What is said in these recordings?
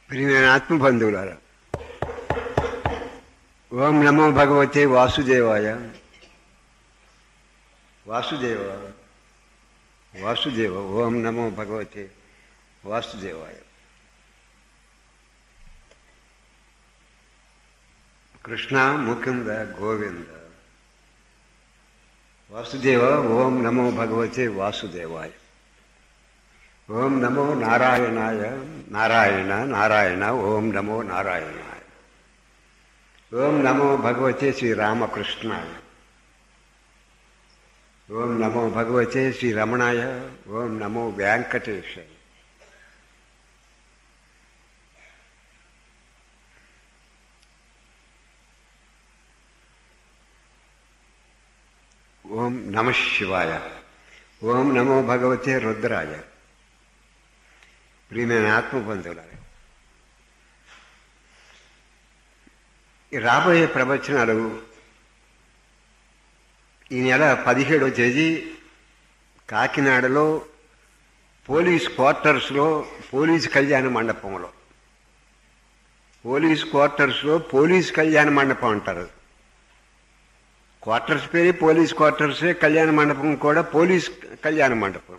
ప్రియమైన ఆత్మబంధువులారా ఓం నమో భగవతే వాసుదేవాయ వాసుదేవ వాసుదేవ ఓం నమో భగవతే వాసుదేవాయ కృష్ణ ముకుంద గోవింద వాసుదేవ ఓం నమో భగవతే వాసుదేవాయ ఓం నమో నారాయణాయ నారాయణ నారాయణ ఓం నమో నారాయణాయ ఓం నమో భగవతే శ్రీ రామకృష్ణాయ ఓం నమో భగవతే శ్రీ రమణాయ ఓం నమో వెంకటేశాయ ఓం నమ శివాయ ఓం నమో భగవతే రుద్రాయ ప్రియమైన ఆత్మబంధువులారా ఈ రాబోయే ప్రవచనాలు ఈ నెల పదిహేడవ తేదీ కాకినాడలో పోలీస్ క్వార్టర్స్లో పోలీస్ కళ్యాణ మండపంలో పోలీస్ క్వార్టర్స్లో పోలీస్ కళ్యాణ మండపం అంటారు క్వార్టర్స్ పేరే పోలీస్ క్వార్టర్సే కళ్యాణ మండపం కూడా పోలీస్ కళ్యాణ మండపం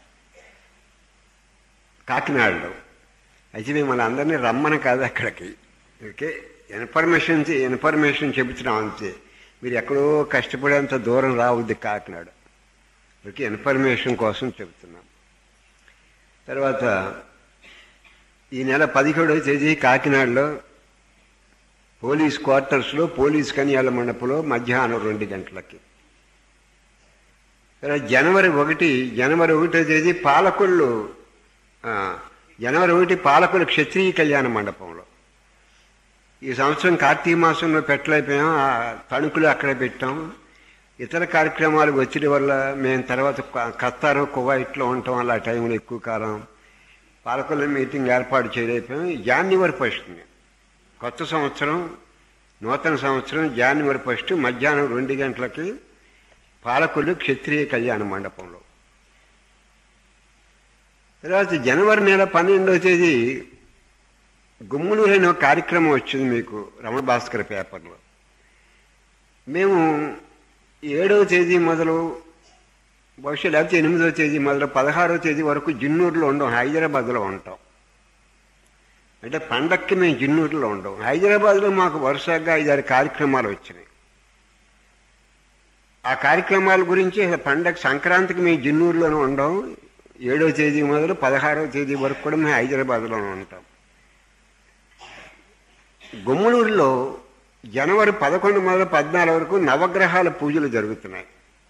కాకినాడలో అయితే మిమ్మల్ని అందరినీ రమ్మని కాదు అక్కడికి ఓకే ఇన్ఫర్మేషన్ ఇన్ఫర్మేషన్ చెబుతున్నాం అంతే మీరు ఎక్కడో కష్టపడేంత దూరం రావద్దు కాకినాడ ఓకే ఇన్ఫర్మేషన్ కోసం చెబుతున్నాం తర్వాత ఈ నెల పదిహేడవ తేదీ కాకినాడలో పోలీస్ క్వార్టర్స్లో పోలీస్ కన్యాల మండపంలో మధ్యాహ్నం రెండు గంటలకి తర్వాత జనవరి ఒకటి జనవరి ఒకటో తేదీ పాలకొల్లు ఆ, జనవరి ఒకటి పాలకుల క్షత్రియ కళ్యాణ మండపంలో ఈ సంవత్సరం కార్తీక మాసంలో పెట్టలేకపోయాం ఆ తణుకులు అక్కడ పెట్టాం ఇతర కార్యక్రమాలు వచ్చిన వల్ల మేము తర్వాత క- ఖత్తారు కువైట్లో ఉంటాం వల్ల ఆ టైంలో ఎక్కువ కాలం పాలకుల మీటింగ్ ఏర్పాటు చేయలేకపోయాం జాన్యువరి ఫస్ట్ కొత్త సంవత్సరం నూతన సంవత్సరం జాన్యువరి ఫస్ట్ మధ్యాహ్నం రెండు గంటలకి పాలకులు క్షత్రియ కళ్యాణ మండపంలో తర్వాత జనవరి నెల పన్నెండవ తేదీ గుమ్ములూరు అనే ఒక కార్యక్రమం వచ్చింది మీకు రమణ భాస్కర్ పేపర్లో మేము ఏడవ తేదీ మొదలు బహుశా లేకపోతే ఎనిమిదవ తేదీ మొదలు పదహారవ తేదీ వరకు జిన్నూరులో ఉండం హైదరాబాద్లో ఉంటాం అంటే పండక్కి మేము జిన్నూరులో ఉండం హైదరాబాద్లో మాకు వరుసగా ఐదారు కార్యక్రమాలు వచ్చినాయి ఆ కార్యక్రమాల గురించి అసలు పండగ సంక్రాంతికి మేము జిన్నూరులోనే ఉండం ఏడవ తేదీ మొదలు పదహారవ తేదీ వరకు కూడా మేము హైదరాబాద్లోనే ఉంటాం గుమ్మలూరులో జనవరి పదకొండు మొదలు పద్నాలుగు వరకు నవగ్రహాల పూజలు జరుగుతున్నాయి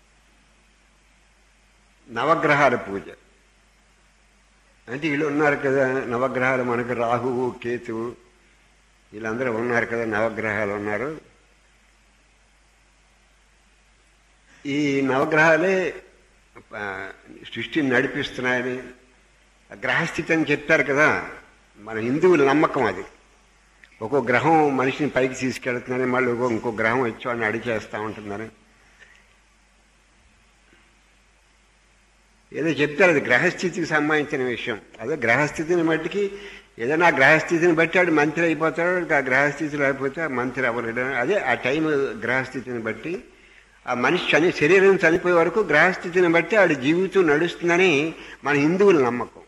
నవగ్రహాల పూజ అంటే వీళ్ళు ఉన్నారు కదా నవగ్రహాలు మనకు రాహువు కేతువు వీళ్ళందరూ ఉన్నారు కదా నవగ్రహాలు ఉన్నారు ఈ నవగ్రహాలే ఆ, సృష్టిని నడిపిస్తున్నాయని ఆ గ్రహస్థితి అని చెప్పారు కదా మన హిందువుల నమ్మకం అది ఒక్కో గ్రహం మనిషిని పైకి తీసుకెళ్తుందని మళ్ళీ ఇంకో ఇంకో గ్రహం వచ్చి వాడిని అడిచేస్తూ ఉంటుందని ఏదో చెప్తారు అది గ్రహస్థితికి సంబంధించిన విషయం అదే గ్రహస్థితిని బట్టికి ఏదైనా గ్రహస్థితిని బట్టి వాడు మంత్రి అయిపోతాడు ఆ గ్రహస్థితి లేకపోతే ఆ మంత్రి అవ్వలేడు అదే ఆ టైం గ్రహస్థితిని బట్టి ఆ మనిషి చని శరీరం చనిపోయే వరకు గ్రహస్థితిని బట్టి ఆడి జీవితం నడుస్తుందని మన హిందువుల నమ్మకం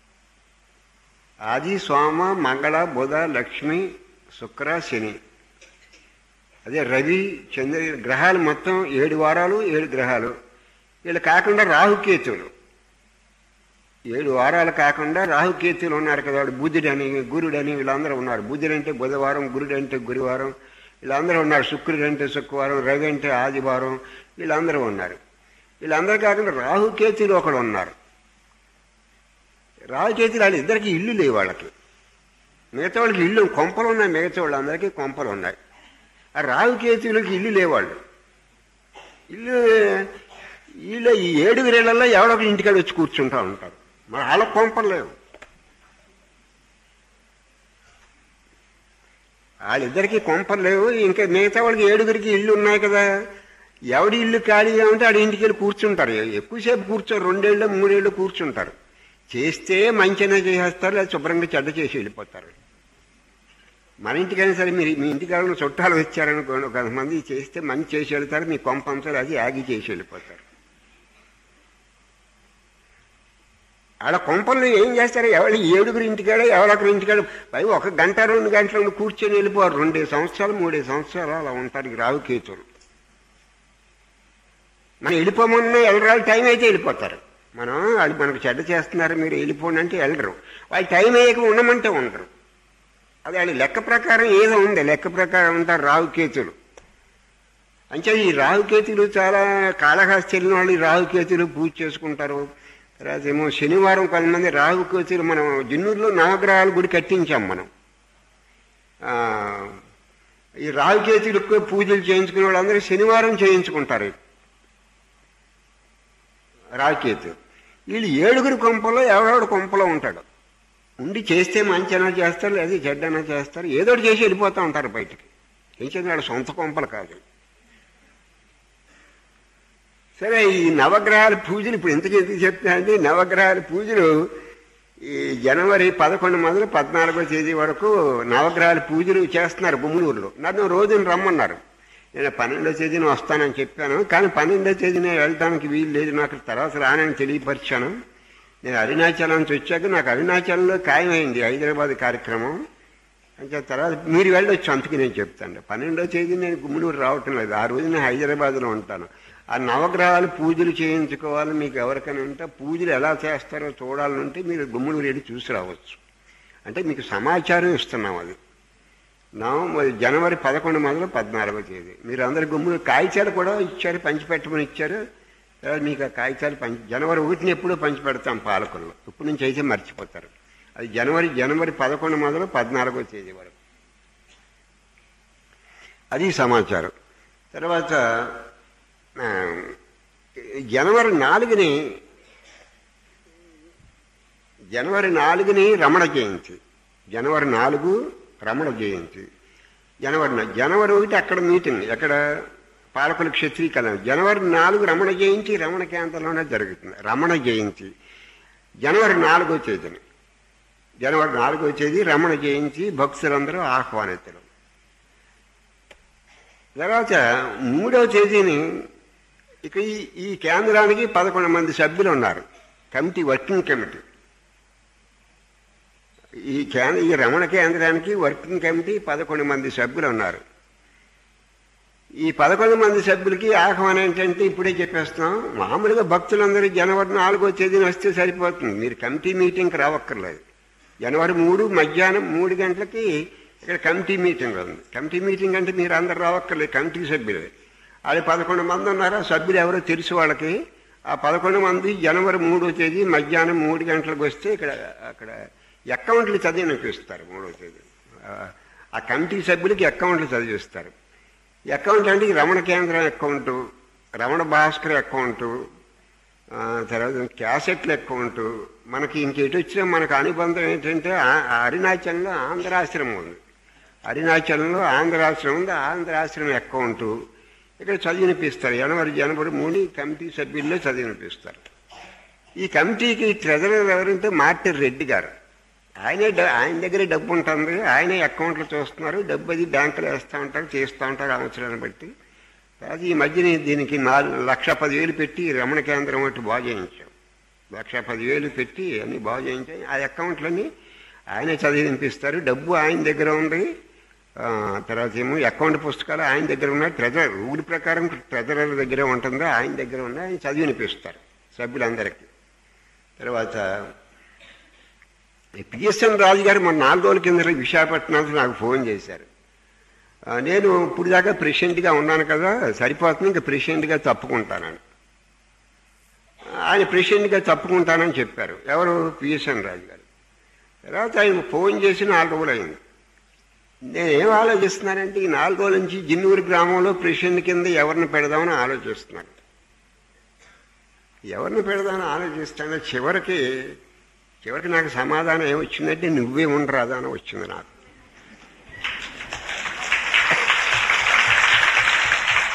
ఆది సోమ మంగళ బుధ లక్ష్మి శుక్ర శని అదే రవి చంద్ర గ్రహాలు మొత్తం ఏడు వారాలు ఏడు గ్రహాలు వీళ్ళు కాకుండా రాహుకేతువులు ఏడు వారాలు కాకుండా రాహుకేతువులు ఉన్నారు కదా వాడు బుధుడని గురుడని వీళ్ళందరూ ఉన్నారు బుధుడు అంటే బుధవారం గురుడు అంటే గురువారం వీళ్ళందరూ ఉన్నారు శుక్రుడు అంటే శుక్రవారం రవి అంటే ఆదివారం వీళ్ళందరూ ఉన్నారు వీళ్ళందరూ కాకుండా రాహుకేతువులు ఒకడు ఉన్నారు రాహుకేతులు వాళ్ళు ఇద్దరికి ఇల్లు లేవు వాళ్ళకి మిగతా వాళ్ళకి ఇల్లు కొంపలు ఉన్నాయి మిగతా వాళ్ళందరికీ కొంపలు ఉన్నాయి ఆ రాహుకేతువులకి ఇల్లు లేవాళ్ళు ఇల్లు వీళ్ళు ఈ ఏడుగురేళ్లలో ఎవడో ఒక ఇంటికాడ వచ్చి కూర్చుంటా ఉంటారు మరి వాళ్ళకి కొంపలు లేవు వాళ్ళిద్దరికి కొంపలు లేవు ఇంకా మిగతా వాళ్ళకి ఏడుగురికి ఇల్లు ఉన్నాయి కదా ఎవడి ఇల్లు ఖాళీగా ఉంటే ఆడి ఇంటికి వెళ్ళి కూర్చుంటారు ఎక్కువసేపు కూర్చోరు రెండేళ్ళు మూడేళ్ళు కూర్చుంటారు చేస్తే మంచిగా చేసేస్తారు లేదా శుభ్రంగా చెడ్డ చేసి వెళ్ళిపోతారు మన ఇంటికైనా సరే మీరు మీ ఇంటికాడ చుట్టాలు వచ్చారనుకోండి కొంతమంది చేస్తే మంచి చేసి వెళ్తారు మీ కొంపంసారి అది యాగి చేసి వెళ్ళిపోతారు ఆడ కొంపల్లో ఏం చేస్తారు ఎవరి ఏడుగురు ఇంటికాడ ఎవరొకరి ఇంటికాడ పై ఒక గంట రెండు గంటలు కూర్చొని వెళ్ళిపోరు రెండే సంవత్సరాలు మూడే సంవత్సరాలు అలా ఉంటారు ఈ రావు కేతులు మనం వెళ్ళిపోమన్నా వెళ్ళరాలు టైం అయితే వెళ్ళిపోతారు మనం వాళ్ళు మనకు చెడ్డ చేస్తున్నారు మీరు వెళ్ళిపోండి అంటే వెళ్ళరు వాళ్ళు టైం అయ్యాక ఉండమంటే ఉండరు అది వాళ్ళ లెక్క ప్రకారం ఏదో ఉంది లెక్క ప్రకారం ఉంటారు రావుకేతులు అంటే ఈ రాహుకేతులు చాలా కాళహస్తి వెళ్ళిన వాళ్ళు ఈ రాహుకేతులు పూజ చేసుకుంటారు తర్వాత ఏమో శనివారం కొంతమంది రాహుకేతులు మనం జిన్నూరులో నవగ్రహాల గుడి కట్టించాం మనం ఆ, ఈ రాహుకేతులకు పూజలు చేయించుకునే వాళ్ళందరూ శనివారం చేయించుకుంటారు రాహుకేతు వీళ్ళు ఏడుగురు కొంపలో ఎవడెవడు కొంపలో ఉంటాడు ఉండి చేస్తే మంచైనా చేస్తారు లేదా చెడ్డైనా చేస్తారు ఏదో ఒకటి చేసి వెళ్ళిపోతూ ఉంటారు బయటికి ఏం చేయాలి వాళ్ళ సొంత కొంపలు కాదు సరే ఈ నవగ్రహాల పూజలు ఇప్పుడు ఎందుకు ఎందుకు చెప్తానంటే నవగ్రహాల పూజలు ఈ జనవరి పదకొండు మొదలు పద్నాలుగో తేదీ వరకు నవగ్రహాల పూజలు చేస్తున్నారు బొమ్మలూరులో నన్ను రోజున రమ్మన్నారు నేను పన్నెండో తేదీన వస్తానని చెప్పాను కానీ పన్నెండో తేదీన వెళ్ళడానికి వీలు లేదు నాకు తర్వాత రానని తెలియపరిచాను నేను అరుణాచలం నుంచి వచ్చాక నాకు అరుణాచలంలో ఖాయమైంది హైదరాబాద్ కార్యక్రమం అంటే తర్వాత మీరు వెళ్ళొచ్చు అందుకు నేను చెప్తాను పన్నెండో తేదీ నేను గుమ్మలూరు రావటం లేదు ఆ రోజు నేను హైదరాబాద్లో ఉంటాను ఆ నవగ్రహాలు పూజలు చేయించుకోవాలి మీకు ఎవరికైనా ఉంటే పూజలు ఎలా చేస్తారో చూడాలంటే మీరు గుమ్మలూరు వెళ్ళి చూసి రావచ్చు అంటే మీకు సమాచారం ఇస్తున్నాం అది నవంబర్ జనవరి పదకొండు మొదలు పద్నాలుగో తేదీ మీరు అందరు గుమ్ములు కాగితాలు కూడా ఇచ్చారు పంచిపెట్టమని ఇచ్చారు తర్వాత మీకు ఆ కాగితాలు పంచి జనవరి ఒకటిని ఎప్పుడూ పంచిపెడతాం పాలకుల్లో ఇప్పటి నుంచి అయితే మర్చిపోతారు అది జనవరి జనవరి పదకొండు మొదలు పద్నాలుగో తేదీ వరకు అది సమాచారం తర్వాత ఆ, జనవరి నాలుగుని జనవరి నాలుగుని రమణ జయంతి జనవరి నాలుగు రమణ జయంతి జనవరి నా- జనవరి ఒకటి అక్కడ మీటింగ్ ఎక్కడ పాలకుల క్షత్రియ కళ్యాణం జనవరి నాలుగు రమణ జయంతి రమణ కేంద్రంలోనే జరుగుతుంది రమణ జయంతి జనవరి నాలుగో తేదీని జనవరి నాలుగో తేదీ రమణ జయంతి భక్తులందరూ ఆహ్వానితులు తర్వాత మూడవ తేదీని ఇక ఈ ఈ కేంద్రానికి పదకొండు మంది సభ్యులు ఉన్నారు కమిటీ వర్కింగ్ కమిటీ ఈ కేంద్ర ఈ రమణ కేంద్రానికి వర్కింగ్ కమిటీ పదకొండు మంది సభ్యులు ఉన్నారు ఈ పదకొండు మంది సభ్యులకి ఆహ్వానం ఏంటంటే ఇప్పుడే చెప్పేస్తున్నాం మామూలుగా భక్తులందరూ జనవరి నాలుగో తేదీన వస్తే సరిపోతుంది మీరు కమిటీ మీటింగ్కి రావక్కర్లేదు జనవరి మూడు మధ్యాహ్నం మూడు గంటలకి ఇక్కడ కమిటీ మీటింగ్ ఉంది కమిటీ మీటింగ్ అంటే మీరు అందరు రావక్కర్లేదు కమిటీ సభ్యులే అది పదకొండు మంది ఉన్నారు ఆ సభ్యులు ఎవరో తెలుసు వాళ్ళకి ఆ పదకొండు మంది జనవరి మూడో తేదీ మధ్యాహ్నం మూడు గంటలకు వస్తే ఇక్కడ అక్కడ అకౌంట్లు చదివినిపిస్తారు మూడో తేదీ ఆ- ఆ కమిటీ సభ్యులకి అకౌంట్లు చదివిస్తారు అకౌంట్ అంటే ఈ రమణ కేంద్రం అకౌంట్ రమణ భాస్కర్ అకౌంట్ ఆ, తర్వాత క్యాసెట్ల అకౌంట్ మనకి ఇంకెటు వచ్చినా మనకు అనుబంధం ఏంటంటే ఆ- ఆ అరుణాచలంలో ఆంధ్రాశ్రమం ఉంది అరుణాచలంలో ఆంధ్రాశ్రమం ఉంది ఆంధ్రాశ్రమం అకౌంట్ ఇక్కడ చదివినిపిస్తారు జనవరి జనవరి మూడు ఈ కమిటీ సభ్యుల్లో చదివినిపిస్తారు ఈ కమిటీకి ట్రెజరర్ ఎవరంటే మార్టిన్ రెడ్డి గారు ఆయనే డ- ఆయన దగ్గరే డబ్బు ఉంటుంది ఆయనే అకౌంట్లు చూస్తున్నారు డబ్బు అది బ్యాంకులో వేస్తూ ఉంటారు చేస్తూ ఉంటారు అవసరాన్ని బట్టి తర్వాత ఈ మధ్యన దీనికి నాలుగు లక్ష పదివేలు పెట్టి రమణ కేంద్రం ఒకటి బాగు చేయించాం లక్ష పదివేలు పెట్టి అన్ని బాగు చేయించాం ఆ అకౌంట్లన్నీ ఆయనే చదివినిపిస్తారు డబ్బు ఆయన దగ్గర ఉంది ఆ, తర్వాత ఏమో అకౌంట్ పుస్తకాలు ఆయన దగ్గర ఉన్నాయి ట్రెజర్ రూల్ ప్రకారం ట్రెజరర్ దగ్గర ఉంటుందో ఆయన దగ్గర ఉన్నాయి ఆయన చదివినిపిస్తారు సభ్యులందరికీ తర్వాత పిఎస్ఎన్ రాజు గారు మన నాలుగు రోజుల కింద విశాఖపట్నం నుంచి నాకు ఫోన్ చేశారు ఆ, నేను ఇప్పుడు దాకా ప్రెసిడెంట్గా ఉన్నాను కదా సరిపోతుంది ఇంకా ప్రెసిడెంట్గా తప్పుకుంటానని ఆయన ప్రెసిడెంట్గా తప్పుకుంటానని చెప్పారు ఎవరు పిఎస్ఎన్ రాజు గారు తర్వాత ఆయన ఫోన్ చేసి నాలుగు రోజులు అయింది నేను ఏం ఆలోచిస్తున్నానంటే ఈ నాలుగు రోజుల నుంచి జిన్నూరు గ్రామంలో ప్రెసిడెంట్ కింద ఎవరిని పెడదామని ఆలోచిస్తున్నాను ఎవరిని పెడదామని ఆలోచిస్తాను చివరికి చివరికి నాకు సమాధానం ఏమొచ్చిందంటే నువ్వే ఉండరాదా అని వచ్చింది నాకు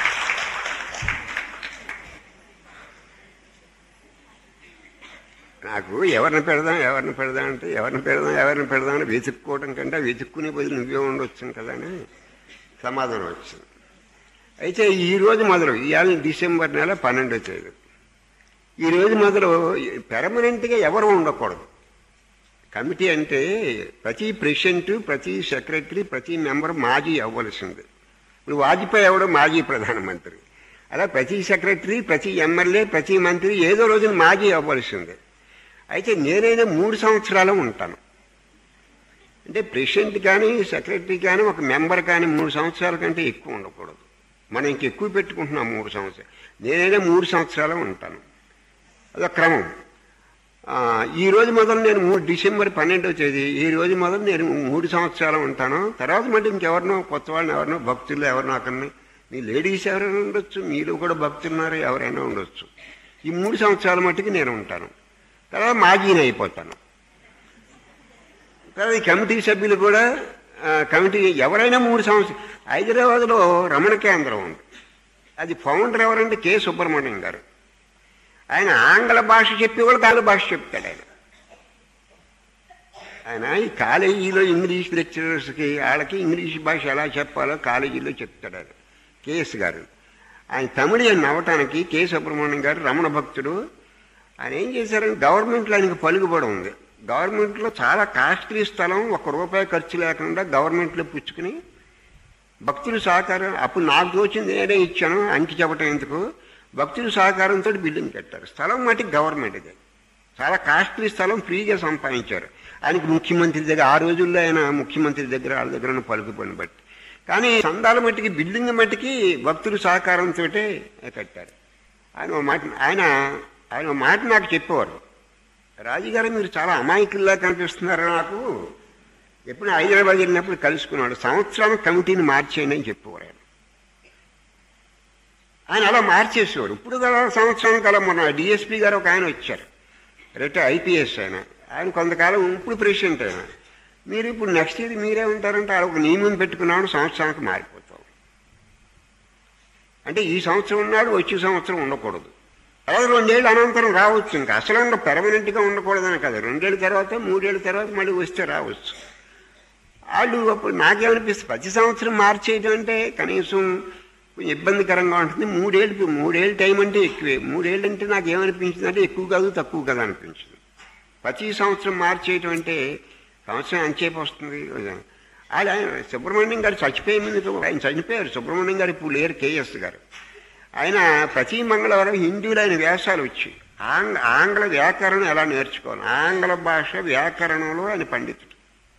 నాకు నాకు ఎవరిని పెడదాం ఎవరిని పెడదాం అంటే ఎవరిని పెడదాం ఎవరిని పెడదాం అని వెతుక్కోవడం కంటే వెతుక్కునే బదులు నువ్వే ఉండొచ్చు కదా అని సమాధానం వచ్చింది అయితే ఈ రోజు మొదలు ఇవాళ డిసెంబర్ నెల పన్నెండో తేదీ ఈ రోజు మొదలు పెర్మనెంట్గా ఎవరు ఉండకూడదు కమిటీ అంటే ప్రతి ప్రెసిడెంట్ ప్రతి సెక్రటరీ ప్రతి మెంబర్ మాజీ అవ్వవలసింది ఇప్పుడు వాజ్పేయి ఎవడు మాజీ ప్రధానమంత్రి అలా ప్రతి సెక్రటరీ ప్రతి ఎమ్మెల్యే ప్రతి మంత్రి ఏదో రోజున మాజీ అవ్వవలసిందే అయితే నేనైనా మూడు సంవత్సరాలు ఉంటాను అంటే ప్రెసిడెంట్ కానీ సెక్రటరీ కానీ ఒక మెంబర్ కానీ మూడు సంవత్సరాల కంటే ఎక్కువ ఉండకూడదు మనం ఇంక ఎక్కువ పెట్టుకుంటున్నాం మూడు సంవత్సరాలు నేనైనా మూడు సంవత్సరాలు ఉంటాను అదొక క్రమం ఆ, ఈ రోజు మొదలు నేను మూడు డిసెంబర్ పన్నెండవ తేదీ ఈ రోజు మొదలు నేను మూడు సంవత్సరాలు ఉంటాను తర్వాత మళ్ళీ ఇంకెవరినో కొత్త వాళ్ళని ఎవరినో భక్తులు ఎవరినో అక్కడిని మీ లేడీస్ ఎవరైనా ఉండొచ్చు మీలో కూడా భక్తులు ఉన్నారు ఎవరైనా ఉండొచ్చు ఈ మూడు సంవత్సరాల మట్టుకు నేను ఉంటాను తర్వాత మాజీని అయిపోతాను తర్వాత ఈ కమిటీ సభ్యులు కూడా ఆ, కమిటీ ఎవరైనా మూడు సంవత్సరాలు హైదరాబాద్లో రమణ కేంద్రం ఉంది అది ఫౌండర్ ఎవరంటే కె సుబ్రహ్మణ్యం గారు ఆయన ఆంగ్ల భాష చెప్పి కూడా ఆంగ్ల భాష చెప్తాడు ఆయన ఆయన ఈ కాలేజీలో ఇంగ్లీష్ లెక్చరర్స్కి వాళ్ళకి ఇంగ్లీష్ భాష ఎలా చెప్పాలో కాలేజీలో చెప్తాడు ఆయన కేఎస్ గారు ఆయన తమిళియన్ అవ్వటానికి కె సుబ్రహ్మణ్యం గారు రమణ భక్తుడు ఆయన ఏం చేశారంటే గవర్నమెంట్లో ఆయనకి పలుకుబడి ఉంది గవర్నమెంట్లో చాలా కాస్ట్లీ స్థలం ఒక రూపాయి ఖర్చు లేకుండా గవర్నమెంట్లో పుచ్చుకుని భక్తుల సహకారం అప్పుడు నాకు తోచింది నేనే ఇచ్చాను అంకి చెప్పటం ఎందుకు భక్తుల సహకారంతో బిల్డింగ్ కట్టారు స్థలం మటుకు గవర్నమెంట్ ఇది చాలా కాస్ట్లీ స్థలం ఫ్రీగా సంపాదించారు ఆయనకి ముఖ్యమంత్రి దగ్గర ఆ రోజుల్లో ఆయన ముఖ్యమంత్రి దగ్గర వాళ్ళ దగ్గర ఉన్న పలుకుబడిని బట్టి కానీ సందాల మట్టికి బిల్డింగ్ మట్టికి భక్తుల సహకారంతో కట్టారు ఆయన ఓ మాట ఆయన ఆయన ఓ మాట నాకు చెప్పేవారు రాజుగారు మీరు చాలా అమాయకుల్లా కనిపిస్తున్నారు నాకు ఎప్పుడు హైదరాబాద్ వెళ్ళినప్పుడు కలుసుకున్నాడు సంవత్సరానికి కమిటీని మార్చేయండి అని చెప్పేవారు ఆయన ఆయన అలా మార్చేసేవారు ఇప్పుడు కదా సంవత్సరానికి అలా మొన్న డిఎస్పీ గారు ఒక ఆయన వచ్చారు రిటైర్ ఐపీఎస్ ఆయన ఆయన కొంతకాలం ఇప్పుడు ప్రెసిడెంట్ ఆయన మీరు ఇప్పుడు నెక్స్ట్ ఇయర్ మీరే ఉంటారంటే ఆయన ఒక నియమం పెట్టుకున్నాడు సంవత్సరానికి మారిపోతాం అంటే ఈ సంవత్సరం ఉన్నాడు వచ్చే సంవత్సరం ఉండకూడదు అలాగే రెండేళ్ళు అనంతరం రావచ్చు ఇంకా అసలు ఉండ పెర్మనెంట్గా ఉండకూడదని కదా రెండేళ్ళ తర్వాత మూడేళ్ళ తర్వాత మళ్ళీ వస్తే రావచ్చు వాళ్ళు అప్పుడు నాకేమనిపిస్తుంది ప్రతి సంవత్సరం మార్చేయడం అంటే కనీసం కొంచెం ఇబ్బందికరంగా ఉంటుంది మూడేళ్ళు మూడేళ్ళు టైం అంటే ఎక్కువే మూడేళ్ళు అంటే నాకు ఏమనిపించింది అంటే ఎక్కువ కాదు తక్కువ కదా అనిపించింది ప్రతి సంవత్సరం మార్చేయటం అంటే సంవత్సరం అంచేపు వస్తుంది ఆయన ఆయన సుబ్రహ్మణ్యం గారు చచ్చిపోయే ముందు ఆయన చనిపోయారు సుబ్రహ్మణ్యం గారు ఇప్పుడు లేరు కేఎస్ గారు ఆయన ప్రతి మంగళవారం హిందీలో ఆయన వ్యాసాలు వచ్చి ఆంగ్ల ఆంగ్ల వ్యాకరణం ఎలా నేర్చుకోవాలి ఆంగ్ల భాష వ్యాకరణంలో ఆయన పండితుడు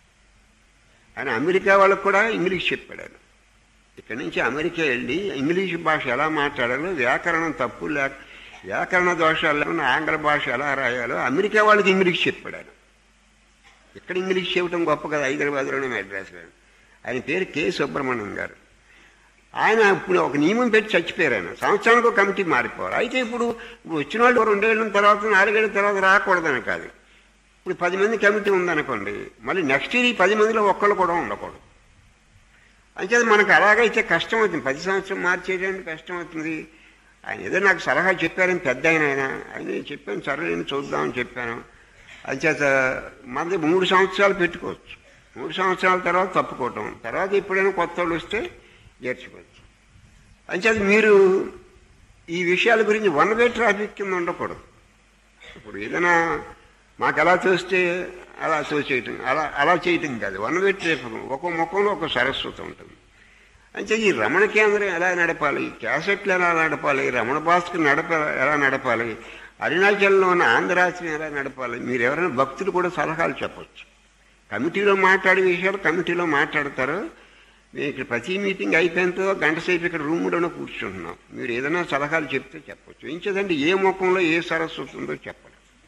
ఆయన అమెరికా వాళ్ళకు కూడా ఇంగ్లీష్ చెప్పాడు ఆయన ఇక్కడి నుంచి అమెరికా వెళ్ళి ఇంగ్లీష్ భాష ఎలా మాట్లాడాలో వ్యాకరణం తప్పు లేక వ్యాకరణ దోషాలు లేకుండా ఆంగ్ల భాష ఎలా రాయాలో అమెరికా వాళ్ళకి ఇంగ్లీష్ చెప్పాడు ఆయన ఇక్కడ ఇంగ్లీష్ చెప్పడం గొప్ప కదా హైదరాబాద్లోనే మెడ్రాస్లో ఆయన పేరు కె సుబ్రహ్మణ్యం గారు ఆయన ఇప్పుడు ఒక నియమం పెట్టి చచ్చిపోయారు ఆయన సంవత్సరానికి ఒక కమిటీ మారిపోవాలి అయితే ఇప్పుడు ఇప్పుడు వచ్చిన వాళ్ళు రెండేళ్ళ తర్వాత నాలుగేళ్ల తర్వాత రాకూడదని కాదు ఇప్పుడు పది మంది కమిటీ ఉందనుకోండి మళ్ళీ నెక్స్ట్ ఇయర్ ఈ పది మందిలో ఒక్కళ్ళు కూడా ఉండకూడదు అంచేది మనకు అలాగైతే కష్టం అవుతుంది పది సంవత్సరం మార్చేయడానికి కష్టం అవుతుంది ఆయన ఏదో నాకు సలహా చెప్పారని పెద్ద ఆయన ఆయన ఆయన చెప్పాను సరే నేను చూద్దామని చెప్పాను అంచేత మనది మూడు సంవత్సరాలు పెట్టుకోవచ్చు మూడు సంవత్సరాల తర్వాత తప్పుకోవటం తర్వాత ఎప్పుడైనా కొత్త వాళ్ళు వస్తే చేర్చుకోవచ్చు అంచేత మీరు ఈ విషయాల గురించి వన్ వే ట్రాఫిక్ కింద ఉండకూడదు ఇప్పుడు ఏదైనా మాకు ఎలా చూస్తే అలా చేయటం అలా అలా చేయటం కాదు వన్ వే ట్రాఫిక్ ఒక ముఖంలో ఒక సరస్వతి ఉంటుంది అంటే ఈ రమణ కేంద్రం ఎలా నడపాలి క్యాసెట్లు ఎలా నడపాలి రమణ భాస్కర్ నడప ఎలా నడపాలి అరుణాచల్లో ఉన్న ఆంధ్రాశ్రం ఎలా నడపాలి మీరు ఎవరైనా భక్తులు కూడా సలహాలు చెప్పొచ్చు కమిటీలో మాట్లాడే విషయాలు కమిటీలో మాట్లాడతారు మేము ఇక్కడ ప్రతి మీటింగ్ అయిపోయినంతో గంట సేపు ఇక్కడ రూమ్లోనే కూర్చుంటున్నాం మీరు ఏదైనా సలహాలు చెప్తే చెప్పొచ్చు ఇంచేదంటే ఏ ముఖంలో ఏ సరస్వతి ఉందో చెప్పండి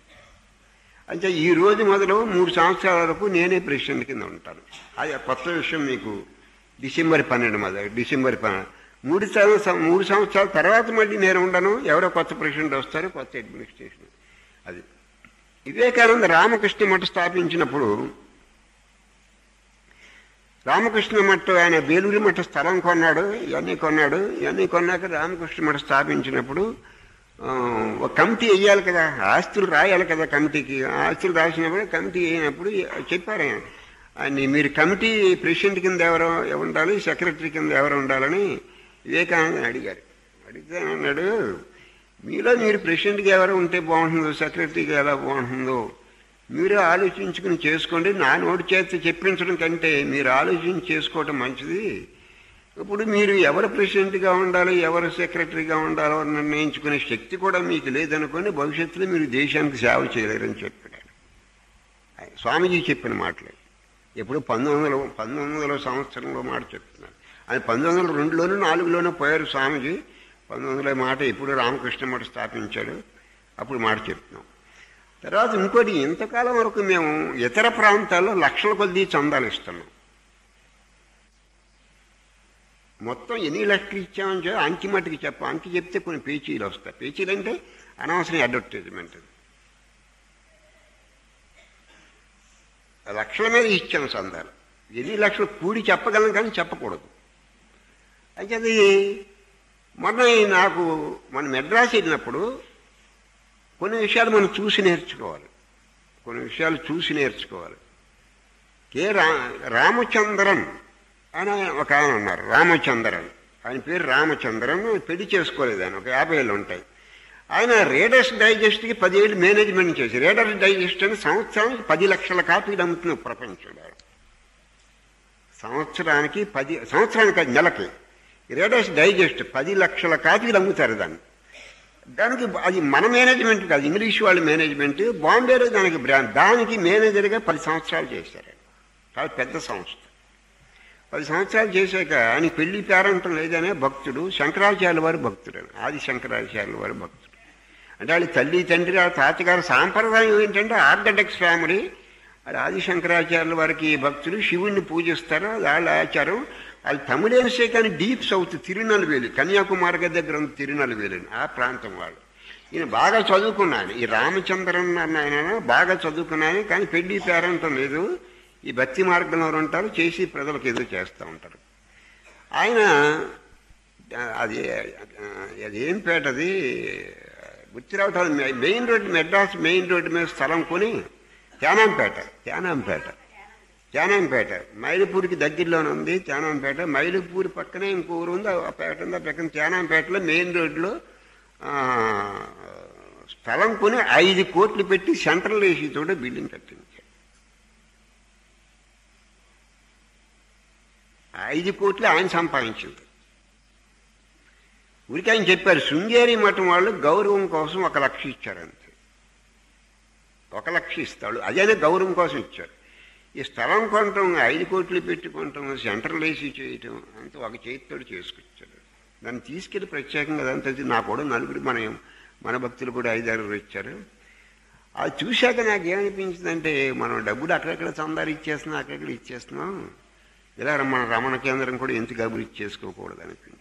అంటే ఈ రోజు మొదలు మూడు సంవత్సరాల వరకు నేనే ప్రెసిడెంట్ కింద ఉంటాను అది కొత్త విషయం మీకు డిసెంబర్ పన్నెండు మొదలు డిసెంబర్ పన్నెండు మూడు సంవత్సరం మూడు సంవత్సరాల తర్వాత మళ్ళీ నేను ఉండను ఎవరో కొత్త ప్రెసిడెంట్ వస్తారు కొత్త అడ్మినిస్ట్రేషన్ అది వివేకానంద రామకృష్ణ మఠ స్థాపించినప్పుడు రామకృష్ణ మఠ ఆయన వేలూరి మఠ స్థలం కొన్నాడు ఇవన్నీ కొన్నాడు ఇవన్నీ కొన్నాక రామకృష్ణ మఠ స్థాపించినప్పుడు ఆ, ఒక కమిటీ వేయాలి కదా ఆస్తులు రాయాలి కదా కమిటీకి ఆస్తులు రాసినప్పుడు కమిటీ అయినప్పుడు చెప్పారు ఆయన అని మీరు కమిటీ ప్రెసిడెంట్ కింద ఎవరు ఉండాలి సెక్రటరీ కింద ఎవరు ఉండాలని వివేకానంద అడిగారు అడిగితే ఆయన అన్నాడు మీలో మీరు ప్రెసిడెంట్గా ఎవరు ఉంటే బాగుంటుందో సెక్రటరీగా ఎలా బాగుంటుందో మీరు ఆలోచించుకుని చేసుకోండి నా నోటి చేత చెప్పించడం కంటే మీరు ఆలోచించి చేసుకోవటం మంచిది ఇప్పుడు మీరు ఎవరు ప్రెసిడెంట్గా ఉండాలి ఎవరు సెక్రటరీగా ఉండాలో అని నిర్ణయించుకునే శక్తి కూడా మీకు లేదనుకోండి భవిష్యత్తులో మీరు దేశానికి సేవ చేయలేరని చెప్పాడు ఆయన. ఆయన స్వామీజీ చెప్పిన మాటలే ఎప్పుడు పంతొమ్మిది వందల పంతొమ్మిది వందల సంవత్సరంలో మాట చెప్తున్నారు ఆయన పంతొమ్మిది వందల రెండులోనూ నాలుగులోనూ పోయారు స్వామీజీ పంతొమ్మిది వందల మాట ఎప్పుడు రామకృష్ణ మఠ స్థాపించాడు అప్పుడు మాట చెప్తున్నాం తర్వాత ఇంకోటి ఇంతకాలం వరకు మేము ఇతర ప్రాంతాల్లో లక్షల కొద్దీ చందాలు ఇస్తున్నాం మొత్తం ఎన్ని లక్షలు ఇచ్చామని చెప్పి అంకి మట్టుకు చెప్ప అంకి చెప్తే కొన్ని పేచీలు వస్తాయి పేచీలు అంటే అనవసరం అడ్వర్టైజ్మెంట్ లక్షల మీద ఇచ్చాం చందాలు ఎన్ని లక్షలు కూడి చెప్పగలం కానీ చెప్పకూడదు అయితే అది మొన్న నాకు మన మెడ్రాస్ వెళ్ళినప్పుడు కొన్ని విషయాలు మనం చూసి నేర్చుకోవాలి కొన్ని విషయాలు చూసి నేర్చుకోవాలి కె రా రామచంద్రన్ అని ఒక ఆయన ఉన్నారు రామచంద్రన్ ఆయన పేరు రామచంద్రన్ పెళ్లి చేసుకోలేదు ఆయన ఒక యాభై ఏళ్ళు ఉంటాయి ఆయన రీడర్స్ డైజెస్ట్కి పదివేలు మేనేజ్మెంట్ చేసి రీడర్స్ డైజెస్ట్ అని సంవత్సరానికి పది లక్షల కాపీలు అమ్ముతున్నారు ప్రపంచంలో సంవత్సరానికి పది సంవత్సరానికి కాదు, నెలకి రీడర్స్ డైజెస్ట్ పది లక్షల కాపీలు అమ్ముతారు దాన్ని దానికి అది మన మేనేజ్మెంట్ కాదు ఇంగ్లీష్ వాళ్ళ మేనేజ్మెంట్ బాంబేలో దానికి బ్రాండ్ దానికి మేనేజర్గా పది సంవత్సరాలు చేశారు ఆయన. చాలా పెద్ద సంస్థ పది సంవత్సరాలు చేశాక ఆయన పెళ్లి పేరంటం లేదనే భక్తుడు శంకరాచార్యుల వారి భక్తుడు ఆయన. ఆది శంకరాచార్యుల వారి భక్తుడు అంటే వాళ్ళ తల్లి తండ్రి ఆ తాతగారు సాంప్రదాయం ఏంటంటే ఆర్థడాక్స్ ఫ్యామిలీ అది ఆది శంకరాచార్యుల వారికి భక్తులు శివుణ్ణి పూజిస్తారు అది వాళ్ళ ఆచారం వాళ్ళు తమిళేసే కానీ డీప్ సౌత్ తిరునల్వేలి కన్యాకుమారి దగ్గర ఉంది తిరునల్వేలి ఆ ప్రాంతం వాళ్ళు ఈయన బాగా చదువుకున్నాడు ఈ రామచంద్రన్ అన్న ఆయన బాగా చదువుకున్నాను కానీ పెళ్లి పేరంటం లేదు ఈ భక్తి మార్గంలో ఉంటారు చేసి ప్రజలకు ఏదో చేస్తూ ఉంటారు ఆయన ఆ, అది ఆ, అది ఏం పేట అది గుర్తు రావటం main road Madras main road మీద స్థలం కొని త్యానాంపేట త్యానాంపేట త్యానాంపేట మైలుపూరికి దగ్గరలోనే ఉంది త్యానాంపేట మైలుపూరి పక్కనే ఇంకో ఊరు ఉంది ఆ పేట ఉంది ఆ పక్కన త్యానాంపేటలో మెయిన్ రోడ్లో ఆ, స్థలం కొని ఐదు కోట్లు పెట్టి సెంట్రల్ ఏసీ తోటి బిల్డింగ్ కట్టించారు ఐదు కోట్లు ఆయన సంపాదించింది ఊరికి ఆయన చెప్పారు శృంగేరి మఠం వాళ్ళు గౌరవం కోసం ఒక లక్ష ఇచ్చారంతే ఒక లక్ష ఇస్తాడు అదేనే గౌరవం కోసం ఇచ్చారు ఈ స్థలం కొనటం ఐదు కోట్లు పెట్టుకుంటాం సెంట్రల్ ఏసీ చేయటం అంతా ఒక చేతితోటి చేసుకొచ్చాడు దాన్ని తీసుకెళ్లి ప్రత్యేకంగా అదంతా నా కూడా నలుగురు మన మన భక్తులు కూడా ఐదారు ఇచ్చారు అది చూశాక నాకు ఏమనిపించిందంటే మనం డబ్బులు అక్కడెక్కడ చందాలు ఇచ్చేస్తున్నాం అక్కడెక్కడ ఇచ్చేస్తున్నాం ఇలా మన రమణ కేంద్రం కూడా ఎందుకు డబ్బులు ఇచ్చేసుకోకూడదు అనిపించింది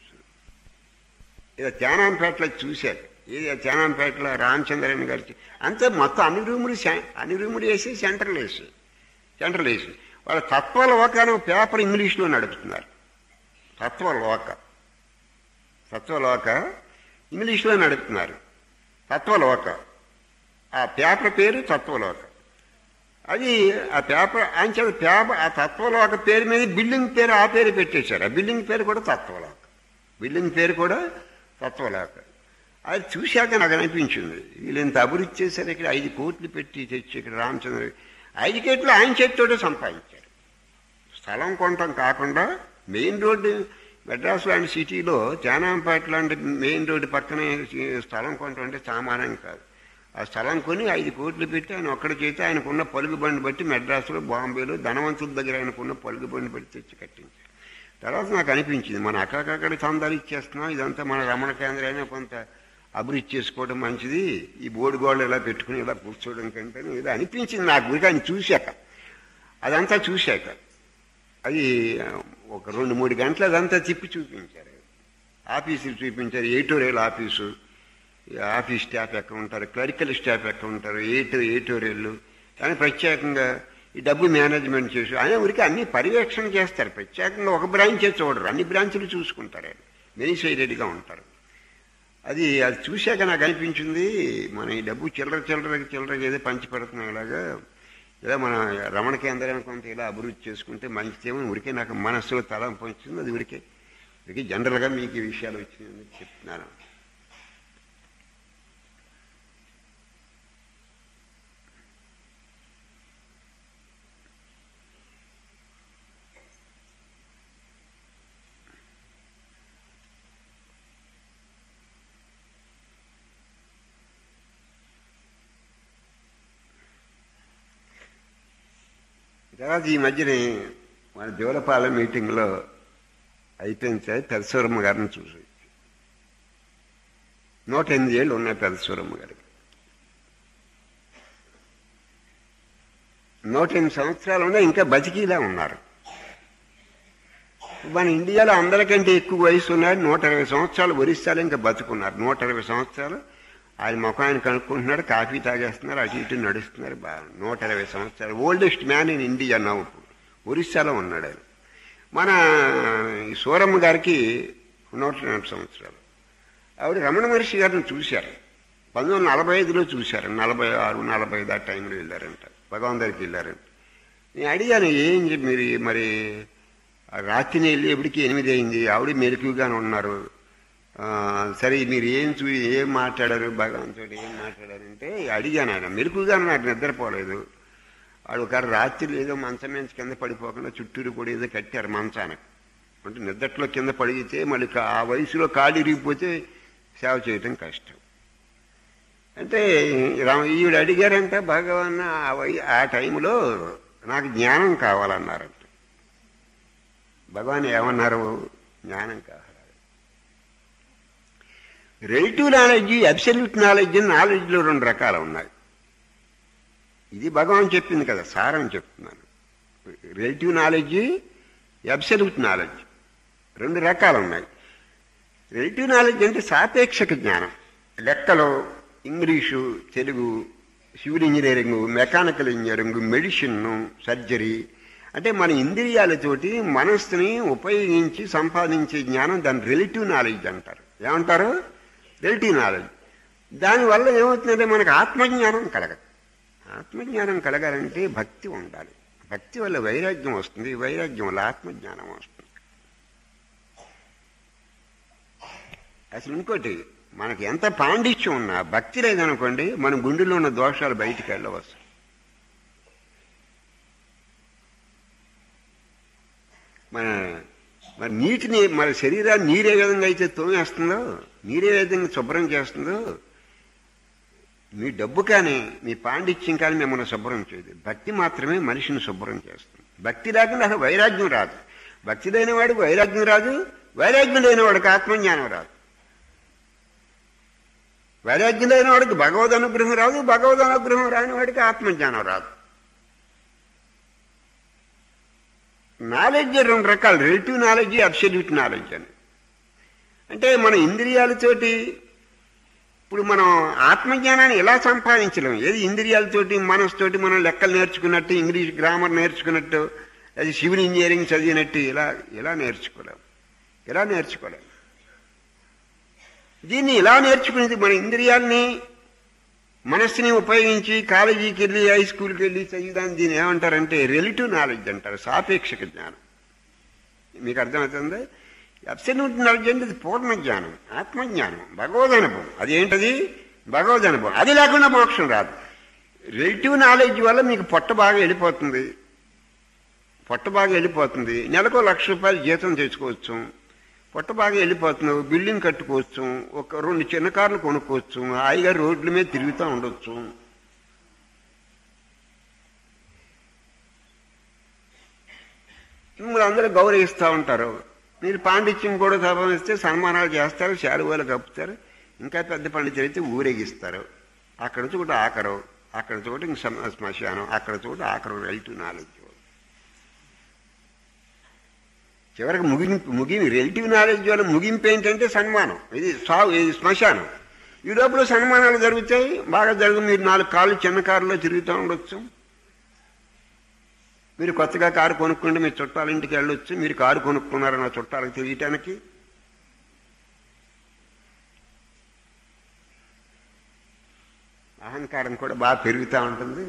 ఇక త్యానాంపేటలో చూశాక ఇది త్యానాంపేటలో రామచంద్రన్ గారి చే- అంతే మొత్తం అన్ని రూములు సె- అన్ని రూములు వేసి సెంట్రల్ వేసి సెంట్రల్ వేసి వాళ్ళ తత్వలోక అనే పేపర్ ఇంగ్లీష్లో నడుపుతున్నారు తత్వలోక తత్వలోక ఇంగ్లీష్లో నడుపుతున్నారు తత్వలోక ఆ పేపర్ పేరు తత్వలోక అది ఆ పేపర్ అంచె పేపర్ ఆ తత్వలోక పేరు మీద బిల్డింగ్ పేరు ఆ పేరు పెట్టేశారు ఆ బిల్డింగ్ పేరు కూడా తత్వలోక బిల్డింగ్ పేరు కూడా తత్వలోక అది చూశాక నాకు అనిపించింది వీళ్ళు ఇంత అభివృద్ధి చేశారు ఇక్కడ ఐదు కోట్లు పెట్టి తెచ్చి ఇక్కడ రామచంద్ర ఐదు కోట్లు ఆయన చేతితోటే సంపాదించారు స్థలం కొనటం కాకుండా మెయిన్ రోడ్డు మెడ్రాస్ లాంటి సిటీలో జానాంపేట లాంటి మెయిన్ రోడ్డు పక్కనే స్థలం కొనటం అంటే సామాన్యం కాదు ఆ స్థలం కొని ఐదు కోట్లు పెట్టి ఆయన ఒక్కడ చేతి ఆయనకున్న పలుగుబండి బట్టి మెడ్రాస్లో బాంబేలో ధనవంతుల దగ్గర ఆయనకున్న పలుగుబండి బట్టి తెచ్చి కట్టించారు తర్వాత నాకు అనిపించింది మన అక్కడక్కడ చందాలు ఇచ్చేస్తున్నాం ఇదంతా మన రమణ కేంద్రాన్ని కొంత అభివృద్ధి చేసుకోవడం మంచిది ఈ బోర్డు గోడలు ఇలా పెట్టుకుని ఇలా కూర్చోవడం కంటే ఏదో అనిపించింది నాకు గురికి ఆయన చూశాక అదంతా చూశాక అది ఒక రెండు మూడు గంటలు అదంతా తిప్పి చూపించారు ఆఫీసులు చూపించారు ఎయిటోరియల్ ఆఫీసు ఈ ఆఫీస్ స్టాఫ్ ఎక్కడ ఉంటారు క్లరికల్ స్టాఫ్ ఎక్కడ ఉంటారు ఎయిట్ ఎయిటోరియల్ కానీ ప్రత్యేకంగా ఈ డబ్బు మేనేజ్మెంట్ చేసి ఆయన ఊరికి అన్ని పర్యవేక్షణ చేస్తారు ప్రత్యేకంగా ఒక బ్రాంచే చూడరు అన్ని బ్రాంచులు చూసుకుంటారు ఆయన మెనీ సైడెడ్గా ఉంటారు అది అది చూశాక నాకు అనిపించింది మన ఈ డబ్బు చిల్లర చిల్లరకి చిల్లరకి ఏదో పంచి పెడుతున్నాం ఇలాగా ఇలా మన రమణ కేంద్రాన్ని కొంత ఇలా అభివృద్ధి చేసుకుంటే మంచిదేమో ఉరికే నాకు మనస్సులో తలంపు వచ్చింది అది ఉరికే ఉరికే జనరల్గా మీకు ఈ విషయాలు వచ్చిందని చెప్తున్నాను తర్వాత ఈ మధ్యనే మన దేవలపాలెం మీటింగ్లో అయిపోయింది సార్ పెదసూరమ్మ గారిని చూసి నూట ఎనిమిది ఏళ్ళు ఉన్నాయి పెదసూరమ్మ గారికి నూట ఎనిమిది సంవత్సరాలు ఉన్నాయి ఇంకా బతికిలా ఉన్నారు మన ఇండియాలో అందరికంటే ఎక్కువ వయసు ఉన్నారు నూట ఇరవై సంవత్సరాలు ఒరిస్సాలో ఇంకా బతుకున్నారు నూట ఇరవై సంవత్సరాలు ఆయన ముఖం ఆయన కనుక్కుంటున్నాడు కాఫీ తాగేస్తున్నారు అటు ఇటు నడుస్తున్నారు బాగా నూట ఇరవై సంవత్సరాలు ఓల్డెస్ట్ మ్యాన్ ఇన్ ఇండియా నవ్వు ఒరిస్సాలో ఉన్నాడు ఆయన మన ఈ సూరమ్మ గారికి నూట ఎనభై సంవత్సరాలు ఆవిడ రమణ మహర్షి గారిని చూశారు పంతొమ్మిది వందల నలభై ఐదులో చూశారు నలభై ఆరు నలభై ఐదు ఆ టైంలో వెళ్ళారంట భగవాన్ దగ్గరికి వెళ్ళారంట నేను అడిగాను ఏం చెప్పి మీరు మరి ఆ రాత్రిని వెళ్ళి ఎప్పటికి ఎనిమిది అయింది ఆవిడ మెలకుగానే ఉన్నారు ఆ, సరే మీరు ఏం చూ ఏం మాట్లాడారు భగవాన్ తోటి ఏం మాట్లాడారంటే అడిగాను ఆయన మెలకుగానే నాకు నిద్రపోలేదు వాడు ఒక రాత్రి ఏదో మంచం మీద కింద పడిపోకుండా చుట్టూరు కూడా ఏదో కట్టారు మంచానికి అంటే నిద్రలో కింద పడిగితే మళ్ళీ కా- ఆ వయసులో కాళ్ళు ఇరిగిపోతే సేవ చేయటం కష్టం అంటే రా- ఈవిడ అడిగారంటే భగవాన్ ఆ వై ఆ టైంలో నాకు జ్ఞానం కావాలన్నారంట భగవాన్ ఏమన్నారు జ్ఞానం కావాలి రిలేటివ్ నాలెడ్జ్ అబ్సల్యూట్ నాలెడ్జ్ నాలెడ్జ్లో రెండు రకాలు ఉన్నాయి ఇది భగవాన్ చెప్పింది కదా సారం చెప్తున్నాను రిలేటివ్ నాలెడ్జ్ అబ్సల్యూట్ నాలెడ్జ్ రెండు రకాలు ఉన్నాయి రిలేటివ్ నాలెడ్జ్ అంటే సాపేక్షక జ్ఞానం లెక్కలు English Telugu civil engineering mechanical engineering medicine surgery అంటే మన ఇంద్రియాలతోటి మనస్సుని ఉపయోగించి సంపాదించే జ్ఞానం దాని రిలేటివ్ నాలెడ్జ్ అంటారు ఏమంటారు రిలేటివ్ నాలెడ్జ్ దానివల్ల ఏమవుతుందంటే మనకు ఆత్మజ్ఞానం కలగదు ఆత్మజ్ఞానం కలగాలంటే భక్తి ఉండాలి భక్తి వల్ల వైరాగ్యం వస్తుంది వైరాగ్యం వల్ల ఆత్మజ్ఞానం వస్తుంది అసలు ఇంకోటి మనకి ఎంత పాండిత్యం ఉన్నా భక్తి లేదనుకోండి మన గుండెలో ఉన్న దోషాలు బయటికి వెళ్ళవచ్చు మన మన నీటిని మన శరీరాన్ని నీరే విధంగా అయితే తోమేస్తుందో నీరే విధంగా శుభ్రం చేస్తుందో మీ డబ్బు కానీ మీ పాండిత్యం కానీ మిమ్మల్ని శుభ్రం చేయదు భక్తి మాత్రమే మనిషిని శుభ్రం చేస్తుంది భక్తి లేకుండా అసలు వైరాగ్యం రాదు భక్తి లేనివాడికి వైరాగ్యం రాదు వైరాగ్యం లేనివాడికి ఆత్మజ్ఞానం రాదు వైరాగ్యం లేనివాడికి భగవద్ అనుగ్రహం రాదు భగవద్ అనుగ్రహం రాని వాడికి ఆత్మజ్ఞానం రాదు నాలెడ్జ్ రెండు రకాలు రిలేటివ్ నాలెడ్జ్ అబ్సల్యూట్ నాలెడ్జ్ అని అంటే మన ఇంద్రియాలతోటి ఇప్పుడు మనం ఆత్మజ్ఞానాన్ని ఎలా సంపాదించలేం ఏది ఇంద్రియాలతోటి మనసుతోటి మనం లెక్కలు నేర్చుకున్నట్టు ఇంగ్లీష్ గ్రామర్ నేర్చుకున్నట్టు అది సివిల్ ఇంజనీరింగ్ చదివినట్టు ఇలా ఇలా నేర్చుకోలేం ఇలా నేర్చుకోలేం దీన్ని ఇలా నేర్చుకునేది మన ఇంద్రియాల్ని మనస్సుని ఉపయోగించి కాలేజీకి వెళ్ళి హై స్కూల్కి వెళ్ళి చదివిదాన్ని దీన్ని ఏమంటారంటే రిలేటివ్ నాలెడ్జ్ అంటారు సాపేక్షక జ్ఞానం మీకు అర్థమవుతుంది అబ్సల్యూట్ నాలెడ్జ్ అంటే ఇది పూర్ణ జ్ఞానం ఆత్మజ్ఞానం భగవద్ అనుభవం అదేంటది భగవద్ అనుభవం అది లేకుండా మోక్షం రాదు రిలేటివ్ నాలెడ్జ్ వల్ల మీకు పొట్ట బాగా వెళ్ళిపోతుంది పొట్ట బాగా వెళ్ళిపోతుంది నెలకు లక్ష రూపాయలు జీతం తెచ్చుకోవచ్చు పొట్ట బాగా వెళ్ళిపోతున్నావు బిల్డింగ్ కట్టుకోవచ్చు ఒక రెండు చిన్న కార్లు కొనుక్కోవచ్చు హాయిగా రోడ్ల మీద తిరుగుతూ ఉండొచ్చు మిమ్మల్ని అందరూ గౌరవిస్తూ ఉంటారు మీరు పాండిత్యం కూడా సంపాదిస్తే సన్మానాలు చేస్తారు శాలువాలు కప్పుతారు ఇంకా పెద్ద పండితులు అయితే ఊరేగిస్తారు అక్కడ చోట ఆకరు అక్కడ చోట ఇంక శ్మ- శ్మశానం అక్కడ చోట ఆకరు రిలేటివ్ నాలెడ్జ్ చివరికి ముగింపు ముగి రిలేటివ్ నాలెడ్జ్ వల్ల ముగింపు ఏంటంటే సన్మానం ఇది సాగు ఇది శ్మశానం ఈ లోపల సన్మానాలు జరుగుతాయి బాగా జరుగు మీరు నాలుగు కార్లు చిన్న కారులో తిరుగుతూ ఉండొచ్చు మీరు కొత్తగా కారు కొనుక్కుంటే మీ చుట్టాల ఇంటికి వెళ్ళొచ్చు మీరు కారు కొనుక్కున్నారన్న చుట్టాలకు తెలియటానికి అహంకారం కూడా బాగా పెరుగుతూ ఉంటుంది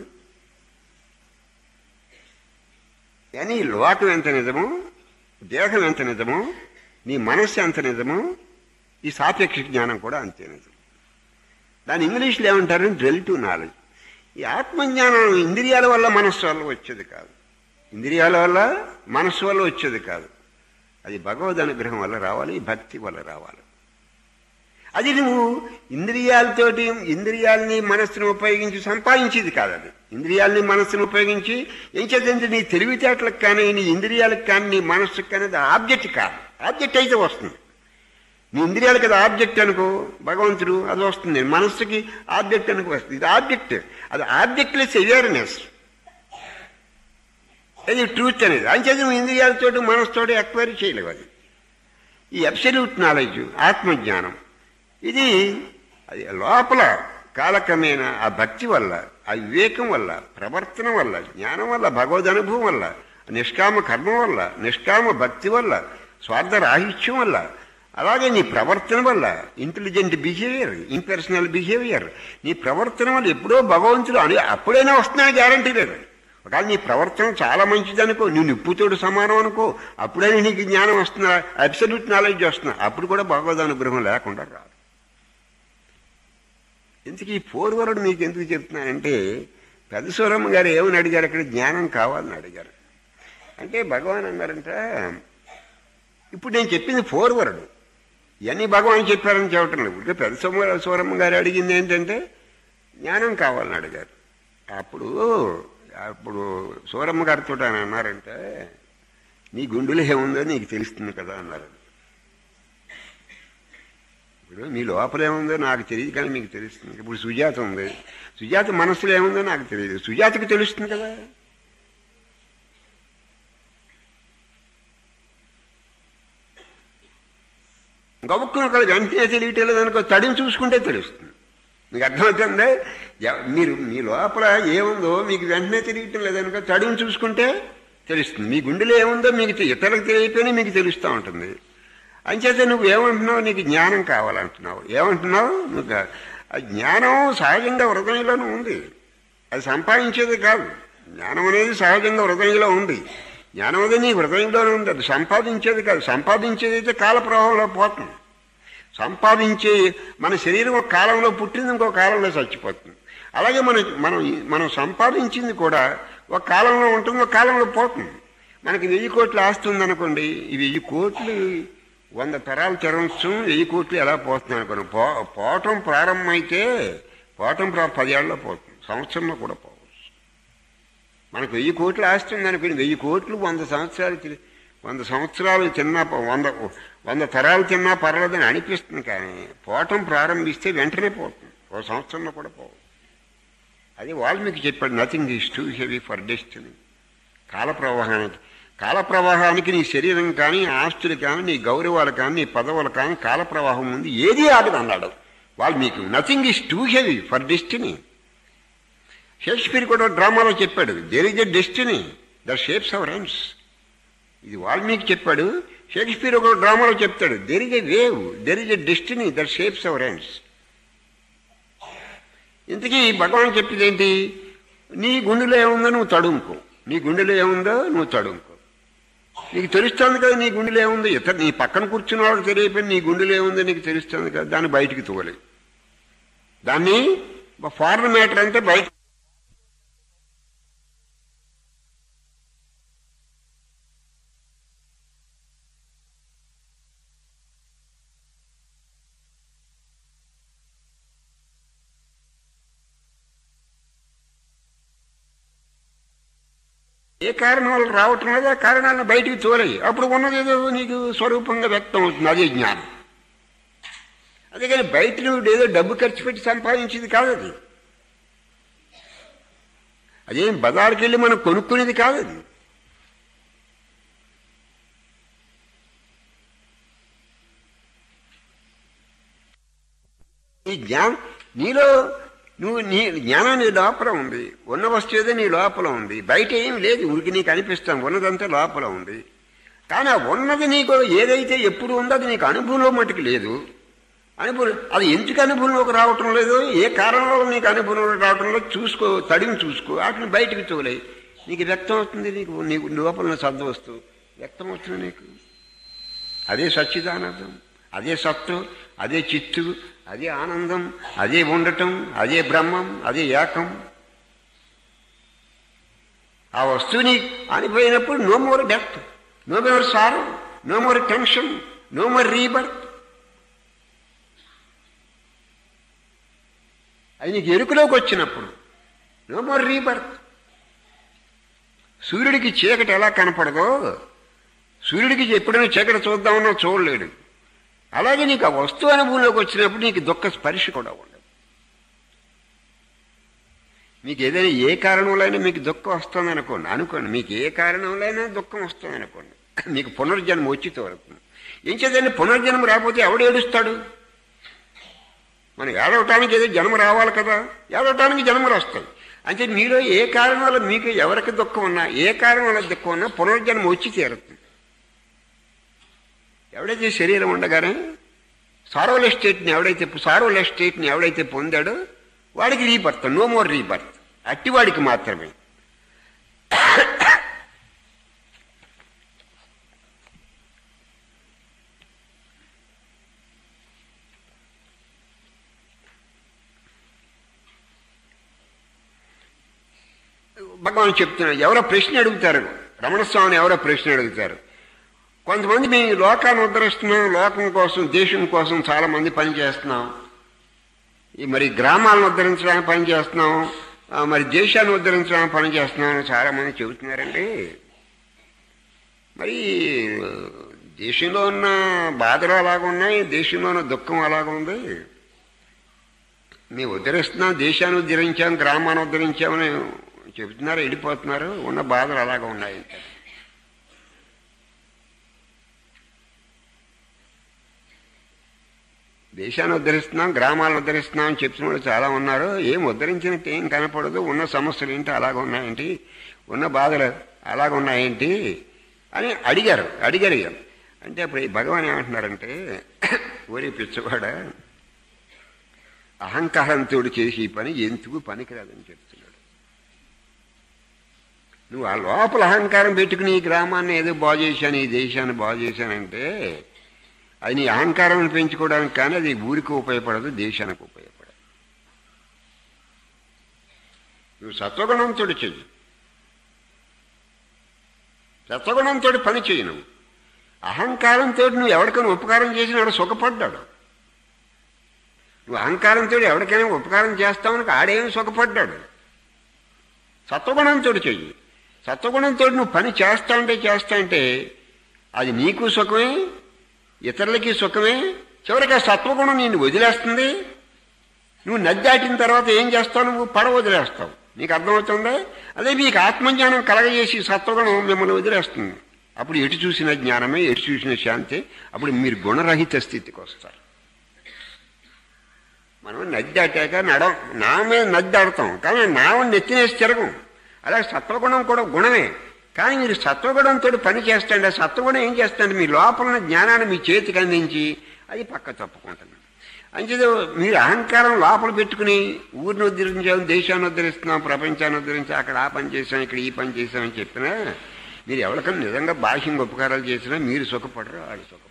కానీ ఈ లోకం ఎంత నిజమో దేహం ఎంత నిజమో నీ మనస్సు ఎంత నిజమో ఈ సాపేక్ష జ్ఞానం కూడా అంతే నిజం దాని ఇంగ్లీష్లో ఏమంటారు రిలేటివ్ నాలెడ్జ్ ఈ ఆత్మజ్ఞానం ఇంద్రియాల వల్ల మనస్సు వల్ల వచ్చేది కాదు ఇంద్రియాల వల్ల మనస్సు వల్ల వచ్చేది కాదు అది భగవద్ అనుగ్రహం వల్ల రావాలి భక్తి వల్ల రావాలి అది నువ్వు ఇంద్రియాలతోటి ఇంద్రియాలని మనస్సును ఉపయోగించి సంపాదించేది కాదు అది ఇంద్రియాలని మనస్సును ఉపయోగించి ఏం చేద్దంటే నీ తెలివితేటలకు కానీ నీ ఇంద్రియాలకు కానీ నీ మనస్సుకు కానీ అది ఆబ్జెక్ట్ కాదు ఆబ్జెక్ట్ అయితే వస్తుంది నీ ఇంద్రియాలకు అది ఆబ్జెక్ట్ అనుకో భగవంతుడు అది వస్తుంది మనస్సుకి ఆబ్జెక్ట్ అనుకో వస్తుంది ఇది ఆబ్జెక్ట్ అది ఆబ్జెక్ట్లెస్ అవేర్నెస్ అది ట్రూత్ అనేది అంచేది నువ్వు ఇంద్రియాలతోటి మనసుతోటి ఎక్వైరీ చేయలేవు అది ఈ అబ్సల్యూట్ నాలెడ్జ్ ఆత్మజ్ఞానం ఇది అది లోపల కాలక్రమేణా ఆ భక్తి వల్ల ఆ వివేకం వల్ల ప్రవర్తన వల్ల జ్ఞానం వల్ల భగవద్ అనుభవం వల్ల నిష్కామ కర్మ వల్ల నిష్కామ భక్తి వల్ల స్వార్థ రాహిత్యం వల్ల అలాగే నీ ప్రవర్తన వల్ల ఇంటెలిజెంట్ బిహేవియర్ ఇంపర్సనల్ బిహేవియర్ నీ ప్రవర్తన వల్ల ఎప్పుడో భగవంతుడు అని అప్పుడైనా వస్తున్నాయని గ్యారంటీ లేదు ఒకవేళ నీ ప్రవర్తన చాలా మంచిదనుకో నువ్వు నిప్పుతోడు సమానం అనుకో అప్పుడైనా నీకు జ్ఞానం వస్తున్నా అబ్సల్యూట్ నాలెడ్జ్ వస్తున్నా అప్పుడు కూడా భగవద్ అనుగ్రహం లేకుండా రాదు ఇంతకీ ఈ పూర్వరుడు మీకు ఎందుకు చెప్తున్నానంటే పెద్దస్వరమ్మ గారు ఏమని అడిగారు అక్కడ జ్ఞానం కావాలని అడిగారు అంటే భగవాన్ అన్నారంట ఇప్పుడు నేను చెప్పింది పూర్వరుడు ఇవన్నీ భగవాన్ చెప్పారని చెప్పటం లేదు ఇప్పుడు పెద్ద సోమ సూరమ్మ గారు అడిగింది ఏంటంటే జ్ఞానం కావాలని అడిగారు అప్పుడు అప్పుడు సూరమ్మ గారితో ఆయన అన్నారంటే నీ గుండెలో ఏముందో నీకు తెలుస్తుంది కదా అన్నారు ఇప్పుడు మీ లోపల ఏముందో నాకు తెలియదు కానీ మీకు తెలుస్తుంది ఇప్పుడు సుజాత ఉంది సుజాత మనసులో ఏముందో నాకు తెలియదు సుజాతకి తెలుస్తుంది కదా గబుక్కున ఒకళ్ళు వెంటనే తెలియటం లేదనుకో తడిని చూసుకుంటే తెలుస్తుంది మీకు అర్థమవుతుందే ఎవ- మీరు మీ లోపల ఏముందో మీకు వెంటనే తెలియటం లేదనుకో తడిని చూసుకుంటే తెలుస్తుంది మీ గుండెలో ఏముందో మీకు తె- ఇతరులకు తెలియకపోయినా మీకు తెలుస్తూ ఉంటుంది అంచేత నువ్వు ఏమంటున్నావు నీకు జ్ఞానం కావాలంటున్నావు ఏమంటున్నావు నువ్వు కా- ఆ జ్ఞానం సహజంగా హృదయంలోనే ఉంది అది సంపాదించేది కాదు జ్ఞానం అనేది సహజంగా హృదయంలో ఉంది జ్ఞానం అనేది నీ హృదయంలోనే ఉంది అది సంపాదించేది కాదు సంపాదించేది అయితే కాల ప్రవాహంలో పోతుంది సంపాదించే మన శరీరం ఒక కాలంలో పుట్టింది ఇంకో కాలంలో చచ్చిపోతుంది అలాగే మన మనం మనం సంపాదించింది కూడా ఒక కాలంలో ఉంటుంది ఒక కాలంలో పోతుంది మనకి వెయ్యి కోట్లు ఆస్తి ఉందనుకోండి ఈ వెయ్యి కోట్లు వంద తరాలు తెరవచ్చు వెయ్యి కోట్లు ఎలా పోతుంది అనుకోండి పో పోవటం ప్రారంభమైతే పోవటం ప్రా పదేళ్లలో పోతుంది సంవత్సరంలో కూడా పోవచ్చు మనకు వెయ్యి కోట్లు ఆస్తి ఉందనుకోండి వెయ్యి కోట్లు వంద సంవత్సరాలు తి- వంద సంవత్సరాలు తిన్నా ప- వంద వంద తరాలు తిన్నా పర్వాలేదని అనిపిస్తుంది కానీ పోవటం ప్రారంభిస్తే వెంటనే పోతుంది ఓ సంవత్సరంలో కూడా పోవు అది వాల్మీకి చెప్పాడు nothing is too heavy for destiny కాల ప్రవాహానికి కాల ప్రవాహానికి నీ శరీరం కానీ ఆస్తులు కానీ నీ గౌరవాలు కానీ నీ పదవులు కానీ కాల ప్రవాహం ఉంది ఏది ఆగదు అన్నాడు Valmiki nothing is too heavy for destiny Shakespeare కూడా డ్రామాలో చెప్పాడు there is a destiny the shapes our ends ఇది వాల్మీకి చెప్పాడు షేక్స్పియర్ ఒక డ్రామాలో చెప్తాడు there is a wave there is a destiny that shapes our ends ఇంతకీ భగవాన్ చెప్పింది ఏంటి నీ గుండెలో ఏముందో నువ్వు తడుముకో నీ గుండెలో ఏముందో నువ్వు తడుముకో నీకు తెలుస్తుంది కదా నీ గుండెలో ఏముందో ఇతర నీ పక్కన కూర్చున్న వాళ్ళకి తెలియపోయి నీ గుండెలో ఏముందో నీకు తెలుస్తుంది కదా దాన్ని బయటికి తోలే దాన్ని ఫారెన్ మ్యాటర్ అంటే బయట ఏ కారణం వల్ల రావటం లేదు ఆ కారణాలను బయటికి తోలేయి అప్పుడు ఉన్నది ఏదో నీకు స్వరూపంగా వ్యక్తం అవుతుంది అదే జ్ఞానం అదే కానీ బయట నువ్వు ఏదో డబ్బు ఖర్చు పెట్టి సంపాదించేది కాదు అది అదేం బజార్కి వెళ్ళి మనం కొనుక్కునేది కాదు అది ఈ జ్ఞానం నీలో నువ్వు నీ జ్ఞానం నీ లోపల ఉంది ఉన్న వస్తువు ఏదో నీ లోపల ఉంది బయట ఏం లేదు ఉరికి నీకు అనిపిస్తాం ఉన్నదంతా లోపల ఉంది కానీ ఆ ఉన్నది నీకు ఏదైతే ఎప్పుడు ఉందో అది నీకు అనుభవంలో మటుకు లేదు అనుభవం అది ఎందుకు అనుభవంలోకి రావటం లేదు ఏ కారణం వల్ల నీకు అనుభవంలోకి రావటం లేదు చూసుకో తడిని చూసుకో వాటిని బయటికి తోలే నీకు వ్యక్తం అవుతుంది నీకు నీకు లోపల శబ్దం వస్తూ వ్యక్తం అవుతుంది నీకు అదే సచ్చిదానందం అదే సత్తు అదే చిత్తు అదే ఆనందం అదే ఉండటం అదే బ్రహ్మం అదే ఏకం ఆ వస్తువుని అనిపోయినప్పుడు no more death no more sorrow no more tension no more rebirth అది నీకు ఎరుకలోకి వచ్చినప్పుడు నో మోర్ రీబర్త్ సూర్యుడికి చీకటి ఎలా కనపడదో సూర్యుడికి ఎప్పుడైనా చీకటి చూద్దామన్నా చూడలేడు అలాగే నీకు ఆ వస్తువు అనుభవంలోకి వచ్చినప్పుడు నీకు దుఃఖ స్పర్శ కూడా ఉండదు మీకు ఏదైనా ఏ కారణంలో మీకు దుఃఖం వస్తుంది అనుకోండి అనుకోండి మీకు ఏ కారణంలో దుఃఖం వస్తుంది అనుకోండి మీకు పునర్జన్మ వచ్చి తోడుతుంది ఏం చేద్దండి పునర్జన్మ రాకపోతే ఎవడు ఏడుస్తాడు మనం ఏడవటానికి ఏదో జన్మ రావాలి కదా ఏడవటానికి జన్మలు వస్తాయి అంటే మీలో ఏ కారణం వల్ల మీకు ఎవరికి దుఃఖం ఉన్నా ఏ కారణం వల్ల దుఃఖం ఉన్నా పునర్జన్మ వచ్చి తీరుతుంది ఎవడైతే శరీరం ఉండగానే సారోల్ ఎస్టేట్ని ఎవడైతే సారోల్ ఎస్టేట్ని ఎవడైతే పొందాడో వాడికి రీబర్త్ నో మోర్ రీబర్త్ అట్టివాడికి మాత్రమే భగవాన్ చెప్తున్నారు ఎవరో ప్రశ్న అడుగుతారు రమణస్వామిని ఎవరో ప్రశ్న అడుగుతారు కొంతమంది మేము ఈ లోకాన్ని ఉద్ధరిస్తున్నాం లోకం కోసం దేశం కోసం చాలా మంది పని చేస్తున్నాం ఈ మరి గ్రామాలను ఉద్ధరించడానికి పని చేస్తున్నాం ఆ, మరి దేశాన్ని ఉద్ధరించడానికి పని చేస్తున్నాం అని చాలా మంది చెబుతున్నారండి మరి ఆ, దేశంలో ఉన్న బాధలు అలాగ ఉన్నాయి దేశంలో ఉన్న దుఃఖం అలాగ ఉంది మేము ఉద్ధరిస్తున్నాం దేశాన్ని ఉద్ధరించాం గ్రామాన్ని ఉద్ధరించామని చెబుతున్నారు వెళ్ళిపోతున్నారు ఉన్న బాధలు అలాగ ఉన్నాయి అంతే. దేశాన్ని ఉద్ధరిస్తున్నాం గ్రామాలను ఉద్ధరిస్తున్నాం అని చెప్తున్న వాళ్ళు చాలా ఉన్నారు ఏం ఉద్ధరించినట్టు ఏం కనపడదు ఉన్న సమస్యలు ఏంటి అలాగ ఉన్నాయేంటి ఉన్న బాధలు అలాగ ఉన్నాయేంటి అని అడిగారు అడిగారు ఇక. అంటే అప్పుడు ఈ భగవాన్ ఏమంటున్నారంటే ఓరి పిచ్చవాడ అహంకారంతో చేసి ఈ పని ఎందుకు పనికిరాదని చెప్తున్నాడు నువ్వు ఆ లోపల అహంకారం పెట్టుకుని ఈ గ్రామాన్ని ఏదో బాగు చేశాను ఈ దేశాన్ని బాగు చేశానంటే అది నీ అహంకారం పెంచుకోవడానికి కానీ అది ఊరికి ఉపయోగపడదు దేశానికి ఉపయోగపడదు నువ్వు సత్వగుణంతో చెయ్యి సత్వగుణంతో పని చెయ్యి నువ్వు అహంకారంతో నువ్వు ఎవరికైనా ఉపకారం చేసిన వాడు సుఖపడ్డాడు నువ్వు అహంకారంతో ఎవరికైనా ఉపకారం చేస్తావని ఆడేమి సుఖపడ్డాడు సత్వగుణంతో చెయ్యి సత్వగుణంతో నువ్వు పని చేస్తా అంటే చేస్తా అంటే అది నీకు సుఖమే ఇతరులకి సుఖమే చివరికి ఆ సత్వగుణం నేను వదిలేస్తుంది నువ్వు నది దాటిన తర్వాత ఏం చేస్తావు నువ్వు పడ వదిలేస్తావు నీకు అర్థమవుతుందా అదే మీకు ఆత్మజ్ఞానం కలగజేసి సత్వగుణం మిమ్మల్ని వదిలేస్తుంది అప్పుడు ఎటు చూసిన జ్ఞానమే ఎటు చూసిన శాంతి అప్పుడు మీరు గుణరహిత స్థితికి వస్తారు మనం నది దాటాక నడం నా మీద నది దాడతాం కానీ నావ నెత్తినేసి తిరగం అలాగే సత్వగుణం కూడా గుణమే కానీ మీరు సత్వగుణంతో పని చేస్తాండి ఆ సత్వగుణం ఏం చేస్తాండి మీ లోపల ఉన్న జ్ఞానాన్ని మీ చేతికి అందించి అది పక్క తప్పుకుంటుంది అంచేది మీరు అహంకారం లోపల పెట్టుకుని ఊరిని ఉద్ధరించాం దేశాన్ని ఉద్ధరిస్తున్నాం ప్రపంచాన్ని ఉద్ధరించాం అక్కడ ఆ పని చేసాం ఇక్కడ ఈ పని చేసామని చెప్పినా మీరు ఎవరికైనా నిజంగా బాహ్యంగా ఉపకారాలు చేసినా మీరు సుఖపడరు వాళ్ళు సుఖపడరు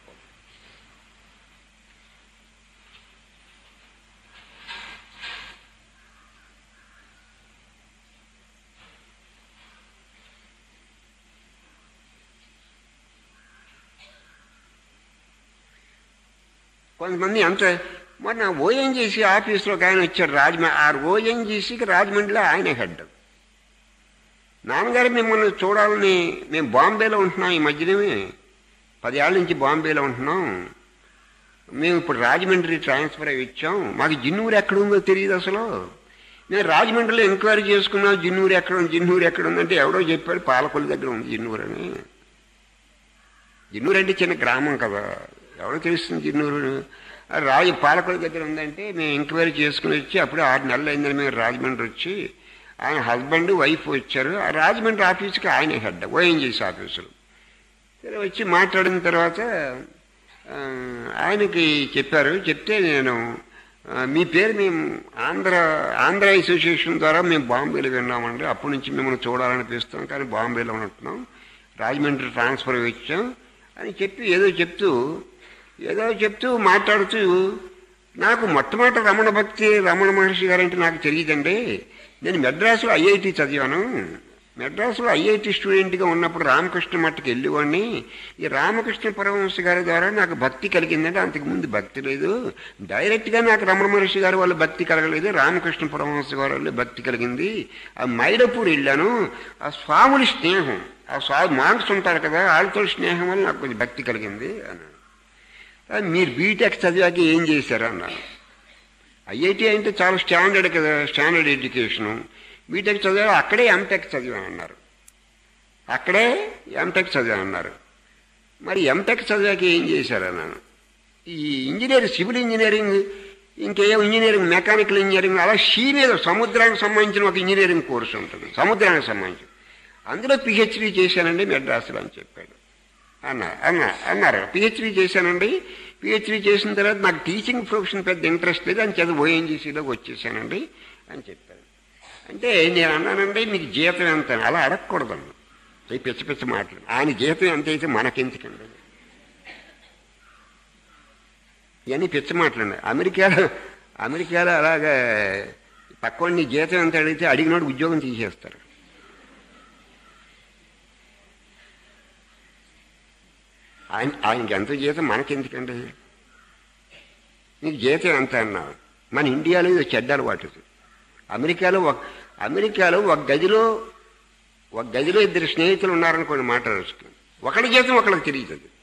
కొంతమంది అంత మొన్న ఓఎన్జీసీ ఆఫీస్లోకి ఆయన వచ్చాడు రాజమండ్రి ఆ ఓఎన్జీసీకి రాజమండ్రిలో ఆయన హెడ్ నాన్నగారు మిమ్మల్ని చూడాలని మేము బాంబేలో ఉంటున్నాం ఈ మధ్యనే పదేళ్ళ నుంచి బాంబేలో ఉంటున్నాం మేము ఇప్పుడు రాజమండ్రి ట్రాన్స్ఫర్ అయ్యి ఇచ్చాం మాకు జిన్నూరు ఎక్కడ ఉందో తెలియదు అసలు నేను రాజమండ్రిలో ఎంక్వైరీ చేసుకున్నాం జిన్నూరు ఎక్కడ ఉంది జిన్నూరు ఎక్కడ ఉందంటే ఎవడో చెప్పాడు పాలకొల్లి దగ్గర ఉంది జిన్నూరు అని జిన్నూరు అంటే చిన్న గ్రామం కదా ఎవరో తెలుస్తుంది జిన్నూరు ఆ రాజు పాలకొల్లి దగ్గర ఉందంటే మేము ఎంక్వైరీ చేసుకుని వచ్చి అప్పుడే ఆరు నెలలు అయిందని మేము రాజమండ్రి వచ్చి ఆయన హస్బెండ్ వైఫ్ వచ్చారు ఆ రాజమండ్రి ఆఫీస్కి ఆయన హెడ్ ఓఎన్జీసీ ఆఫీసులో సరే వచ్చి మాట్లాడిన తర్వాత ఆ, ఆయనకి చెప్పారు చెప్తే నేను ఆ, మీ పేరు మేము ఆంధ్ర ఆంధ్ర అసోసియేషన్ ద్వారా మేము బాంబేలో విన్నామండి అప్పటి నుంచి మిమ్మల్ని చూడాలనిపిస్తాం కానీ బాంబేలో ఉంటున్నాం రాజమండ్రి ట్రాన్స్ఫర్ ఇచ్చాం అని చెప్పి ఏదో చెప్తూ ఏదో చెప్తూ మాట్లాడుతూ నాకు మొట్టమొదటి రమణ భక్తి రమణ మహర్షి గారంటే నాకు తెలియదండి నేను మెడ్రాసులో ఐఐటి చదివాను మెడ్రాసులో ఐఐటి స్టూడెంట్గా ఉన్నప్పుడు రామకృష్ణ మట్టకి వెళ్ళేవాడిని ఈ రామకృష్ణ పరమహంస గారి ద్వారా నాకు భక్తి కలిగిందంటే అంతకుముందు భక్తి లేదు డైరెక్ట్గా నాకు రమణ మహర్షి గారి వల్ల భక్తి కలగలేదు రామకృష్ణ పరమహంస గారి వల్ల భక్తి కలిగింది ఆ మైలపూర్ వెళ్ళాను ఆ స్వాముని స్నేహం ఆ స్వామి మాంక్స్ ఉంటారు కదా వాళ్ళతో స్నేహం వల్ల నాకు కొంచెం భక్తి కలిగింది అన్నాడు "ఆ, మీరు బీటెక్ చదివాక ఏం చేశారు అన్నాను ఐఐటి అంటే చాలా స్టాండర్డ్ కదా స్టాండర్డ్ ఎడ్యుకేషను బీటెక్ చదివా అక్కడే ఎంటెక్ చదివాను అన్నారు అక్కడే ఎంటెక్ చదివాను అన్నారు మరి ఎంటెక్ చదివాక ఏం చేశారు అన్నాను ఈ ఇంజనీర్ సివిల్ ఇంజనీరింగ్ ఇంకేం ఇంజనీరింగ్ మెకానికల్ ఇంజనీరింగ్ అలా షీ మీద సముద్రానికి సంబంధించిన ఒక ఇంజనీరింగ్ కోర్సు ఉంటుంది సముద్రానికి సంబంధించి అందులో పిహెచ్డీ చేశానండి మెడ్రాసులో అని చెప్పాడు అన్న అన్న అన్నారు పిహెచ్డీ చేశానండి పిహెచ్డీ చేసిన తర్వాత నాకు టీచింగ్ ప్రొఫెషన్ పెద్ద ఇంట్రెస్ట్ లేదు అని చదువు ఓఎన్జీసీలోకి వచ్చేసానండి అని చెప్పాను అంటే నేను అన్నానండి మీకు జీతం ఎంత అని. అలా అడగకూడదండి ఈ పిచ్చ పిచ్చ మాటలు ఆయన జీతం ఎంత అయితే మనకెందుకండి ఇవన్నీ పిచ్చ మాటలండి అమెరికాలో అమెరికాలో అలాగా పక్కోడిని జీతం ఎంత అడిగితే అడిగినోడు ఉద్యోగం తీసేస్తారు ఆయన ఆయనకి ఎంత జీతం మనకెందుకండి నీకు జీతం ఎంత అన్నావు మన ఇండియాలో ఇది చెడ్డ అలవాటు ఇది. అమెరికాలో ఒక అమెరికాలో ఒక గదిలో ఒక గదిలో ఇద్దరు స్నేహితులు ఉన్నారనుకోండి మాట్లాడుతున్నాను ఒకటి జీతం ఒకరికి తెలియదు అది.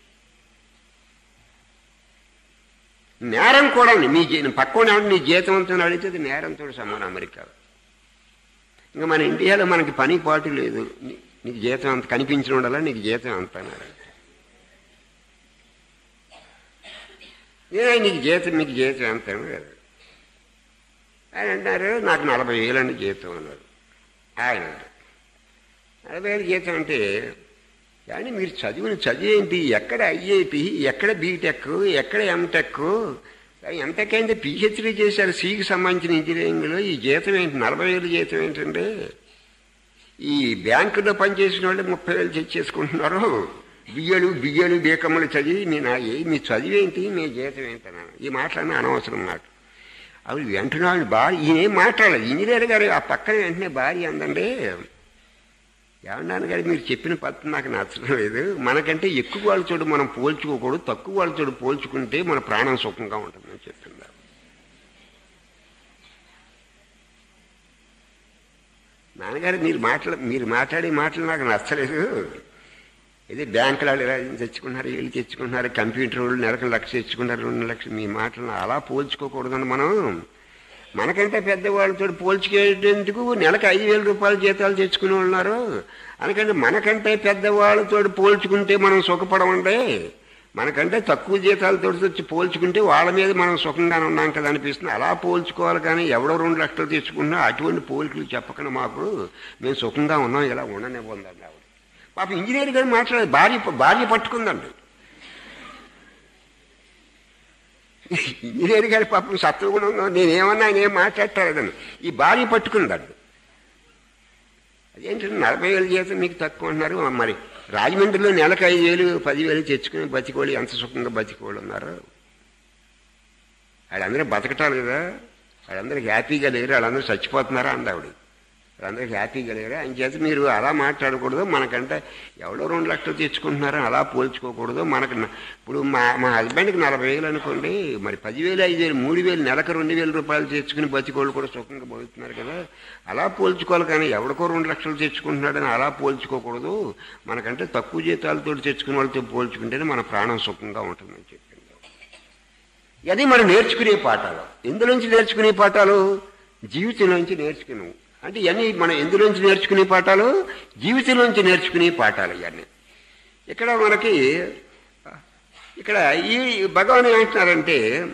నేరం కూడా ఉంది. మీ జీ- పక్కన నీ జీతం ఎంత అని అడిగితే అది నేరంతో సమానం అమెరికాలో ఇంకా మన ఇండియాలో మనకి పని పాటు లేదు నీ- నీకు జీతం అంత కనిపించిన వల్ల నీకు జీతం అంత అన్నారు ఏ నీకు జీతం మీకు జీతం ఎంత అన్నారు ఆయన అంటారు నాకు నలభై వేలండి జీతం అన్నారు ఆయన అన్నారు. నలభై వేలు జీతం అంటే కానీ మీరు చదివిన చదివి ఏంటి ఎక్కడ ఐఐటి ఎక్కడ బీటెక్ ఎక్కడ ఎంటెక్ ఎంటెక్ అయితే పిహెచ్డీ చేశారు సికి సంబంధించిన ఇంజనీరింగ్లో ఈ జీతం ఏంటి నలభై వేలు జీతం ఏంటంటే ఈ బ్యాంకులో పనిచేసిన వాళ్ళు ముప్పై వేలు తెచ్చేసుకుంటున్నారు బియ్యలు బియ్యలు బీకమ్మలు చదివి మీ నా ఏ మీ చదివేంటి మీ జీతం ఏంటన్నాను ఈ మాటలన్నీ అనవసరం మాట అవి వెంటనే భార్య ఈయనేం మాట్లాడలేదు ఇంజనీర్ గారు ఆ పక్కన వెంటనే భార్య అందండి ఏమన్నాను గారు మీరు చెప్పిన పద్ధతి నాకు నచ్చడం లేదు మనకంటే ఎక్కువ వాళ్ళతోడు మనం పోల్చుకోకూడదు తక్కువ వాళ్ళతోడు పోల్చుకుంటే మన ప్రాణం సుఖంగా ఉంటుందని చెప్పింది ఆవిడ. నాన్నగారు మీరు మాట్లా మీరు మాట్లాడే మాటలు నాకు నచ్చలేదు ఇది బ్యాంకులు వాళ్ళు ఇలా తెచ్చుకున్నారు వీళ్ళు తెచ్చుకుంటున్నారు కంప్యూటర్ వాళ్ళు నెలకు లక్ష తెచ్చుకున్నారు రెండు లక్షలు మీ మాటలు అలా పోల్చుకోకూడదని మనం మనకంటే పెద్దవాళ్ళతో పోల్చుకేటందుకు నెలకు ఐదు వేల రూపాయల జీతాలు తెచ్చుకునే వాళ్ళు ఉన్నారు అందుకంటే మనకంటే పెద్దవాళ్ళతో పోల్చుకుంటే మనం సుఖపడమంటే మనకంటే తక్కువ జీతాలతో వచ్చి పోల్చుకుంటే వాళ్ళ మీద మనం సుఖంగానే ఉన్నాం కదా అనిపిస్తుంది అలా పోల్చుకోవాలి కానీ ఎవడో రెండు లక్షలు తెచ్చుకున్నా అటువంటి పోలికలు చెప్పకుండా మాకు మేము సుఖంగా ఉన్నాం ఇలా ఉండనివ్వండి ఆవిడ పాప ఇంజనీర్ గారు మాట్లాడే భార్య భార్య పట్టుకుందండి ఇంజనీర్ గారి పాపం సత్వగుణంగా నేనేమన్నా ఆయన ఏం మాట్లాడతారదని ఈ భార్య పట్టుకుందండి అదేంటంటే నలభై వేలు జీతం మీకు తక్కువ అంటున్నారు మరి రాజమండ్రిలో నెలకు ఐదు వేలు పదివేలు తెచ్చుకుని బతికోళ్ళు ఎంత సుఖంగా బతికోళ్ళు ఉన్నారు వాళ్ళందరూ బతకటాలు కదా వాళ్ళందరూ హ్యాపీగా లేరు వాళ్ళందరూ చచ్చిపోతున్నారా అంది ఆవిడ వాళ్ళందరూ హ్యాపీగా లేరు అని చేత మీరు అలా మాట్లాడకూడదు మనకంటే ఎవడో రెండు లక్షలు తెచ్చుకుంటున్నారో అలా పోల్చుకోకూడదు మనకు న- ఇప్పుడు మా మా హస్బెండ్కి నలభై వేలు అనుకోండి మరి పదివేలు ఐదు వేలు మూడు వేలు నెలకు రెండు వేల రూపాయలు తెచ్చుకుని బతికోళ్ళు కూడా సుఖంగా బతుకుతున్నారు కదా అలా పోల్చుకోవాలి కానీ ఎవడికో రెండు లక్షలు తెచ్చుకుంటున్నాడని అలా పోల్చుకోకూడదు మనకంటే తక్కువ జీతాలతో తెచ్చుకునే వాళ్ళతో పోల్చుకుంటేనే మన ప్రాణం సుఖంగా ఉంటుందని చెప్పింది అది మనం నేర్చుకునే పాఠాలు ఎందులోంచి నేర్చుకునే పాఠాలు జీవితంలోంచి నేర్చుకున్నాం అంటే ఇవన్నీ మనం ఎందులోంచి నేర్చుకునే పాఠాలు జీవితంలోంచి నేర్చుకునే పాఠాలు ఇవన్నీ ఇక్కడ మనకి ఇక్కడ ఈ భగవాన్ ఏమంటున్నారంటే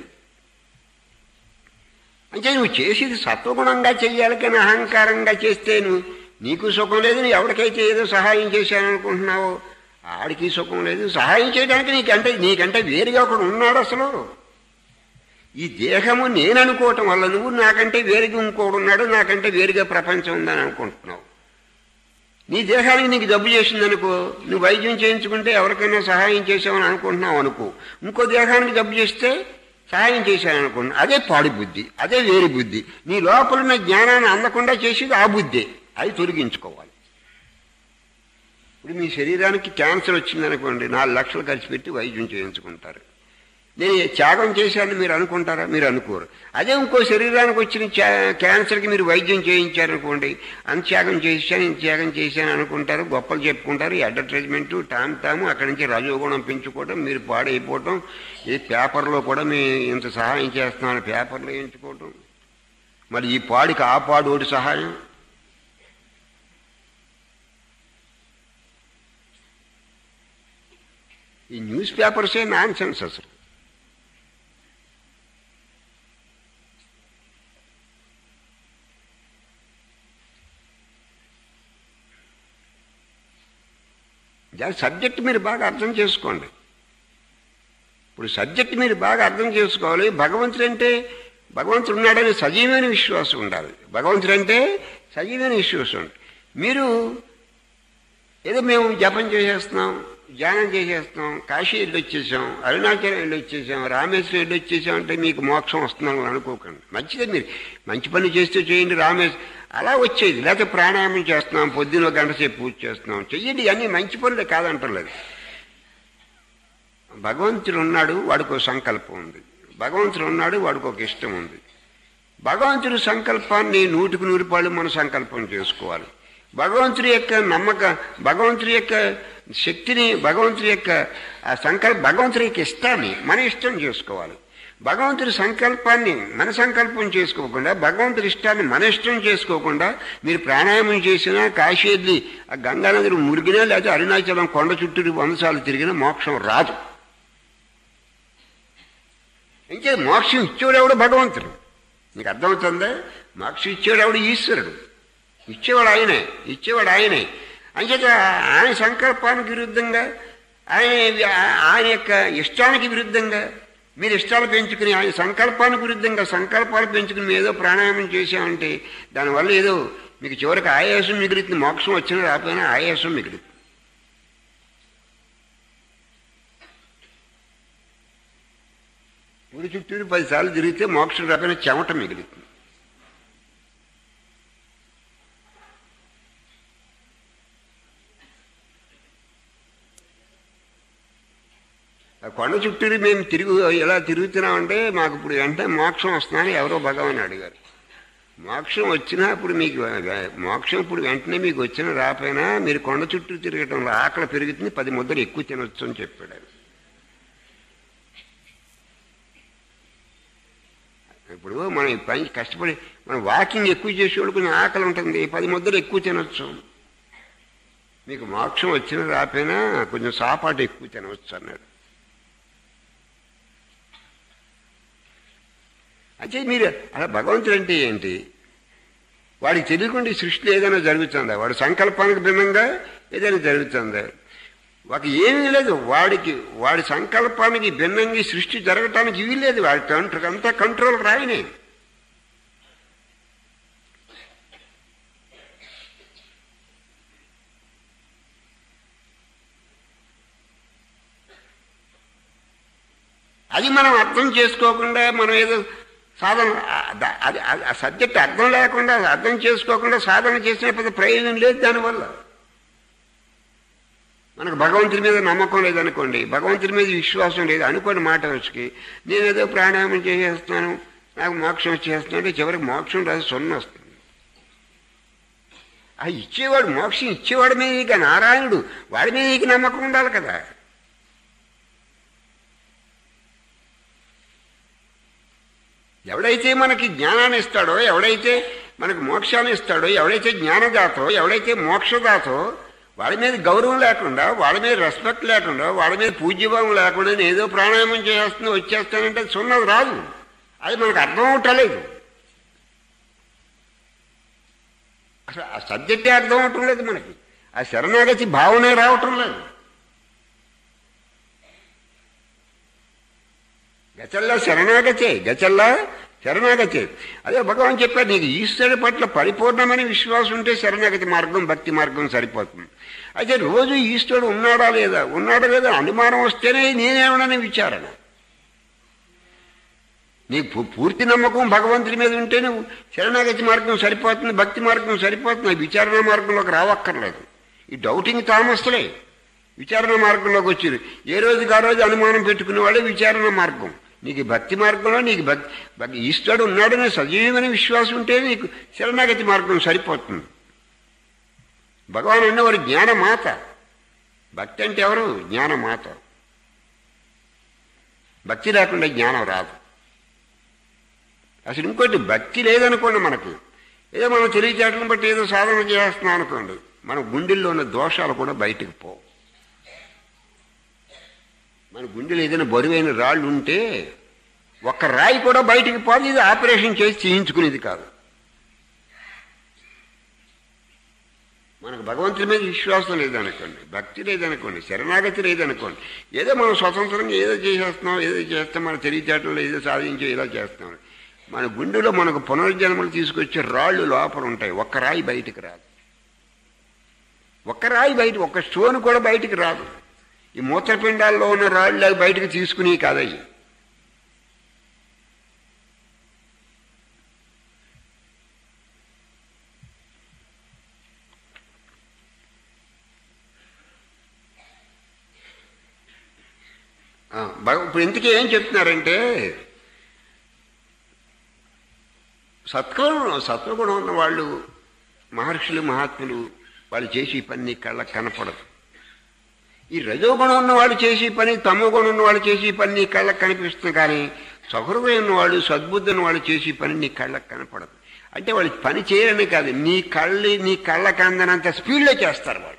అంటే నువ్వు చేసేది సత్వగుణంగా చెయ్యాలి కానీ అహంకారంగా చేస్తే నువ్వు నీకు సుఖం లేదు నువ్వు ఎవరికైతే ఏదో సహాయం చేశాను అనుకుంటున్నావో ఆడికి సుఖం లేదు సహాయం చేయడానికి నీకంటే నీకంటే వేరుగా ఒకడు ఉన్నాడు అసలు ఈ దేహము నేను అనుకోవటం వల్ల నువ్వు నాకంటే వేరుగా ఇంకోడు ఉన్నాడు నాకంటే వేరుగా ప్రపంచం ఉందని అనుకుంటున్నావు నీ దేహానికి నీకు జబ్బు చేసిందనుకో నువ్వు వైద్యం చేయించుకుంటే ఎవరికైనా సహాయం చేసావని అనుకుంటున్నావు అనుకో ఇంకో దేహానికి జబ్బు చేస్తే సహాయం చేశాను అనుకున్నా అదే పాడి బుద్ధి అదే వేరు బుద్ధి నీ లోపల ఉన్న జ్ఞానాన్ని అందకుండా చేసేది ఆ బుద్ధే అది తొలగించుకోవాలి ఇప్పుడు మీ శరీరానికి క్యాన్సర్ వచ్చిందనుకోండి నాలుగు లక్షలు ఖర్చు పెట్టి వైద్యం చేయించుకుంటారు నేను త్యాగం చేశానని మీరు అనుకుంటారా మీరు అనుకోరు అదే ఇంకో శరీరానికి వచ్చిన త్యా- క్యాన్సర్కి మీరు వైద్యం చేయించారనుకోండి అంత త్యాగం చేశాను ఇంత త్యాగం చేశాను అనుకుంటారు గొప్పలు చెప్పుకుంటారు ఈ అడ్వర్టైజ్మెంట్ టామ్ టాము అక్కడి నుంచి రజోగుణం పెంచుకోవడం మీరు పాడైపోవటం ఈ పేపర్లో కూడా మీ ఇంత సహాయం చేస్తున్నాను పేపర్లో ఎంచుకోవటం మరి ఈ పాడికి ఆ పాడు ఒకటి సహాయం ఈ న్యూస్ పేపర్సే నాన్ సెన్స్ అసలు దాని సబ్జెక్ట్ మీరు బాగా అర్థం చేసుకోండి ఇప్పుడు సబ్జెక్ట్ మీరు బాగా అర్థం చేసుకోవాలి భగవంతుడు అంటే భగవంతుడు ఉన్నాడని సజీవమైన విశ్వాసం ఉండాలి భగవంతుడు అంటే సజీవమైన విశ్వాసం ఉండాలి మీరు ఏదో మేము జపం చేసేస్తున్నాం ధ్యానం చేసేస్తున్నాం కాశీ వెళ్ళి వచ్చేసాం అరుణాచలం వెళ్ళి వచ్చేసాం రామేశ్వరం వెళ్ళి వచ్చేసాం అంటే మీకు మోక్షం వస్తుందని అనుకోకండి మంచిదే మీరు మంచి పని చేస్తూ చేయండి రామేశ్వరం అలా వచ్చేది లేకపోతే ప్రాణాయామం చేస్తున్నాం పొద్దున ఒక గంట సేపు పూజ చేస్తున్నాం చెయ్యండి అన్ని మంచి పనులే కాదంటలేదు భగవంతుడు ఉన్నాడు వాడికి ఒక సంకల్పం ఉంది భగవంతుడు ఉన్నాడు వాడికి ఒక ఇష్టం ఉంది భగవంతుడి సంకల్పాన్ని నూటికి నూరు పాళ్ళు మనం సంకల్పం చేసుకోవాలి భగవంతుడి యొక్క నమ్మక భగవంతుడి యొక్క శక్తిని భగవంతుడి యొక్క ఆ సంకల్ప భగవంతుడి యొక్క ఇష్టాన్ని మన ఇష్టం చేసుకోవాలి భగవంతుడి సంకల్పాన్ని మన సంకల్పం చేసుకోకుండా భగవంతుడి ఇష్టాన్ని మన ఇష్టం చేసుకోకుండా మీరు ప్రాణాయామం చేసినా కాశీ వెళ్ళి ఆ గంగానగర్ మురిగినా లేదా అరుణాచలం కొండ చుట్టూ వందసార్లు తిరిగినా మోక్షం రాదు ఇంకే మోక్షం ఇచ్చేవాడు ఎవడు భగవంతుడు నీకు అర్థమవుతుందా మోక్షం ఇచ్చేవాడు ఎవడు ఈశ్వరుడు ఇచ్చేవాడు ఆయనే ఇచ్చేవాడు ఆయనే అంచేత ఆయన సంకల్పానికి విరుద్ధంగా ఆయన ఆయన యొక్క ఇష్టానికి విరుద్ధంగా మీరు ఇష్టాలు పెంచుకుని ఆయన సంకల్పానికి విరుద్ధంగా సంకల్పాలు పెంచుకుని మీరు ఏదో ప్రాణాయామం చేశామంటే దానివల్ల ఏదో మీకు చివరికి ఆయాసం మిగులుతుంది మోక్షం వచ్చినా రాకపోయినా ఆయాసం మిగులుతుంది ఊరి చుట్టూరు పదిసార్లు తిరిగితే మోక్షం రాకపోయినా చెమట మిగులుతుంది ఆ కొండ చుట్టూరు మేము తిరుగు ఎలా తిరుగుతున్నామంటే మాకు ఇప్పుడు వెంటనే మోక్షం వస్తుందని ఎవరో భగవాన్ అడిగారు మోక్షం వచ్చినా ఇప్పుడు మీకు మోక్షం ఇప్పుడు వెంటనే మీకు వచ్చినా రాపోయినా మీరు కొండ చుట్టూ తిరగటంలో ఆకలి పెరుగుతుంది పది ముద్దలు ఎక్కువ తినొచ్చు అని చెప్పాడు ఆయన. ఇప్పుడు మనం ఈ పని కష్టపడి మనం వాకింగ్ ఎక్కువ చేసేవాడు కొంచెం ఆకలి ఉంటుంది పది ముద్దలు ఎక్కువ తినొచ్చు మీకు మోక్షం వచ్చినా రాపోయినా కొంచెం సాపాటు ఎక్కువ తినవచ్చు అన్నాడు అంటే మీరు అలా భగవంతుడు అంటే ఏంటి వాడికి తెలియకుండా ఈ సృష్టిలో ఏదైనా జరుగుతుందా వాడి సంకల్పానికి భిన్నంగా ఏదైనా జరుగుతుందా ఒక ఏమీ లేదు వాడికి వాడి సంకల్పానికి భిన్నంగా ఈ సృష్టి జరగటానికి ఇవి లేదు వాడి కంట్రోల్ అంతా కంట్రోల్ రాయనే అది మనం అర్థం చేసుకోకుండా మనం ఏదో సాధన ఆ- ద- అది అది- ఆ సబ్జెక్ట్ అర్థం లేకుండా అర్థం చేసుకోకుండా సాధన చేసిన పెద్ద ప్రయోజనం లేదు దానివల్ల మనకు భగవంతుడి మీద నమ్మకం లేదనుకోండి భగవంతుడి మీద విశ్వాసం లేదు అనుకోని మాట వచ్చి నేను ఏదో ప్రాణాయామం చేసేస్తున్నాను నాకు మోక్షం వచ్చేస్తున్నాను అంటే చివరికి మోక్షం రాదు సొన్న వస్తుంది ఆ ఇచ్చేవాడు మోక్షం ఇచ్చేవాడి మీద ఇక నారాయణుడు వాడి మీద నీకు నమ్మకం ఉండాలి కదా ఎవడైతే మనకి జ్ఞానాన్ని ఇస్తాడో ఎవడైతే మనకు మోక్షాన్ని ఇస్తాడో ఎవడైతే జ్ఞానదాతో ఎవడైతే మోక్షదాతో వాడి మీద గౌరవం లేకుండా వాడి మీద రెస్పెక్ట్ లేకుండా వాడి మీద పూజ్యభావం లేకుండా నేను ఏదో ప్రాణాయామం చేస్తున్నా వచ్చేస్తానంటే అది సున్నది రాదు అది మనకు అర్థం అవటలేదు అసలు ఆ సబ్జెక్టే అర్థం అవటం లేదు మనకి ఆ శరణాగతి భావనే రావటం లేదు గచల్లా శరణాగతే గచల్లా శరణాగతే అదే భగవాన్ చెప్పారు నీకు ఈశ్వరుడి పట్ల పరిపూర్ణమైన విశ్వాసం ఉంటే శరణాగతి మార్గం భక్తి మార్గం సరిపోతుంది అయితే రోజు ఈశ్వరుడు ఉన్నాడా లేదా ఉన్నాడా లేదా అనుమానం వస్తేనే నేనేమనని విచారణ నీకు పూ- పూర్తి నమ్మకం భగవంతుడి మీద ఉంటే నువ్వు శరణాగతి మార్గం సరిపోతుంది భక్తి మార్గం సరిపోతుంది ఆ విచారణ మార్గంలోకి రావక్కర్లేదు ఈ డౌటింగ్ తామస్తులే విచారణ మార్గంలోకి వచ్చారు ఏ రోజుకి ఆ రోజు అనుమానం పెట్టుకునే వాళ్ళే విచారణ మార్గం నీకు ఈ భక్తి మార్గంలో నీకు భక్తి భక్తి- ఈశ్వరుడు ఉన్నాడనే సజీవమైన విశ్వాసం ఉంటే నీకు శరణాగతి మార్గం సరిపోతుంది భగవాన్ అన్నవారు జ్ఞానమాత భక్తి అంటే ఎవరు జ్ఞానమాత భక్తి లేకుండా జ్ఞానం రాదు అసలు ఇంకోటి భక్తి లేదనుకోండి మనకు ఏదో మనం తెలియచేయటం బట్టి ఏదో సాధన చేస్తున్నాం అనుకోండి మన గుండెల్లో ఉన్న దోషాలు కూడా బయటకు పోవు మన గుండెలో ఏదైనా బరువైన రాళ్ళు ఉంటే ఒక్క రాయి కూడా బయటికి పోదు ఇది ఆపరేషన్ చేసి చేయించుకునేది కాదు మనకు భగవంతుడి మీద విశ్వాసం లేదనుకోండి భక్తి లేదనుకోండి శరణాగతి లేదనుకోండి ఏదో మనం స్వతంత్రంగా ఏదో చేసేస్తున్నాం ఏదో చేస్తాం మన తెలియచేయటంలో ఏదో సాధించే ఇలా చేస్తాం మన గుండెలో మనకు పునర్జన్మలు తీసుకొచ్చే రాళ్ళు లోపల ఉంటాయి ఒక్క రాయి బయటికి రాదు ఒక్క రాయి బయట ఒక్క స్టోన్ కూడా బయటికి రాదు ఈ మూత్రపిండాల్లో ఉన్న రాళ్ళు బయటికి తీసుకుని కాదయ్యి ఆ, భగ- ఇప్పుడు ఇంతకీ ఏం చెప్తున్నారంటే సత్వగుణం సత్వగుణం ఉన్న వాళ్ళు మహర్షులు మహాత్ములు వాళ్ళు చేసే పని నీ కళ్ళకు కనపడదు ఈ రజోగుణం ఉన్న వాళ్ళు చేసే పని తమో గుణం ఉన్న వాళ్ళు చేసే పని నీ కళ్ళకు కనిపిస్తుంది కానీ సహృదయం ఉన్నవాళ్ళు సద్బుద్ధి ఉన్న వాళ్ళు చేసే పని నీ కళ్ళకు కనపడదు అంటే వాళ్ళు పని చేయరని కాదు నీ కళ్ళి నీ కళ్ళకు అందనంత స్పీడ్లో చేస్తారు వాళ్ళు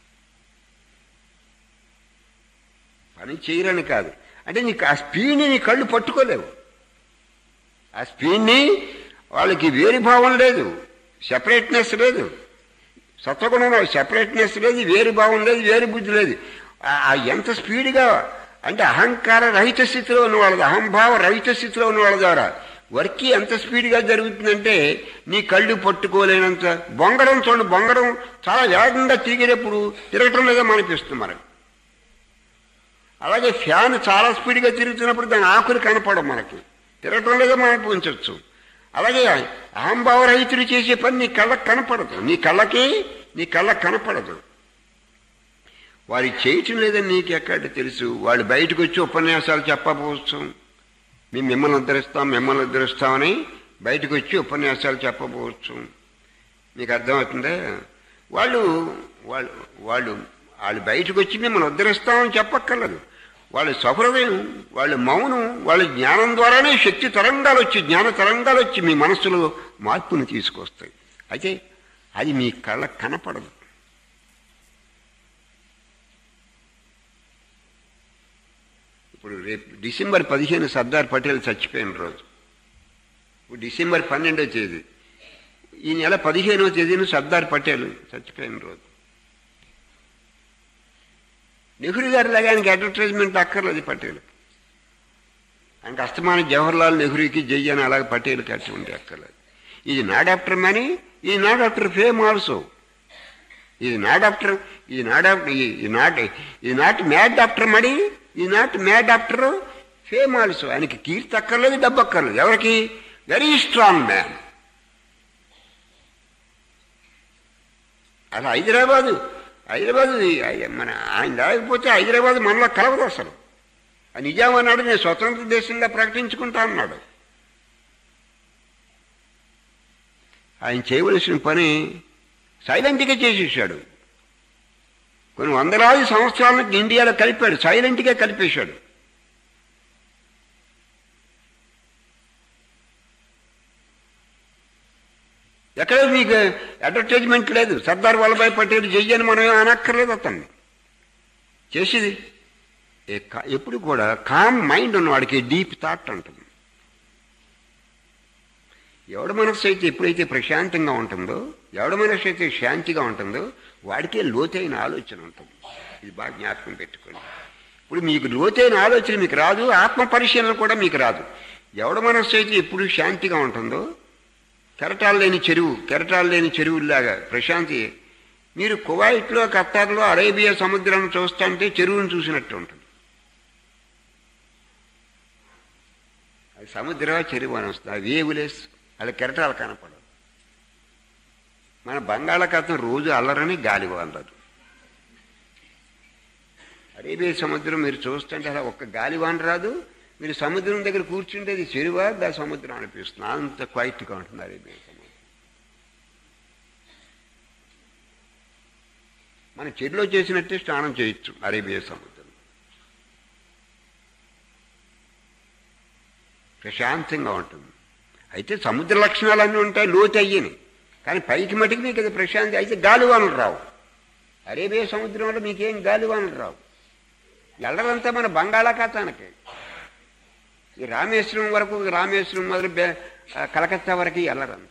పని చేయరని కాదు అంటే నీకు ఆ స్పీడ్ని నీ కళ్ళు పట్టుకోలేవు ఆ స్పీడ్ని వాళ్ళకి వేరు భావం లేదు సెపరేట్నెస్ లేదు సత్వగుణంలో సెపరేట్నెస్ లేదు వేరు భావం లేదు వేరు బుద్ధి లేదు ఆ- ఆ ఎంత స్పీడ్గా అంటే అహంకార రహిత స్థితిలో ఉన్న వాళ్ళది అహంభావ రహిత స్థితిలో ఉన్న వాళ్ళ ద్వారా వర్క్ ఎంత స్పీడ్గా జరుగుతుందంటే నీ కళ్ళు పట్టుకోలేనంత బొంగరం చూడండి బొంగరం చాలా వేగంగా తిరిగేటప్పుడు తిరగటం లేదో అనిపిస్తుంది మనకు అలాగే ఫ్యాన్ చాలా స్పీడ్గా తిరుగుతున్నప్పుడు దాని ఆకులు కనపడవు మనకి తిరగటం లేదో మనం ఉంచవచ్చు అలాగే అహంభావ రహితులు చేసే పని నీ కళ్ళకు కనపడదు నీ కళ్ళకి నీ కళ్ళకు కనపడదు వారి చేయటం లేదని నీకు ఎక్కడ తెలుసు వాళ్ళు బయటకు వచ్చి ఉపన్యాసాలు చెప్పకపోవచ్చు మేము మిమ్మల్ని ఉద్ధరిస్తాం మిమ్మల్ని ఉద్ధరిస్తామని బయటకు వచ్చి ఉపన్యాసాలు చెప్పకపోవచ్చు మీకు అర్థమవుతుందా వాళ్ళు వాళ్ళు వాళ్ళు వాళ్ళు బయటకు వచ్చి మిమ్మల్ని ఉద్ధరిస్తామని చెప్పక్కర్లేదు వాళ్ళ సహృదయం వాళ్ళ మౌనం వాళ్ళ జ్ఞానం ద్వారానే శక్తి తరంగాలు వచ్చి జ్ఞాన తరంగాలు వచ్చి మీ మనస్సులో మార్పును తీసుకొస్తాయి అయితే అది మీ కళ్ళకు కనపడదు ఇప్పుడు రేపు డిసెంబర్ పదిహేను సర్దార్ పటేల్ చచ్చిపోయిన రోజు ఇప్పుడు డిసెంబర్ పన్నెండో తేదీ ఈ నెల పదిహేనవ తేదీన సర్దార్ పటేల్ చచ్చిపోయిన రోజు నెహ్రూ గారి లాగా ఆయనకి అడ్వర్టైజ్మెంట్ అక్కర్లేదు పటేల్ ఆయనకి అస్తమాన జవహర్లాల్ నెహ్రూకి జై అని అలాగే పటేల్ కట్టి ఉంటే అక్కర్లేదు ఇది నాట్ ఆఫ్టర్ మనీ ఇది నాట్ ఆఫ్టర్ ఫేమ్ ఆల్సో ఇది నాట్ ఆఫ్టర్ ఇది నాట్ ఆఫ్టర్ ఇది నాట్ ఇది నాట్ మ్యాడ్ ఆఫ్టర్ మనీ ఇది not mad after fame also ఆయనకి కీర్తి అక్కర్లేదు డబ్బు అక్కర్లేదు ఎవరికి వెరీ స్ట్రాంగ్ మ్యాన్ అలా హైదరాబాదు హైదరాబాద్ మన ఆయన లేకపోతే హైదరాబాద్ మనలో కలవదు అసలు ఆ నిజాం అన్నాడు నేను స్వతంత్ర దేశంగా ప్రకటించుకుంటా అన్నాడు ఆయన చేయవలసిన పని సైలెంట్గా చేసేసాడు కొన్ని వందలాది సంవత్సరాలకు ఇండియాలో కలిపాడు సైలెంట్గా కలిపేశాడు ఎక్కడ మీకు అడ్వర్టైజ్మెంట్ లేదు సర్దార్ వల్లభాయ్ పటేల్ చెయ్యని మనం ఏం అనక్కర్లేదు అతన్ని చేసేది ఏ కా- ఎప్పుడు కూడా కామ్ మైండ్ ఉన్నవాడికి డీప్ థాట్ ఉంటుంది ఎవడ మనస్సు అయితే ఎప్పుడైతే ప్రశాంతంగా ఉంటుందో ఎవడ మనస్సు అయితే శాంతిగా ఉంటుందో వాడికే లోతైన ఆలోచన ఉంటుంది ఇది బాగా జ్ఞాపకం పెట్టుకోండి ఇప్పుడు మీకు లోతైన ఆలోచన మీకు రాదు ఆత్మ పరిశీలన కూడా మీకు రాదు ఎవడ మనస్సు అయితే ఎప్పుడు శాంతిగా ఉంటుందో కెరటాలు లేని చెరువు కెరటాలు లేని చెరువులాగా ప్రశాంతి మీరు కువైట్లో ఖత్తర్లో అరేబియా సముద్రాన్ని చూస్తుంటే చెరువును చూసినట్టు ఉంటుంది అది సముద్రం చెరువు అని వస్తుంది అవి వేవులేస్ అది కెరటాలు కనపడవు మన బంగాళాఖాతం రోజు అల్లరని గాలి అందదు అరేబియా సముద్రం మీరు చూస్తుంటే అలా ఒక్క గాలివాన రాదు మీరు సముద్రం దగ్గర కూర్చుంటే అది చెరువా దా సముద్రం అనిపిస్తుంది అంత క్వైట్గా ఉంటుంది అరేబియా సముద్రం మన చెరులో చేసినట్టే స్నానం చేయొచ్చు అరేబియా సముద్రం ప్రశాంతంగా ఉంటుంది అయితే సముద్ర లక్షణాలన్నీ ఉంటాయి లోతు అయ్యని కానీ పైకి మటుకు మీకు అది ప్రశాంతి అయితే గాలివానలు రావు అరేబియా సముద్రంలో మీకేం గాలివానలు రావు ఎల్లరంతా మన బంగాళాఖాతానికి ఈ రామేశ్వరం వరకు రామేశ్వరం మొదలు బె- ఆ, కలకత్తా వరకు ఎల్లరంతా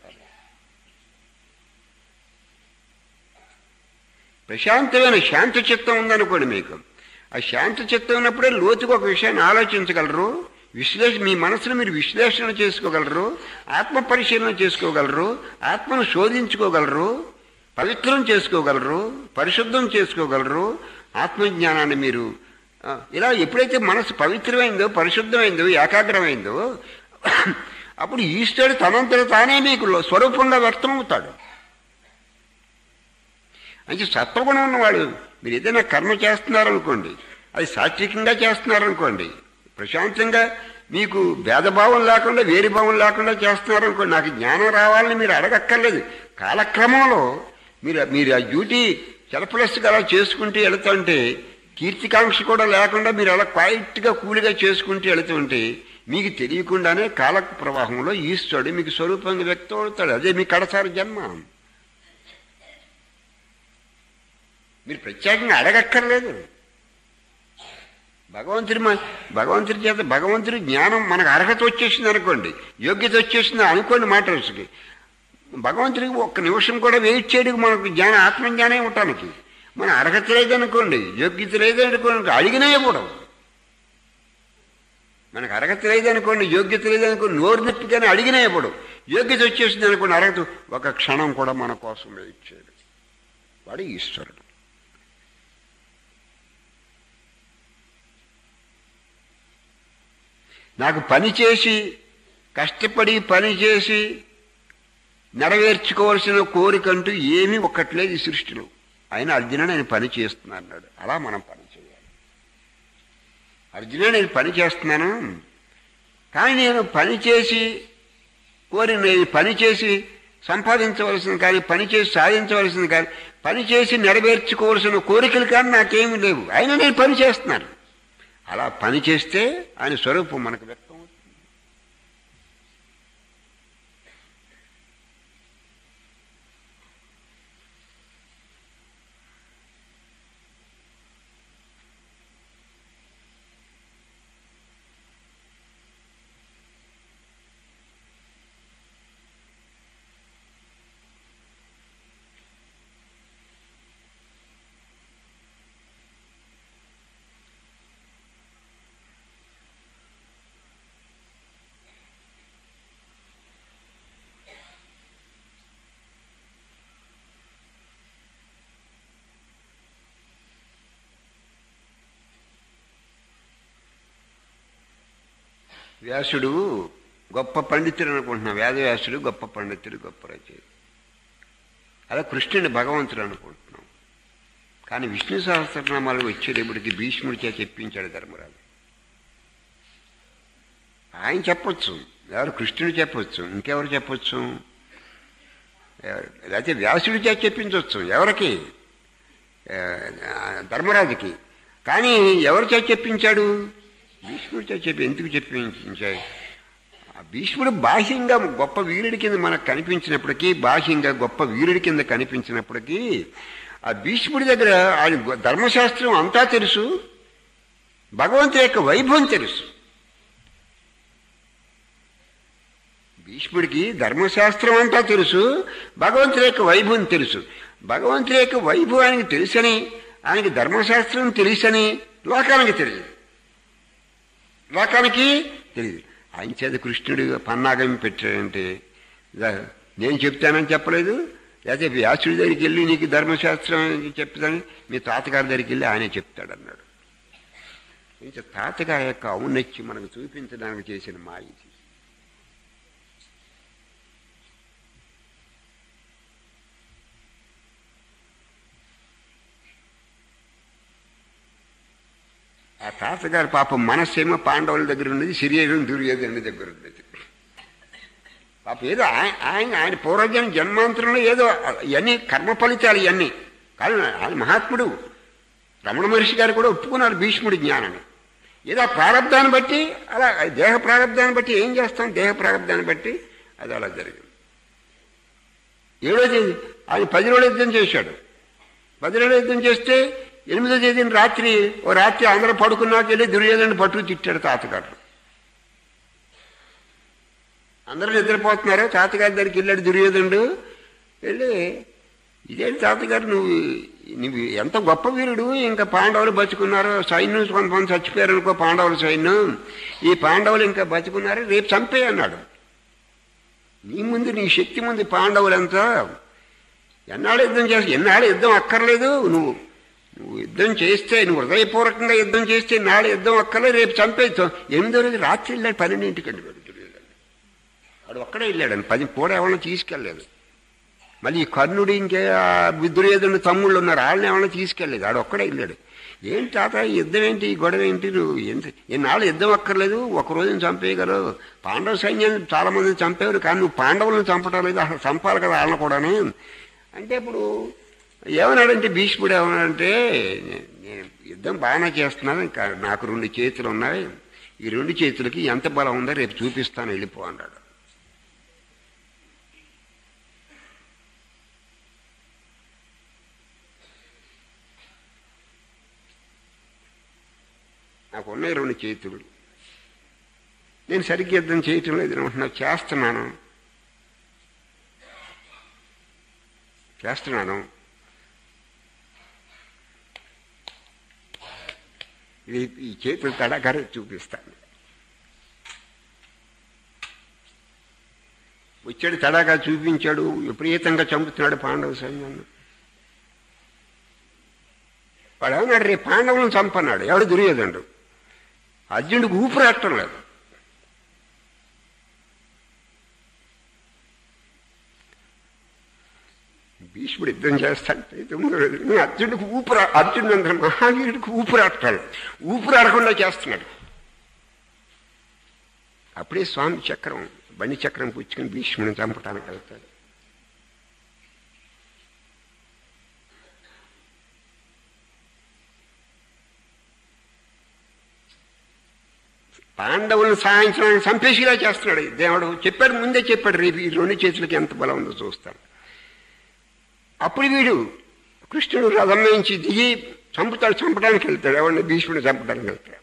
ప్రశాంతమైన శాంత చిత్తం ఉందనుకోండి మీకు ఆ శాంత చిత్తం ఉన్నప్పుడే లోతుగా ఒక విషయాన్ని ఆలోచించగలరు విశ్లేష మీ మనసును మీరు విశ్లేషణ చేసుకోగలరు ఆత్మ పరిశీలన చేసుకోగలరు ఆత్మను శోధించుకోగలరు పవిత్రం చేసుకోగలరు పరిశుద్ధం చేసుకోగలరు ఆత్మజ్ఞానాన్ని మీరు ఆ, ఇలా ఎప్పుడైతే మనసు పవిత్రమైందో పరిశుద్ధమైందో ఏకాగ్రమైందో అప్పుడు ఈశ్వరుడు తనంతట తానే మీకు లో- స్వరూపంగా వ్యక్తమవుతాడు అంటే సత్వగుణం ఉన్నవాడు మీరు ఏదైనా కర్మ చేస్తున్నారనుకోండి అది సాత్వికంగా చేస్తున్నారనుకోండి ప్రశాంతంగా మీకు భేదభావం లేకుండా వేరి భావం లేకుండా చేస్తున్నారనుకోండి నాకు జ్ఞానం రావాలని మీరు అడగక్కర్లేదు కాలక్రమంలో మీరు మీరు ఆ డ్యూటీ సెల్ఫ్లెస్గా అలా చేసుకుంటూ వెళుతుంటే కీర్తికాంక్ష కూడా లేకుండా మీరు అలా క్వైట్గా కూలిగా చేసుకుంటూ వెళుతుంటే మీకు తెలియకుండానే కాల ప్రవాహంలో ఈశ్వరుడు మీకు స్వరూపంగా వ్యక్తం అవుతాడు అదే మీ కడసారి జన్మ మీరు ప్రత్యేకంగా అడగక్కర్లేదు భగవంతుడి మ- భగవంతుడి చేత భగవంతుడి జ్ఞానం మనకు అర్హత వచ్చేసింది అనుకోండి యోగ్యత వచ్చేసింది అనుకోండి మాట వరుసకి భగవంతుడికి ఒక్క నిమిషం కూడా వెయిట్ చేయడానికి మనకు జ్ఞానం ఆత్మజ్ఞానం ఇవ్వటానికి మన అర్హత లేదనుకోండి యోగ్యత లేదనుకోండి అడిగినా ఇవ్వడం మనకు అర్హత లేదనుకోండి యోగ్యత లేదనుకోండి నోరు నొప్పిగానే అడిగినా ఇవ్వడు యోగ్యత వచ్చేసింది అనుకోండి అర్హత ఒక క్షణం కూడా మన కోసం వెయిట్ చేయడు వాడు ఈశ్వరుడు నాకు పని చేసి కష్టపడి పని చేసి నెరవేర్చుకోవాల్సిన కోరికంటూ ఏమీ ఒక్కట్లేదు ఈ సృష్టిలో ఆయన అర్జున నేను పని చేస్తున్నా అన్నాడు అలా మనం పని చేయాలి అర్జున నేను పని చేస్తున్నాను కానీ నేను పని చేసి కోరి నేను పని చేసి సంపాదించవలసింది కానీ పని చేసి సాధించవలసింది కానీ పని చేసి నెరవేర్చుకోవాల్సిన కోరికలు కానీ నాకేమీ లేవు అయినా నేను పని చేస్తున్నాను అలా పని చేస్తే ఆయన స్వరూపం మనకు వ్యక్తం అవుతుంది వ్యాసుడు గొప్ప పండితుడు అనుకుంటున్నా వేదవ్యాసుడు గొప్ప పండితుడు గొప్ప రచయిత అలా కృష్ణుని భగవంతుడు అనుకుంటున్నాం కానీ విష్ణు సహస్రనామాలు వచ్చేటప్పటికి భీష్ముడి చేత చెప్పించాడు ధర్మరాజు ఆయన చెప్పొచ్చు ఎవరు కృష్ణుడు చెప్పొచ్చు ఇంకెవరు చెప్పొచ్చు ఎవరు- లేకపోతే వ్యాసుడి చేత చెప్పించవచ్చు ఎవరికి ఆ, ధర్మరాజుకి కానీ ఎవరి చేత చెప్పించాడు భీష్ముడి చేత చెప్పి ఎందుకు చెప్పించాడు ఆ భీష్ముడు బాహ్యంగా గొప్ప వీరుడి కింద మనకు కనిపించినప్పటికీ బాహ్యంగా గొప్ప వీరుడి కింద కనిపించినప్పటికీ ఆ భీష్ముడి దగ్గర ఆయన గొ- ధర్మశాస్త్రం అంతా తెలుసు భగవంతుడి యొక్క వైభవం తెలుసు భీష్ముడికి ధర్మశాస్త్రం అంతా తెలుసు భగవంతుడి యొక్క వైభవం తెలుసు భగవంతుడి యొక్క వైభవం ఆయనకి తెలుసని ఆయనకి ధర్మశాస్త్రం తెలుసని లోకానికి తెలియదు లోకానికి తెలియదు ఆయన చేత కృష్ణుడు పన్నాగం పెట్టాడంటే ఇదా- నేను చెప్తానని చెప్పలేదు లేకపోతే వ్యాసుడి దగ్గరికి వెళ్ళి నీకు ధర్మశాస్త్రం చెప్తాను మీ తాతగారి దగ్గరికి వెళ్ళి ఆయనే చెప్తాడన్నాడు ఇంకా తాతగారి యొక్క ఔన్నత్యం మనకు చూపించడానికి చేసిన మాయ ఇది. ఆ తాతగారి పాపం మనస్సేమో పాండవుల దగ్గర ఉన్నది శరీరం దుర్యోధనుడి దగ్గర ఉన్నది పాప ఏదో ఆయన ఆయన ఆయన పూర్వజన్మ జన్మాంతరంలో ఏదో ఇవన్నీ కర్మ ఫలితాలు ఇవన్నీ కానీ ఆయన మహాత్ముడు రమణ మహర్షి గారు కూడా ఒప్పుకున్నారు భీష్ముడి జ్ఞానాన్ని ఏదో ఆ ప్రారంధాన్ని బట్టి అలా దేహ ప్రారంధాన్ని బట్టి ఏం చేస్తాం దేహ ప్రారంధాన్ని బట్టి అది అలా జరిగింది ఏడో తేదీ ఆయన పది రోజులు యుద్ధం చేశాడు పది రోజులు యుద్ధం చేస్తే ఎనిమిదో తేదీన రాత్రి ఓ రాత్రి అందరూ పడుకున్నాక వెళ్ళి దుర్యోధను పట్టుకు తిట్టాడు తాతగారు అందరూ నిద్రపోతున్నారు తాతగారి దగ్గరికి వెళ్ళాడు దుర్యోధనుడు వెళ్ళి ఇదేంటి తాతగారు నువ్వు నువ్వు ఎంత గొప్ప వీరుడు ఇంకా పాండవులు బతుకున్నారు సైన్యం కొంతమంది చచ్చిపోయారు అనుకో పాండవుల సైన్యం ఈ పాండవులు ఇంకా బతుకున్నారు రేపు చంపే అన్నాడు నీ ముందు నీ శక్తి ముందు పాండవులంతా ఎన్నాళ్ళు యుద్ధం చేసి ఎన్నాళ్ళు యుద్ధం అక్కర్లేదు నువ్వు నువ్వు యుద్ధం చేస్తే నువ్వు హృదయపూర్వకంగా యుద్ధం చేస్తే నాడు యుద్ధం అక్కర్లేదు రేపు చంపేస్తాం ఎనిమిదో రోజు రాత్రి వెళ్ళాడు పన్నెండింటికండి వాడు దుర్యోధనుడు. వాడు ఒక్కడే వెళ్ళాడని పది కూడా ఎవరిని తీసుకెళ్ళలేదు మళ్ళీ ఈ కర్ణుడు ఇంకే ఆ దుర్యోధనుడు తమ్ముళ్ళు ఉన్నారు వాళ్ళని ఎవరిని తీసుకెళ్ళలేదు ఆడు ఒక్కడే వెళ్ళాడు ఏంటి తాత ఈ యుద్ధం ఏంటి ఈ గొడవ ఏంటి నువ్వు ఎంత ఎన్నాళ్ళు యుద్ధం అక్కర్లేదు ఒక రోజుని చంపేయగలవు పాండవ సైన్యాన్ని చాలా మందిని చంపేవారు కానీ నువ్వు పాండవులను చంపడం లేదు అసలు చంపాలి కదా వాళ్ళని కూడాను అంటే ఇప్పుడు ఏమన్నాడంటే భీష్ముడు ఏమన్నాడంటే నేను యుద్ధం బాగానే చేస్తున్నాను ఇంకా నాకు రెండు చేతులు ఉన్నాయి ఈ రెండు చేతులకి ఎంత బలం ఉందో రేపు చూపిస్తాను వెళ్ళిపో అన్నాడు నాకు ఉన్నాయి రెండు చేతులు నేను సరిగ్గా యుద్ధం చేయటం లేదు అనుకుంటున్నా చేస్తున్నాను చేస్తున్నాను ఇది ఈ చేతులు తడగర చూపిస్తాను వచ్చాడు తడాగా చూపించాడు విపరీతంగా చంపుతున్నాడు పాండవ సైన్యాన్ని వాడు ఏమన్నాడు రేపు పాండవులను చంపన్నాడు ఎవడు దుర్యోధనుడు అర్జునుడికి ఊపిరాటం లేదు భీష్ముడు యుద్ధం చేస్తాంటే తొమ్మిది రోజులు అర్జునుడికి ఊపిరా అర్జునుడు అందరూ మహావీరుడికి ఊపిరాటాడు ఊపిరాడకుండా చేస్తున్నాడు అప్పుడే స్వామి చక్రం బండి చక్రం పుచ్చుకుని భీష్ముడిని చంపడానికి వెళ్తాడు పాండవులను సాయించడానికి సంపేషిలా చేస్తున్నాడు దేవుడు చెప్పాడు ముందే చెప్పాడు రేపు ఈ రెండు చేతులకి ఎంత బలం ఉందో చూస్తాను అప్పుడు వీడు కృష్ణుడు రథం నుంచి దిగి చంపుతాడు చంపడానికి వెళ్తాడు ఎవరిని భీష్ముడు చంపడానికి వెళ్తాడు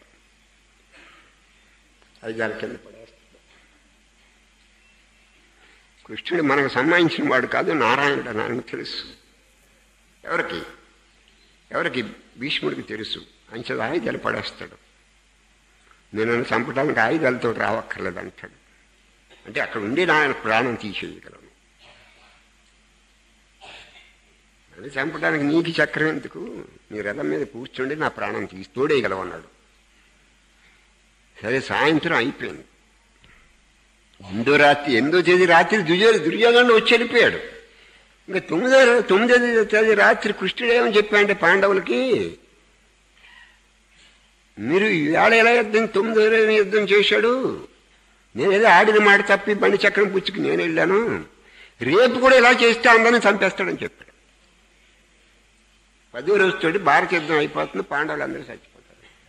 ఐదారు కింద పడేస్తాడు కృష్ణుడు మనకు సంబంధించిన వాడు కాదు నారాయణుడు అని ఆయనకు తెలుసు ఎవరికి ఎవరికి భీష్ముడికి తెలుసు అంచె ఆయుధాలు పడేస్తాడు నేను చంపడానికి ఆయుధాలతో రావక్కర్లేదు అంటాడు అంటే అక్కడ ఉండి నాయన ప్రాణం తీసేయగలను అని చంపడానికి నీకు చక్రం ఎందుకు నీ రథం మీద కూర్చుండి నా ప్రాణం తీసి తోడేయగలవు అన్నాడు సరే సాయంత్రం అయిపోయింది ఎనిమిదో రాత్రి ఎనిమిదో తేదీ రాత్రి దుర్యో దుర్యోధనుడు వచ్చి వెళ్ళిపోయాడు ఇంకా తొమ్మిదో తొమ్మిదో తేదీ రాత్రి కృష్ణుడు ఏమని చెప్పాడంటే పాండవులకి మీరు ఈవేళ ఎలా యుద్ధం తొమ్మిదో రోజున యుద్ధం చేశాడు నేను ఏదో ఆడిన మాట తప్పి బండి చక్రం పుచ్చుకు నేను వెళ్ళాను రేపు కూడా ఇలా చేస్తే అందరిని చంపేస్తాడని చెప్పాడు పదో రోజుతోటి భారత యుద్ధం అయిపోతుంది పాండవులు అందరూ చచ్చిపోతారు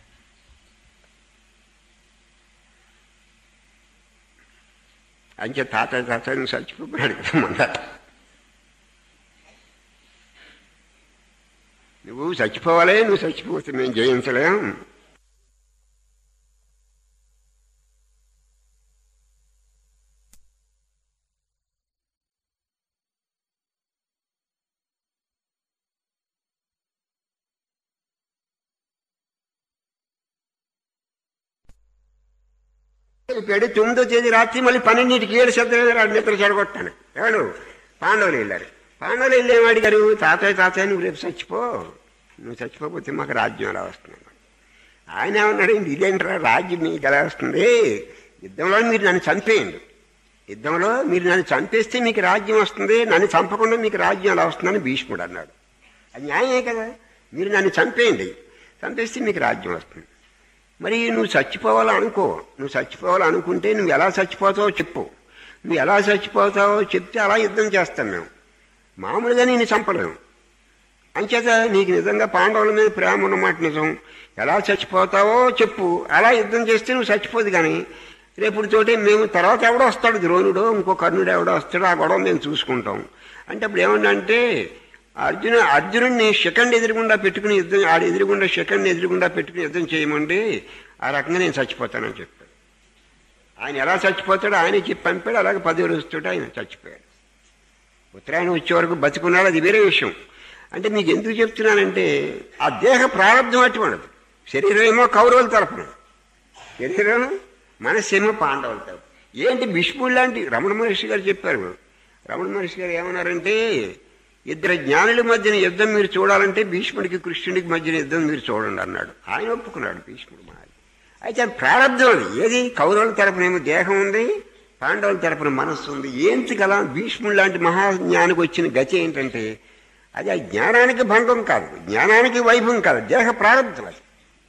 అంచే తాత తాత నువ్వు చచ్చిపోతున్నాడు కదా మన నువ్వు చచ్చిపోవాలి నువ్వు చచ్చిపోతే మేము జయించలేం వెళ్ళిపోయాడు తొమ్మిదో తేదీ రాత్రి మళ్ళీ పన్నెండింటికి ఏడు శబ్దం రాడు నిద్ర చెడగొట్టాను ఎవడు పాండవులు వెళ్ళారు పాండవులు వెళ్ళి ఏం అడిగారు తాతయ్య తాతయ్య నువ్వు రేపు చచ్చిపో నువ్వు చచ్చిపోతే మాకు రాజ్యం ఎలా వస్తుంది ఆయన ఏమన్నాడు ఇదేంట్రా రాజ్యం మీకు ఎలా వస్తుంది యుద్ధంలో మీరు నన్ను చంపేయండి యుద్ధంలో మీరు నన్ను చంపేస్తే మీకు రాజ్యం వస్తుంది నన్ను చంపకుండా మీకు రాజ్యం ఎలా వస్తుందని భీష్ముడు అన్నాడు అది న్యాయమే కదా మీరు నన్ను చంపేయండి చంపేస్తే మీకు రాజ్యం వస్తుంది మరి నువ్వు చచ్చిపోవాలనుకో నువ్వు చచ్చిపోవాలనుకుంటే నువ్వు ఎలా చచ్చిపోతావో చెప్పు నువ్వు ఎలా చచ్చిపోతావో చెప్తే అలా యుద్ధం చేస్తాం మేము మామూలుగా నేను చంపలేము అంచేత నీకు నిజంగా పాండవుల మీద ప్రేమ ఉన్నమాట నిజం ఎలా చచ్చిపోతావో చెప్పు అలా యుద్ధం చేస్తే నువ్వు చచ్చిపోదు కానీ రేపుడితోటి మేము తర్వాత ఎవడో వస్తాడు ద్రోణుడు ఇంకో కర్ణుడు ఎవడో వస్తాడు ఆ గొడవ మేము చూసుకుంటాం అంటే అప్పుడు ఏమన్నా అర్జున అర్జునుడిని సెకండ్ ఎదురుగుండా పెట్టుకుని యుద్ధం ఆడ ఎదురుగుండా సెకండ్ ఎదురుగుండా పెట్టుకుని యుద్ధం చేయమండి ఆ రకంగా నేను చచ్చిపోతానని చెప్పాడు ఆయన ఎలా చచ్చిపోతాడో ఆయన చెప్పి పంపాడు అలాగే పది రోజులతో ఆయన చచ్చిపోయాడు ఉత్తరాయణం వచ్చే వరకు బతుకున్నాడు అది వేరే విషయం అంటే మీకు ఎందుకు చెప్తున్నానంటే ఆ దేహ ప్రారంభం అటువంటిది శరీరం ఏమో కౌరవుల తరపున శరీరం మనస్సేమో పాండవుల తరపు ఏంటి భీష్ముడు లాంటి రమణ మహర్షి గారు చెప్పారు రమణ మహర్షి గారు ఏమన్నారంటే ఇద్దరు జ్ఞానుల మధ్యన యుద్ధం మీరు చూడాలంటే భీష్ముడికి కృష్ణుడికి మధ్యన యుద్ధం మీరు చూడండి అన్నాడు ఆయన ఒప్పుకున్నాడు భీష్ముడు మహారాజు అయితే అది ప్రారంభం అది ఏది కౌరవుల తరపున ఏమో దేహం ఉంది పాండవుల తరపున మనస్సు ఉంది ఏంటి కదా భీష్ముడు లాంటి మహాజ్ఞానికి వచ్చిన గతి ఏంటంటే అది ఆ జ్ఞానానికి భంగం కాదు జ్ఞానానికి వైభవం కాదు దేహ ప్రారంభం అది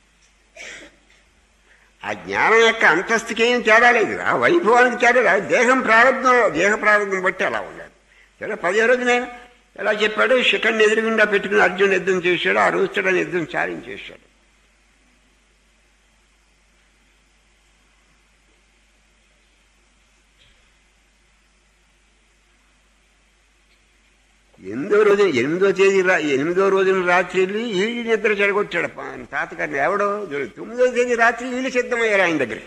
ఆ జ్ఞానం యొక్క అంతస్తుకి ఏం తేడా లేదు ఆ వైభవానికి తేడా లేదు దేహం ప్రారంభం దేహ ప్రారంభం బట్టి అలా ఉండాలి సరే పదే రోజు నేను ఎలా చెప్పాడు శిఖండ్ ఎదురుగుండా పెట్టుకుని అర్జున్ యుద్ధం చేశాడు ఆ రోజుడని యుద్ధం చాలించేశాడు ఎనిమిదో రోజు ఎనిమిదో తేదీ రా ఎనిమిదో రోజున రాత్రి వెళ్ళి వీళ్ళు నిద్ర చెడగొట్టాడు పా- తాతగారిని ఎవడో తొమ్మిదో తేదీ రాత్రి వీళ్ళు సిద్ధమయ్యారు ఆయన దగ్గర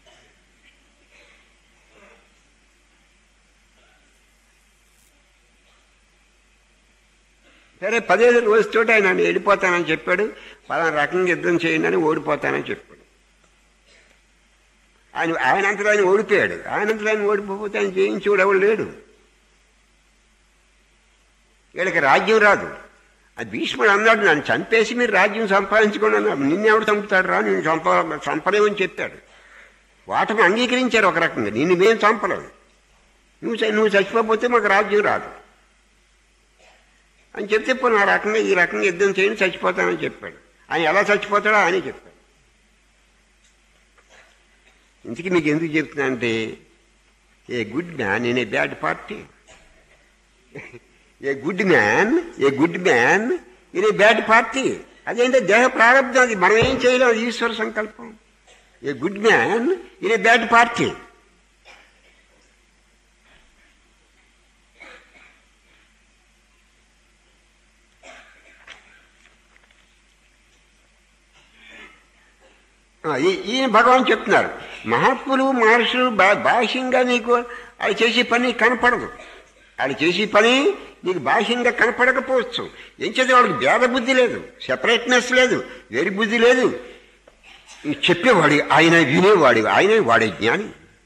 సరే పదిహేను రోజుతో ఆయన నేను వెళ్ళిపోతానని చెప్పాడు పలానా రకంగా యుద్ధం చేయండి అని ఓడిపోతానని చెప్పాడు ఆయన ఆయనంతలో ఆయన ఓడిపోయాడు ఆయనంతలో ఆయన ఓడిపోతే ఆయన జయించేవాడు ఎవడు లేడు వీళ్ళకి రాజ్యం రాదు అది భీష్ముడు అన్నాడు నన్ను చంపేసి మీరు రాజ్యం సంపాదించుకోండి అన్నాడు నిన్నెవడు చంపుతాడు రా నేను చంప చంపలేమని చెప్పాడు వాటమి అంగీకరించారు ఒక రకంగా నిన్ను మేము చంపలేము నువ్వు చ- నువ్వు చచ్చిపోతే మాకు రాజ్యం రాదు అని చెప్తే పోనీ ఆ రకంగా ఈ రకంగా యుద్ధం చేయని చచ్చిపోతానని చెప్పాడు ఆయన ఎలా చచ్చిపోతాడో ఆయనే చెప్పాడు ఇంతకీ మీకు ఎందుకు చెప్తున్నా అంటే a good man in a bad party a good man a good man in a bad party అదేంటే దేహ ప్రారంభం అది మనం ఏం చేయలేం అది ఈశ్వర సంకల్పం a good man in a bad party ఆ, ఈ- ఈయన భగవాన్ చెప్తున్నారు మహాత్ములు మహర్షులు బా- బాహ్యంగా నీకు వాళ్ళు చేసే పని కనపడదు వాళ్ళు చేసే పని నీకు బాహ్యంగా కనపడకపోవచ్చు ఏం చేస్తే వాళ్ళకి భేద బుద్ధి లేదు సెపరేట్నెస్ లేదు వేరి బుద్ధి లేదు ఈ చెప్పేవాడి ఆయన వినేవాడి ఆయనే వాడే జ్ఞాని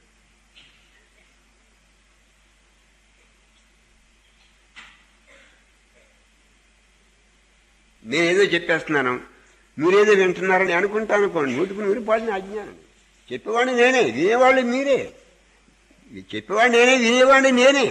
నేనేదో చెప్పేస్తున్నాను మీరేదో వింటున్నారని అనుకుంటాను అనుకోండి నూటికి నూరు పాడిన అజ్ఞానం చెప్పేవాడిని నేనే వినేవాళ్ళు మీరే చెప్పేవాడిని నేనే వినేవాడిని నేనే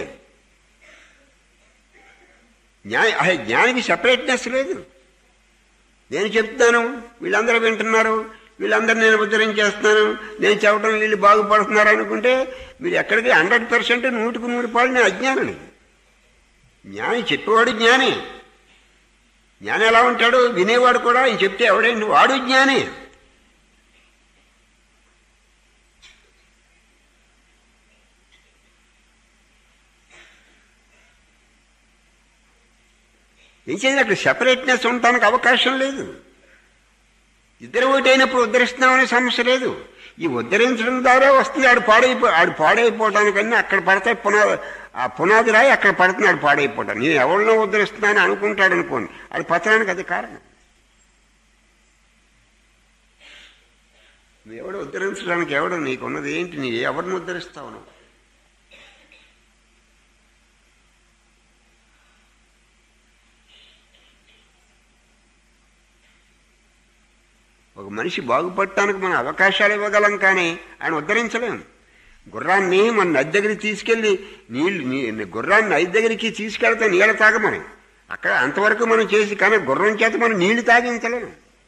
జ్ఞాని అసలు జ్ఞానికి సెపరేట్నెస్ లేదు నేను చెప్తున్నాను వీళ్ళందరూ వింటున్నారు వీళ్ళందరూ నేను ఉద్ధరించేస్తున్నాను నేను చెప్పడం వీళ్ళు బాగుపడుతున్నారు అనుకుంటే మీరు ఎక్కడికి హండ్రెడ్ పర్సెంట్ నూటికి నూరు పాడిన అజ్ఞానం జ్ఞాని చెప్పేవాడు జ్ఞాని జ్ఞాని ఎలా ఉంటాడు వినేవాడు కూడా ఆయన చెప్తే ఎవడైంది వాడు జ్ఞాని ఏం చేయాలి అక్కడ సెపరేట్నెస్ ఉండటానికి అవకాశం లేదు ఇద్దరు ఒకటైనప్పుడు ఉద్ధరిస్తున్నామనే సమస్య లేదు ఈ ఉద్ధరించడం ద్వారా వస్తుంది ఆడు పాడైపో ఆడు పాడైపోవడానికన్నా అక్కడ పడితే పునాది ఆ పునాది రాయి అక్కడ పడుతుంది ఆడు పాడైపోవడం నేను ఎవరినో ఉద్ధరిస్తున్నాను అనుకుంటాడు అనుకోండి ఆడు పతనానికి అది కారణం నువ్వు ఎవడు ఉద్ధరించడానికి ఎవడు నీకున్నది ఏంటి నీ ఎవరిని ఉద్ధరిస్తావు నువ్వు ఒక మనిషి బాగుపడటానికి మనం అవకాశాలు ఇవ్వగలం కానీ ఆయన ఉద్ధరించలేం గుర్రాన్ని మన నది దగ్గరికి తీసుకెళ్లి నీళ్ళు నీ- గుర్రాన్ని నది దగ్గరికి తీసుకెళ్తే నీళ్ళ తాగమని అక్కడ అంతవరకు మనం చేసి కానీ గుర్రం చేత మనం నీళ్లు తాగించలేం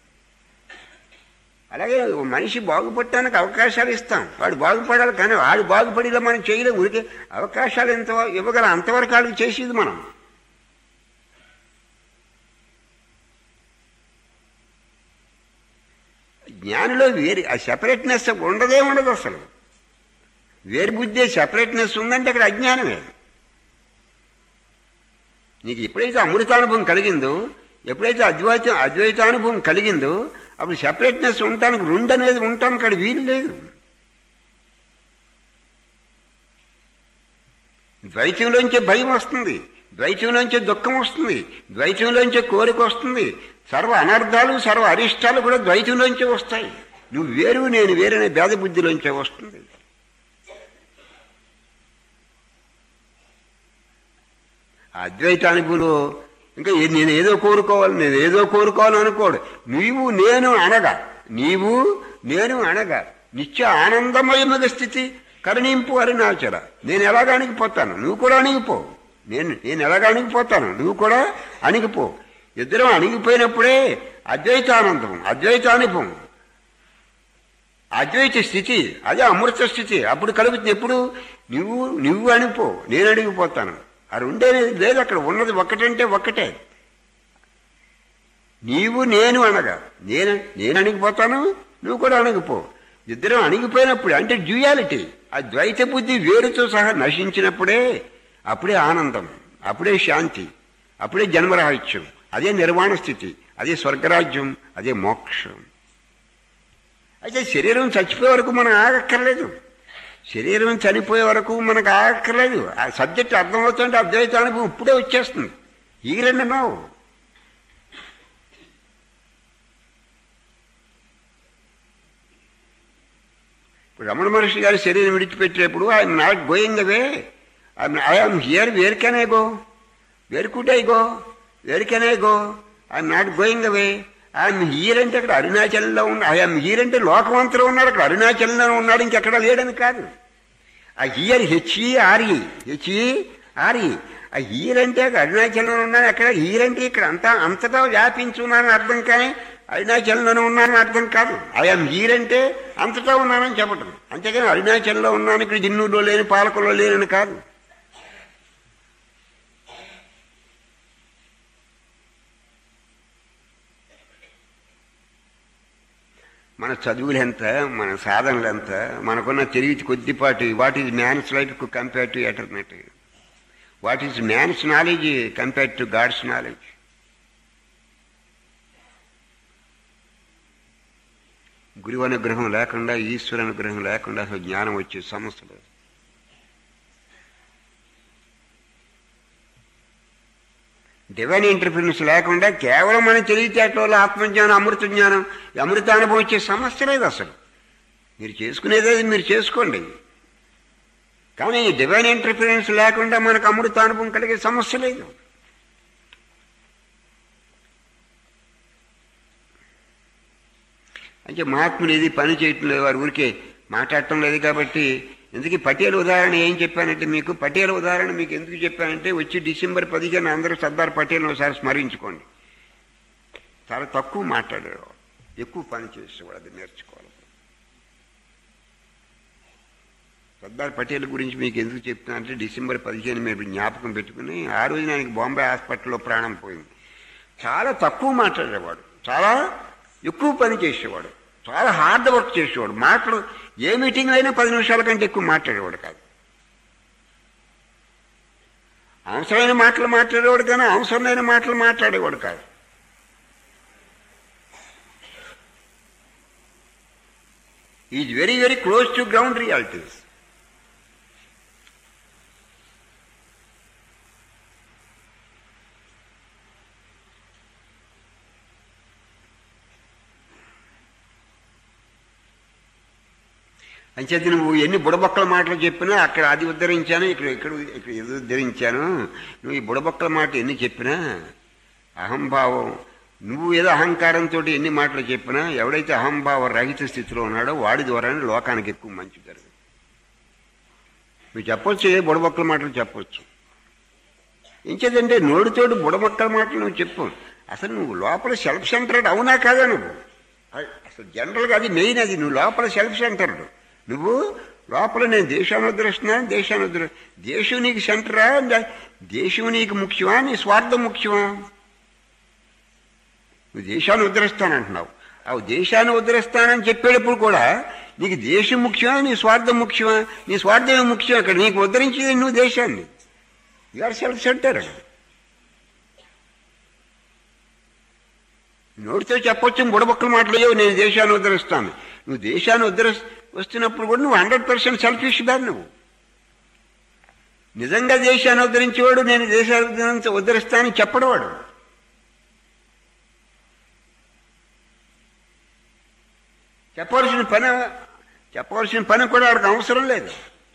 అలాగే ఓ మనిషి బాగుపడటానికి అవకాశాలు ఇస్తాం వాడు బాగుపడాలి కానీ వాడు బాగుపడేలా మనం చేయలేం ఊరికే అవకాశాలు ఎంత ఇవ్వగలం అంతవరకు వాడికి చేసేది మనం జ్ఞానిలో వేరు ఆ సెపరేట్నెస్ ఉండదే ఉండదు అసలు వేరు బుద్ధి సెపరేట్నెస్ ఉందంటే అక్కడ అజ్ఞానమే నీకు ఎప్పుడైతే అమృతానుభవం కలిగిందో ఎప్పుడైతే అద్వైత అద్వైతానుభవం కలిగిందో అప్పుడు సెపరేట్నెస్ ఉండటానికి రెండు అనేది ఉండటానికి అక్కడ వీలు లేదు ద్వైతంలోంచే భయం వస్తుంది ద్వైతంలోంచే దుఃఖం వస్తుంది ద్వైతంలోంచే కోరిక వస్తుంది సర్వ అనర్థాలు సర్వ అరిష్టాలు కూడా ద్వైతంలోంచే వస్తాయి నువ్వు వేరు నేను వేరనే భేద బుద్ధిలోంచే వస్తుంది ఆ అద్వైతానుభూలు ఇంకా ఏ- నేను ఏదో కోరుకోవాలి నేను ఏదో కోరుకోవాలి అనుకోడు నీవు నేను అనగా నీవు నేను అనగా నిత్య ఆనందమయమైన స్థితి కరుణింపు అరుణాచర నేను ఎలాగ అణిగిపోతాను నువ్వు కూడా అణిగిపో నేను నేను ఎలాగ అణిగిపోతాను నువ్వు కూడా అణిగిపో ఇద్దరం అణిగిపోయినప్పుడే అద్వైతానందం అద్వైతానుభవం అద్వైత స్థితి అదే అమృత స్థితి అప్పుడు కలుగుతుంది ఎప్పుడు నువ్వు నువ్వు అణిపో నేను అడిగిపోతాను ఆ రెండేది లేదు అక్కడ ఉన్నది ఒక్కటంటే ఒక్కటే నీవు నేను అనగా నేను నేను అణిగిపోతాను నువ్వు కూడా అణిగిపో ఇద్దరం అణిగిపోయినప్పుడు అంటే డ్యూయాలిటీ ఆ ద్వైత బుద్ధి వేరుతో సహా నశించినప్పుడే అప్పుడే ఆనందం అప్పుడే శాంతి అప్పుడే జన్మరహస్యం అదే నిర్వాణ స్థితి అదే స్వర్గరాజ్యం అదే మోక్షం అయితే శరీరం చచ్చిపోయే వరకు మనం ఆగక్కర్లేదు శరీరం చనిపోయే వరకు మనకు ఆగక్కర్లేదు ఆ సబ్జెక్ట్ అర్థమవుతుంటే అద్వైతానుభవం ఇప్పుడే వచ్చేస్తుంది ఈ రెండు నో ఇప్పుడు రమణ మహర్షి గారి శరీరం విడిచిపెట్టేప్పుడు I'm not going away I'm here where can I go where could I go where can I go I'm not going away I'm here అంటే అక్కడ అరుణాచలంలో ఉన్న ఐఎమ్ హియర్ అంటే లోకమంతలో ఉన్నాడు అక్కడ అరుణాచలంలో ఉన్నాడు ఇంకెక్కడ లేడని కాదు ఆ here H E R E H E R E ఆ హీర్ అంటే అరుణాచలంలో ఉన్నాను అక్కడ హీర్ అంటే ఇక్కడ అంతా అంతటా వ్యాపించున్నానని అర్థం కానీ అరుణాచలంలోనే ఉన్నానని అర్థం కాదు ఐఎమ్ హీర్ అంటే అంతటా ఉన్నానని చెప్పటం అంతేగాని అరుణాచలంలో ఉన్నాను ఇక్కడ జిన్నూరులో లేని పాలకుల్లో లేనని కాదు మన చదువులు ఎంత మన సాధనలు ఎంత మనకున్న తెలివి కొద్దిపాటి what is man's life compare to eternity what is man's knowledge compare to God's knowledge గురువు అనుగ్రహం లేకుండా ఈశ్వర అనుగ్రహం లేకుండా అసలు జ్ఞానం వచ్చే సమస్య లేదు డివైన్ ఇంటర్ఫిరెన్స్ లేకుండా కేవలం మన తెలివితేటల వల్ల ఆత్మజ్ఞానం అమృత జ్ఞానం ఈ అమృత అనుభవం వచ్చే సమస్య లేదు అసలు మీరు చేసుకునేది అది మీరు చేసుకోండి కానీ ఈ డివైన్ ఇంటర్ఫిరెన్స్ లేకుండా మనకు అమృత అనుభవం కలిగే సమస్య లేదు అంటే మహాత్ములు ఏది పని చేయటం లేదు వారి ఊరికే మాట్లాడటం లేదు కాబట్టి ఎందుకు పటేల్ ఉదాహరణ ఏం చెప్పానంటే మీకు పటేల్ ఉదాహరణ మీకు ఎందుకు చెప్పానంటే వచ్చి డిసెంబర్ పదిహేను అందరూ సర్దార్ పటేల్ ఒకసారి స్మరించుకోండి చాలా తక్కువ మాట్లాడేవాడు ఎక్కువ పని చేసేవాడు అది నేర్చుకోవాలి సర్దార్ పటేల్ గురించి మీకు ఎందుకు చెప్తున్నా అంటే డిసెంబర్ పదిహేను మీరు జ్ఞాపకం పెట్టుకుని ఆ రోజు ఆయనకి బాంబే హాస్పిటల్లో ప్రాణం పోయింది చాలా తక్కువ మాట్లాడేవాడు చాలా ఎక్కువ పని చేసేవాడు చాలా హార్డ్ వర్క్ చేసేవాడు మాటలు ఏ మీటింగ్ అయినా పది నిమిషాల కంటే ఎక్కువ మాట్లాడేవాడు కాదు అవసరమైన మాటలు మాట్లాడేవాడు కానీ అవసరమైన మాటలు మాట్లాడేవాడు కాదు is very very close to ground realities అంచేత నువ్వు ఎన్ని బుడబొక్కల మాటలు చెప్పినా అక్కడ అది ఉద్ధరించాను ఇక్కడ ఇక్కడ ఇక్కడ ఇది ఉద్ధరించాను నువ్వు ఈ బుడబొక్కల మాట ఎన్ని చెప్పినా అహంభావం నువ్వు ఏదో అహంకారంతో ఎన్ని మాటలు చెప్పినా ఎవడైతే అహంభావ రహిత స్థితిలో ఉన్నాడో వాడి ద్వారానే లోకానికి ఎక్కువ మంచి జరుగుతుంది నువ్వు చెప్పొచ్చు ఏ బుడబొక్కల మాటలు చెప్పొచ్చు ఇంకేదంటే నోటితోటి బుడబొక్కల మాటలు నువ్వు చెప్పు అసలు నువ్వు లోపల సెల్ఫ్ సెంటర్డ్ అవునా కాదా నువ్వు అ- అసలు జనరల్గా అది మెయిన్ అది నువ్వు లోపల సెల్ఫ్ సెంటర్డ్ నువ్వు లోపల నేను దేశాన్ని ఉద్ధరిస్తున్నాను దేశాన్ని ఉద్ధరి దేశం నీకు సెంటరా ద- దేశం నీకు ముఖ్యమా నీ స్వార్థం ముఖ్యమా నువ్వు దేశాన్ని ఉద్ధరిస్తానంటున్నావు ఆ దేశాన్ని ఉద్ధరిస్తానని చెప్పేటప్పుడు కూడా నీకు దేశం ముఖ్యమా నీ స్వార్థం ముఖ్యమా నీ స్వార్థమే ముఖ్యం అక్కడ నీకు ఉద్ధరించేది నువ్వు దేశాన్ని యూఆర్ సెల్ఫ్ సెంటర్ నోటితో చెప్పొచ్చు బుడబొక్కల మాటలు లేవు నేను దేశాన్ని ఉద్ధరిస్తాను నువ్వు దేశాన్ని ఉద్ధరి వస్తున్నప్పుడు కూడా నువ్వు హండ్రెడ్ పర్సెంట్ సెల్ఫిష్ దాన్ని నువ్వు నిజంగా దేశాన్ని ఉద్ధరించేవాడు నేను దేశాన్ని ఉద్ధరిస్తానని చెప్పడవాడు చెప్పవలసిన పని చెప్పవలసిన పని కూడా వాడికి అవసరం లేదు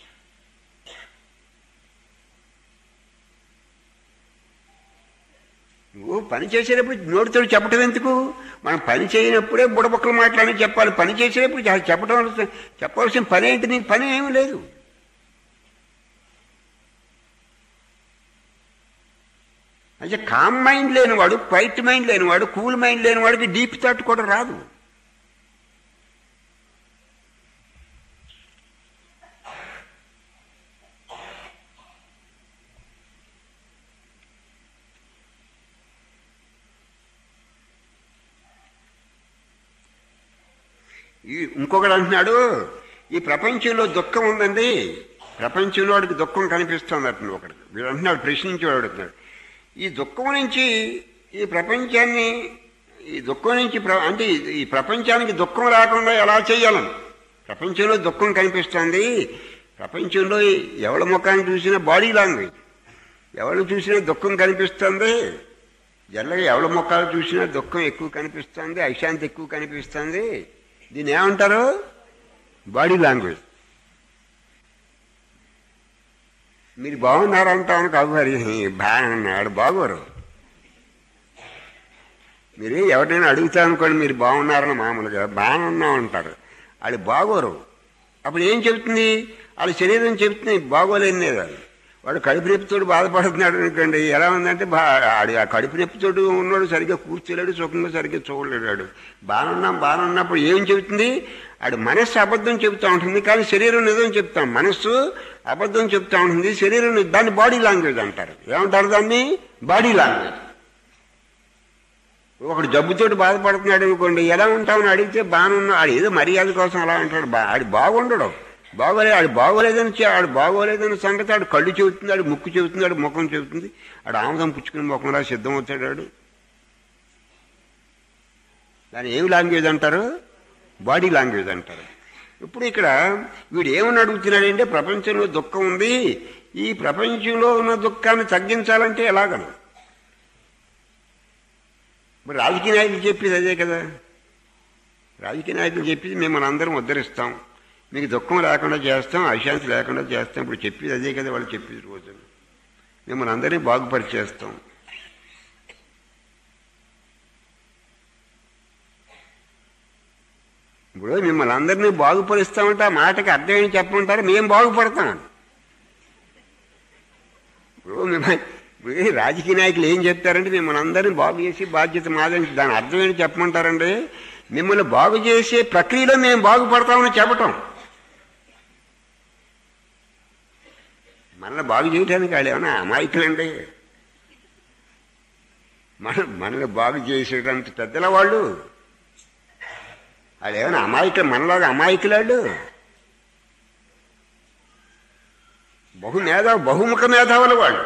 నువ్వు పని చేసేటప్పుడు నోటితో చెప్పటం ఎందుకు మనం పని చేయనప్పుడే బుడబొక్కలు మాట్లాడి చెప్పాలి పని చేసేటప్పుడు చ- చెప్పడం అవసరం- చెప్పవలసిన పని ఏంటి నీకు పని ఏమీ లేదు అంటే కామ్ మైండ్ లేనివాడు క్వైట్ మైండ్ లేనివాడు కూల్ మైండ్ లేనివాడికి డీప్ థాట్ కూడా రాదు ఈ ఇంకొకడు అంటున్నాడు ఈ ప్రపంచంలో దుఃఖం ఉందండి ప్రపంచంలో వాడికి దుఃఖం కనిపిస్తుంది అతను ఒకడు వీడు అంటున్నాడు ప్రశ్నించేవాడు అడుగుతున్నాడు ఈ దుఃఖం నుంచి ఈ ప్రపంచాన్ని ఈ దుఃఖం నుంచి ప్ర- అంటే ఈ- ఈ ప్రపంచానికి దుఃఖం రాకుండా ఎలా చేయాలని ప్రపంచంలో దుఃఖం కనిపిస్తుంది ప్రపంచంలో ఎవరి ముఖాన్ని చూసినా బాడీ లాంగ్వేజ్ ఎవరు చూసినా దుఃఖం కనిపిస్తుంది జనరల్గా ఎవరి ముఖాలు చూసినా దుఃఖం ఎక్కువ కనిపిస్తుంది అశాంతి ఎక్కువ కనిపిస్తుంది దీన్ని ఏమంటారు బాడీ లాంగ్వేజ్ మీరు బాగున్నారంటాను కాదు మరి బాగున్నాడు బాగోరు మీరు ఎవరినైనా అడుగుతా అనుకోండి మీరు బాగున్నారని మామూలుగా బాగున్నాం అంటారు వాళ్ళు బాగోరు అప్పుడు ఏం చెబుతుంది వాళ్ళ శరీరం చెబుతుంది బాగోలేని వాళ్ళు వాడు కడుపు నొప్పితోటి బాధపడుతున్నాడు అనుకోండి ఎలా ఉందంటే బా ఆడు ఆ కడుపు నొప్పితోటి ఉన్నాడు సరిగ్గా కూర్చోలేడు సుఖంగా సరిగ్గా చూడలేడు వాడు బాగున్నాం బాగున్నప్పుడు ఏం చెబుతుంది ఆడు మనస్సు అబద్ధం చెబుతూ ఉంటుంది కానీ శరీరం నిజం చెప్తాం మనస్సు అబద్ధం చెప్తా ఉంటుంది శరీరం ని- దాన్ని బాడీ లాంగ్వేజ్ అంటారు ఏమంటారు దాన్ని బాడీ లాంగ్వేజ్ ఒకడు జబ్బుతోటి బాధపడుతున్నాడు అనుకోండి ఎలా ఉంటామని అడిగితే బాగున్నా ఆడు ఏదో మర్యాద కోసం అలా అంటాడు బా ఆడు బాగుండడు బాగోలేదు ఆడు బాగోలేదని చె- ఆడు బాగోలేదని సంగతి ఆడు కళ్ళు చెబుతుంది ఆడు ముక్కు చెబుతుంది ఆడు ముఖం చెబుతుంది ఆడు ఆముదం పుచ్చుకుని ముఖంలా సిద్ధమవుతాడు ఆడు దాన్ని ఏం లాంగ్వేజ్ అంటారు బాడీ లాంగ్వేజ్ అంటారు ఇప్పుడు ఇక్కడ వీడు ఏమని అడుగుతున్నాడంటే ప్రపంచంలో దుఃఖం ఉంది ఈ ప్రపంచంలో ఉన్న దుఃఖాన్ని తగ్గించాలంటే ఎలాగను మరి రాజకీయ నాయకులు చెప్పేది అదే కదా రాజకీయ నాయకులు చెప్పేది మిమ్మల్ని అందరం ఉద్ధరిస్తాం మీకు దుఃఖం లేకుండా చేస్తాం అశాంతి లేకుండా చేస్తాం ఇప్పుడు చెప్పేది అదే కదా వాళ్ళు చెప్పేది రోజు మిమ్మల్ని అందరినీ బాగుపరిచేస్తాం ఇప్పుడు మిమ్మల్ని అందరినీ బాగుపరుస్తామంటే ఆ మాటకి అర్థం ఏంటి చెప్పమంటారు మేము బాగుపడతాం ఇప్పుడు మిమ్మల్ని ఇప్పుడు ఈ రాజకీయ నాయకులు ఏం చెప్తారంటే మిమ్మల్ని అందరినీ బాగు చేసి బాధ్యత మాదని దాని అర్థం ఏంటి చెప్పమంటారండి మిమ్మల్ని బాగు చేసే ప్రక్రియలో మేము బాగుపడతామని చెప్పటం మనల్ని బాగు చేయడానికి వాళ్ళు ఏమన్నా అమాయకులండి మన మనల్ని బాగు చేసేటంత పెద్దల వాళ్ళు వాళ్ళు ఏమైనా అమాయకులు మనలాగా అమాయకులాడు బహు మేధా బహుముఖ మేధావులు వాళ్ళు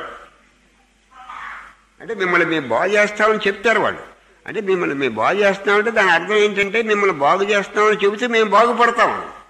అంటే మిమ్మల్ని మేము బాగు చేస్తామని చెప్తారు వాళ్ళు అంటే మిమ్మల్ని మేము బాగు చేస్తామంటే దాని అర్థం ఏంటంటే మిమ్మల్ని బాగు చేస్తామని చెబితే మేము బాగుపడతాం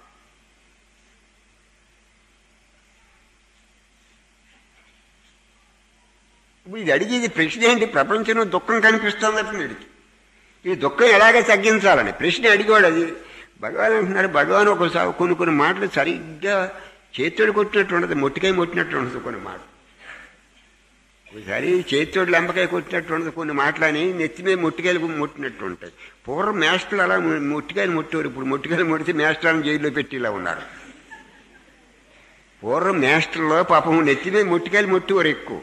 ఇప్పుడు ఇది అడిగేది ప్రశ్న ఏంటి ప్రపంచంలో దుఃఖం కనిపిస్తుంది అతను వీడికి ఈ దుఃఖం ఎలాగ తగ్గించాలని ప్రశ్న అడిగాడు అది భగవాన్ అంటున్నాడు భగవాన్ ఒకసారి కొన్ని కొన్ని మాటలు సరిగ్గా చేతితోడు కొట్టినట్టు ఉండదు మొట్టికాయ కొట్టినట్టు ఉండదు కొన్ని మాటలు ఒకసారి చేతితోడు లంబకాయ కొట్టినట్టు ఉండదు కొన్ని మాటలని నెత్తి మీద మొట్టికాయలు ముట్టినట్టు ఉంటాయి పూర్వం మేస్టర్లు అలా మొ- మొట్టికాయలు ముట్టేవారు ఇప్పుడు మొట్టికాయలు ముడితే మేస్టర్లను జైల్లో పెట్టి ఇలా ఉన్నారు పూర్వం మేస్టర్లో పాపం నెత్తి మీద మొట్టికాయలు ముట్టేవారు ఎక్కువ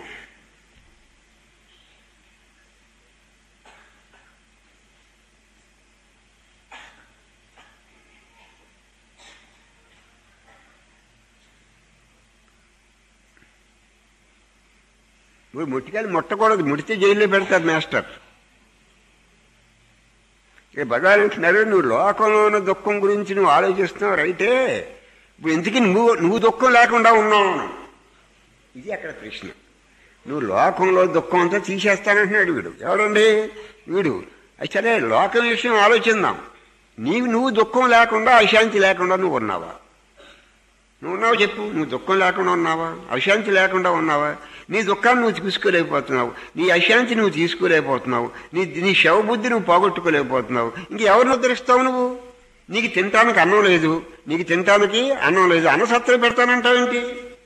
నువ్వు ముట్టికాయలు ముట్టకూడదు ముడితే జైల్లో పెడతారు మాస్టర్ ఇక భగవాన్ అంటున్నారు నువ్వు లోకంలో ఉన్న దుఃఖం గురించి నువ్వు ఆలోచిస్తున్నావు రైటే ఇప్పుడు ఎందుకు నువ్వు నువ్వు దుఃఖం లేకుండా ఉన్నావు ఇది అక్కడ ప్రశ్న నువ్వు లోకంలో దుఃఖం అంతా తీసేస్తానంటున్నాడు వీడు ఎవడండి వీడు అది సరే లోకం విషయం ఆలోచిద్దాం నీవు నువ్వు దుఃఖం లేకుండా అశాంతి లేకుండా నువ్వు ఉన్నావా నువ్వు ఉన్నావు చెప్పు నువ్వు దుఃఖం లేకుండా ఉన్నావా అశాంతి లేకుండా ఉన్నావా నీ దుఃఖాన్ని నువ్వు తీసుకోలేకపోతున్నావు నీ అశాంతి నువ్వు తీసుకోలేకపోతున్నావు నీ నీ శవబుద్ధి నువ్వు పోగొట్టుకోలేకపోతున్నావు ఇంకెవరిని ఉద్ధరిస్తావు నువ్వు నీకు తినటానికి అన్నం లేదు నీకు తినటానికి అన్నం లేదు అన్నసత్రం పెడతానంటావేంటి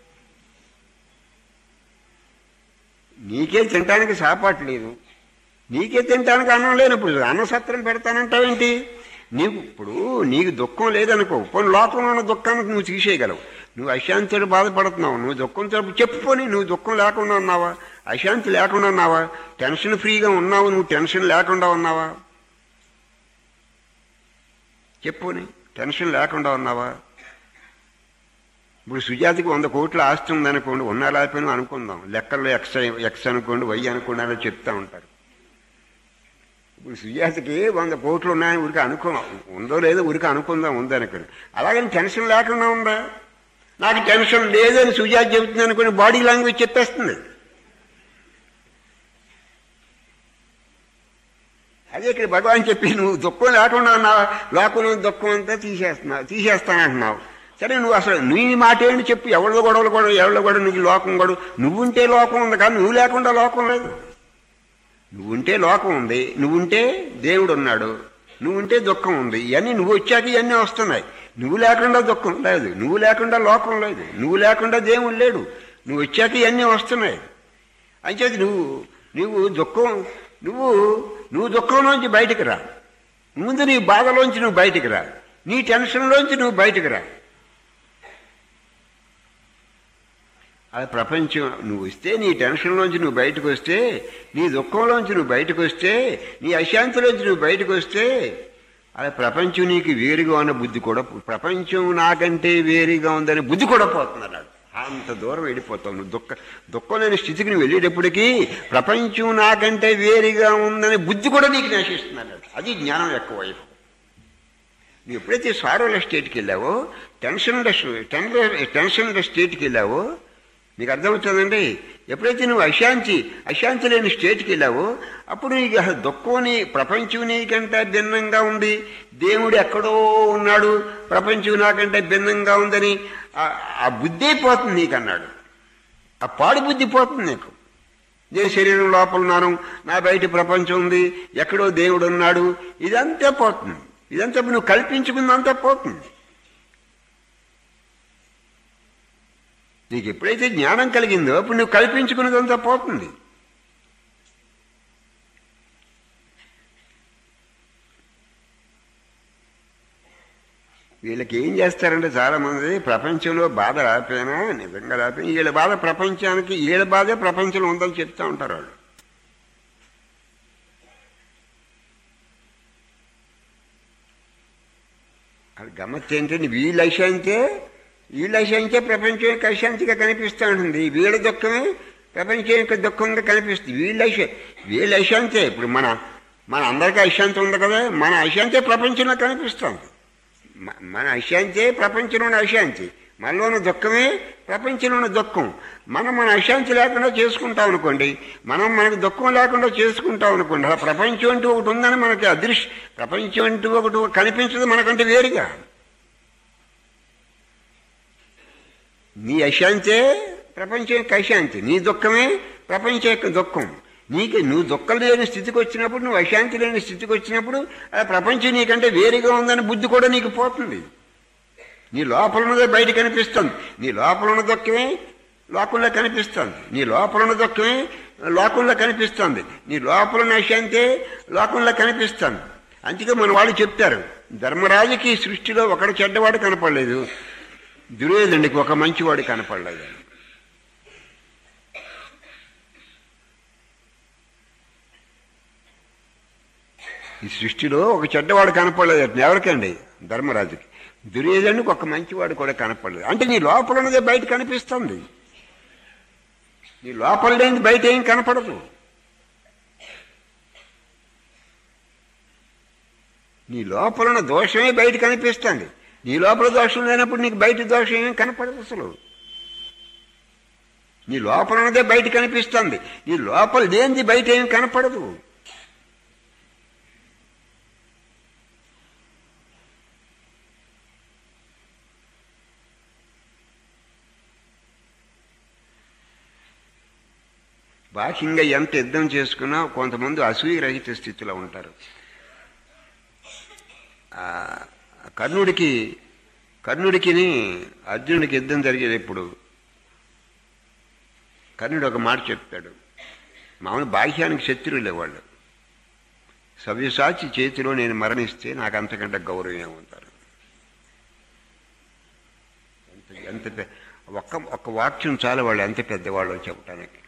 నీకే తినటానికి సాపాటు లేదు నీకే తినటానికి అన్నం లేనప్పుడు అన్నసత్రం పెడతానంటావేంటి నీకు ఇప్పుడు నీకు దుఃఖం లేదనుకో పోనీ లోకంలో ఉన్న దుఃఖానికి నువ్వు తీసేయగలవు నువ్వు అశాంతితో బాధపడుతున్నావు నువ్వు దుఃఖంతో చెప్పుకొని నువ్వు దుఃఖం లేకుండా ఉన్నావా అశాంతి లేకుండా ఉన్నావా టెన్షన్ ఫ్రీగా ఉన్నావు నువ్వు టెన్షన్ లేకుండా ఉన్నావా చెప్పుని టెన్షన్ లేకుండా ఉన్నావా ఇప్పుడు సుజాతకి వంద కోట్ల ఆస్తి ఉందనుకోండి ఉన్నా లేకపోయినా అనుకుందాం లెక్కల్లో ఎక్స్ ఎక్స్ అనుకోండి వై అనుకోండి అని చెప్తా ఉంటారు ఇప్పుడు సుజాతకి వంద కోట్లు ఉన్నాయని ఊరికి అనుకున్నాం ఉందో లేదో ఊరికి అనుకుందాం ఉందనుకుని అలాగని టెన్షన్ లేకుండా ఉందా నాకు టెన్షన్ లేదని సుజాత చెబుతుంది అనుకుని బాడీ లాంగ్వేజ్ చెప్పేస్తుంది అదే ఇక్కడ భగవాన్ చెప్పి నువ్వు దుఃఖం లేకుండా ఉన్నావు లోకంలో దుఃఖం అంతా తీసేస్తున్నావు తీసేస్తానంటున్నావు సరే నువ్వు అసలు నీ మాట ఏంటి చెప్పు ఎవరిలో గొడవలు గొడవ ఎవరిలో గొడవ నీకు లోకం గొడవ నువ్వుంటే లోకం ఉంది కానీ నువ్వు లేకుండా లోకం లేదు నువ్వుంటే లోకం ఉంది నువ్వుంటే దేవుడు ఉన్నాడు నువ్వుంటే దుఃఖం ఉంది ఇవన్నీ నువ్వు వచ్చాక ఇవన్నీ వస్తున్నాయి నువ్వు లేకుండా దుఃఖం లేదు నువ్వు లేకుండా లోకం లేదు నువ్వు లేకుండా దేవుడు లేడు నువ్వు వచ్చాక ఇవన్నీ వస్తున్నాయి అంచేది నువ్వు నువ్వు దుఃఖం నువ్వు నువ్వు దుఃఖంలోంచి బయటికి రా ముందు నీ బాధలోంచి నువ్వు బయటికి రా నీ టెన్షన్లోంచి నువ్వు బయటికి రా అది ప్రపంచం నువ్వు వస్తే నీ టెన్షన్లోంచి నువ్వు బయటకు వస్తే నీ దుఃఖంలోంచి నువ్వు బయటకు వస్తే నీ అశాంతిలోంచి నువ్వు బయటకు వస్తే అది ప్రపంచం నీకు వేరుగా ఉన్న బుద్ధి కూడా పో- ప్రపంచం నాకంటే వేరుగా ఉందని బుద్ధి కూడా పోతున్నాడు అంత దూరం వెళ్ళిపోతావు నువ్వు దుఃఖ దుఃఖం లేని స్థితికి నువ్వు వెళ్ళేటప్పటికీ ప్రపంచం నాకంటే వేరుగా ఉందని బుద్ధి కూడా నీకు నశిస్తున్నాడు అది జ్ఞానం ఎక్కువ వైపు నువ్వు ఎప్పుడైతే సారోల స్టేట్కి వెళ్ళావో టెన్షన్ టెన్షన్ స్టేట్కి వెళ్ళావో నీకు అర్థమవుతుందండి ఎప్పుడైతే నువ్వు అశాంతి అశాంతి లేని స్టేట్కి వెళ్ళావో అప్పుడు నీకు అసలు దుఃఖం నీ ప్రపంచం నీకంటే భిన్నంగా ఉంది దేవుడు ఎక్కడో ఉన్నాడు ప్రపంచం నాకంటే భిన్నంగా ఉందని ఆ- ఆ బుద్ధి పోతుంది నీకు అన్నాడు ఆ పాడు బుద్ధి పోతుంది నీకు నేను శరీరం లోపల ఉన్నాను నా బయట ప్రపంచం ఉంది ఎక్కడో దేవుడు ఉన్నాడు ఇదంతా పోతుంది ఇదంతా నువ్వు కల్పించుకుందంతా పోతుంది నీకు ఎప్పుడైతే జ్ఞానం కలిగిందో అప్పుడు నువ్వు కల్పించుకున్నదంతా పోతుంది వీళ్ళకి ఏం చేస్తారంటే చాలా మంది ప్రపంచంలో బాధ రాకపోయినా నిజంగా రాకపోయినా వీళ్ళ బాధ ప్రపంచానికి వీళ్ళ బాధే ప్రపంచంలో ఉందని చెప్తా ఉంటారు వాళ్ళు అది గమ్మత్తు ఏంటంటే వీళ్ళ అశాంతే వీళ్ళ అశాంతే ప్రపంచం యొక్క అశాంతిగా కనిపిస్తూ ఉంటుంది వీళ్ళ దుఃఖమే ప్రపంచం యొక్క దుఃఖంగా కనిపిస్తుంది వీళ్ళ అశ వీళ్ళ అశాంతే ఇప్పుడు మన మన అందరికీ అశాంతి ఉంది కదా మన అశాంతే ప్రపంచంలో కనిపిస్తుంది మ- మన అశాంతే ప్రపంచంలోని అశాంతి మనలోని దుఃఖమే ప్రపంచంలోని దుఃఖం మనం మన అశాంతి లేకుండా చేసుకుంటాం అనుకోండి మనం మనకు దుఃఖం లేకుండా చేసుకుంటాం అనుకోండి అలా ప్రపంచం అంటూ ఒకటి ఉందని మనకి అదృశ్య ప్రపంచం అంటూ ఒకటి కనిపించదు మనకంటే వేరుగా నీ అశాంతే ప్రపంచం యొక్క అశాంతి నీ దుఃఖమే ప్రపంచం యొక్క దుఃఖం నీకు నువ్వు దుఃఖం లేని స్థితికి వచ్చినప్పుడు నువ్వు అశాంతి లేని స్థితికి వచ్చినప్పుడు ఆ ప్రపంచం నీకంటే వేరుగా ఉందని బుద్ధి కూడా నీకు పోతుంది నీ లోపల ఉన్నదే బయట కనిపిస్తుంది నీ లోపల ఉన్న దుఃఖమే లోకంలో కనిపిస్తుంది నీ లోపల ఉన్న దుఃఖమే లోకంలో కనిపిస్తుంది నీ లోపల ఉన్న అశాంతే లోకంలో కనిపిస్తుంది అందుకే మన వాళ్ళు చెప్తారు ధర్మరాజుకి ఈ సృష్టిలో ఒకడు చెడ్డవాడు కనపడలేదు దుర్యోధనుడికి ఒక మంచివాడు కనపడలేదు ఈ సృష్టిలో ఒక చెడ్డవాడు కనపడలేదు ఎవరికండి ధర్మరాజుకి దుర్యోధనుడికి ఒక మంచివాడు కూడా కనపడలేదు అంటే నీ లోపల ఉన్నదే బయట కనిపిస్తుంది నీ లోపల లేని బయట ఏం కనపడదు నీ లోపల ఉన్న దోషమే బయట కనిపిస్తుంది నీ లోపల దోషం లేనప్పుడు నీకు బయట దోషం ఏం కనపడదు అసలు నీ లోపల ఉన్నదే బయట కనిపిస్తుంది నీ లోపల లేనిది బయట ఏం కనపడదు బాహ్యంగా ఎంత యుద్ధం చేసుకున్నా కొంతమంది అసూయరహిత స్థితిలో ఉంటారు ఆ, కర్ణుడికి కర్ణుడికి అర్జునుడికి యుద్ధం జరిగేది ఎప్పుడు కర్ణుడు ఒక మాట చెప్తాడు మామూలు బాహ్యానికి శత్రువులే వాళ్ళు సవ్యసాచి చేతిలో నేను మరణిస్తే నాకు అంతకంటే గౌరవం ఏమంటారు ఎంత ఎంత పె- ఒక్క ఒక్క వాక్యం చాలు వాళ్ళు ఎంత పెద్దవాళ్ళు చెప్పడానికి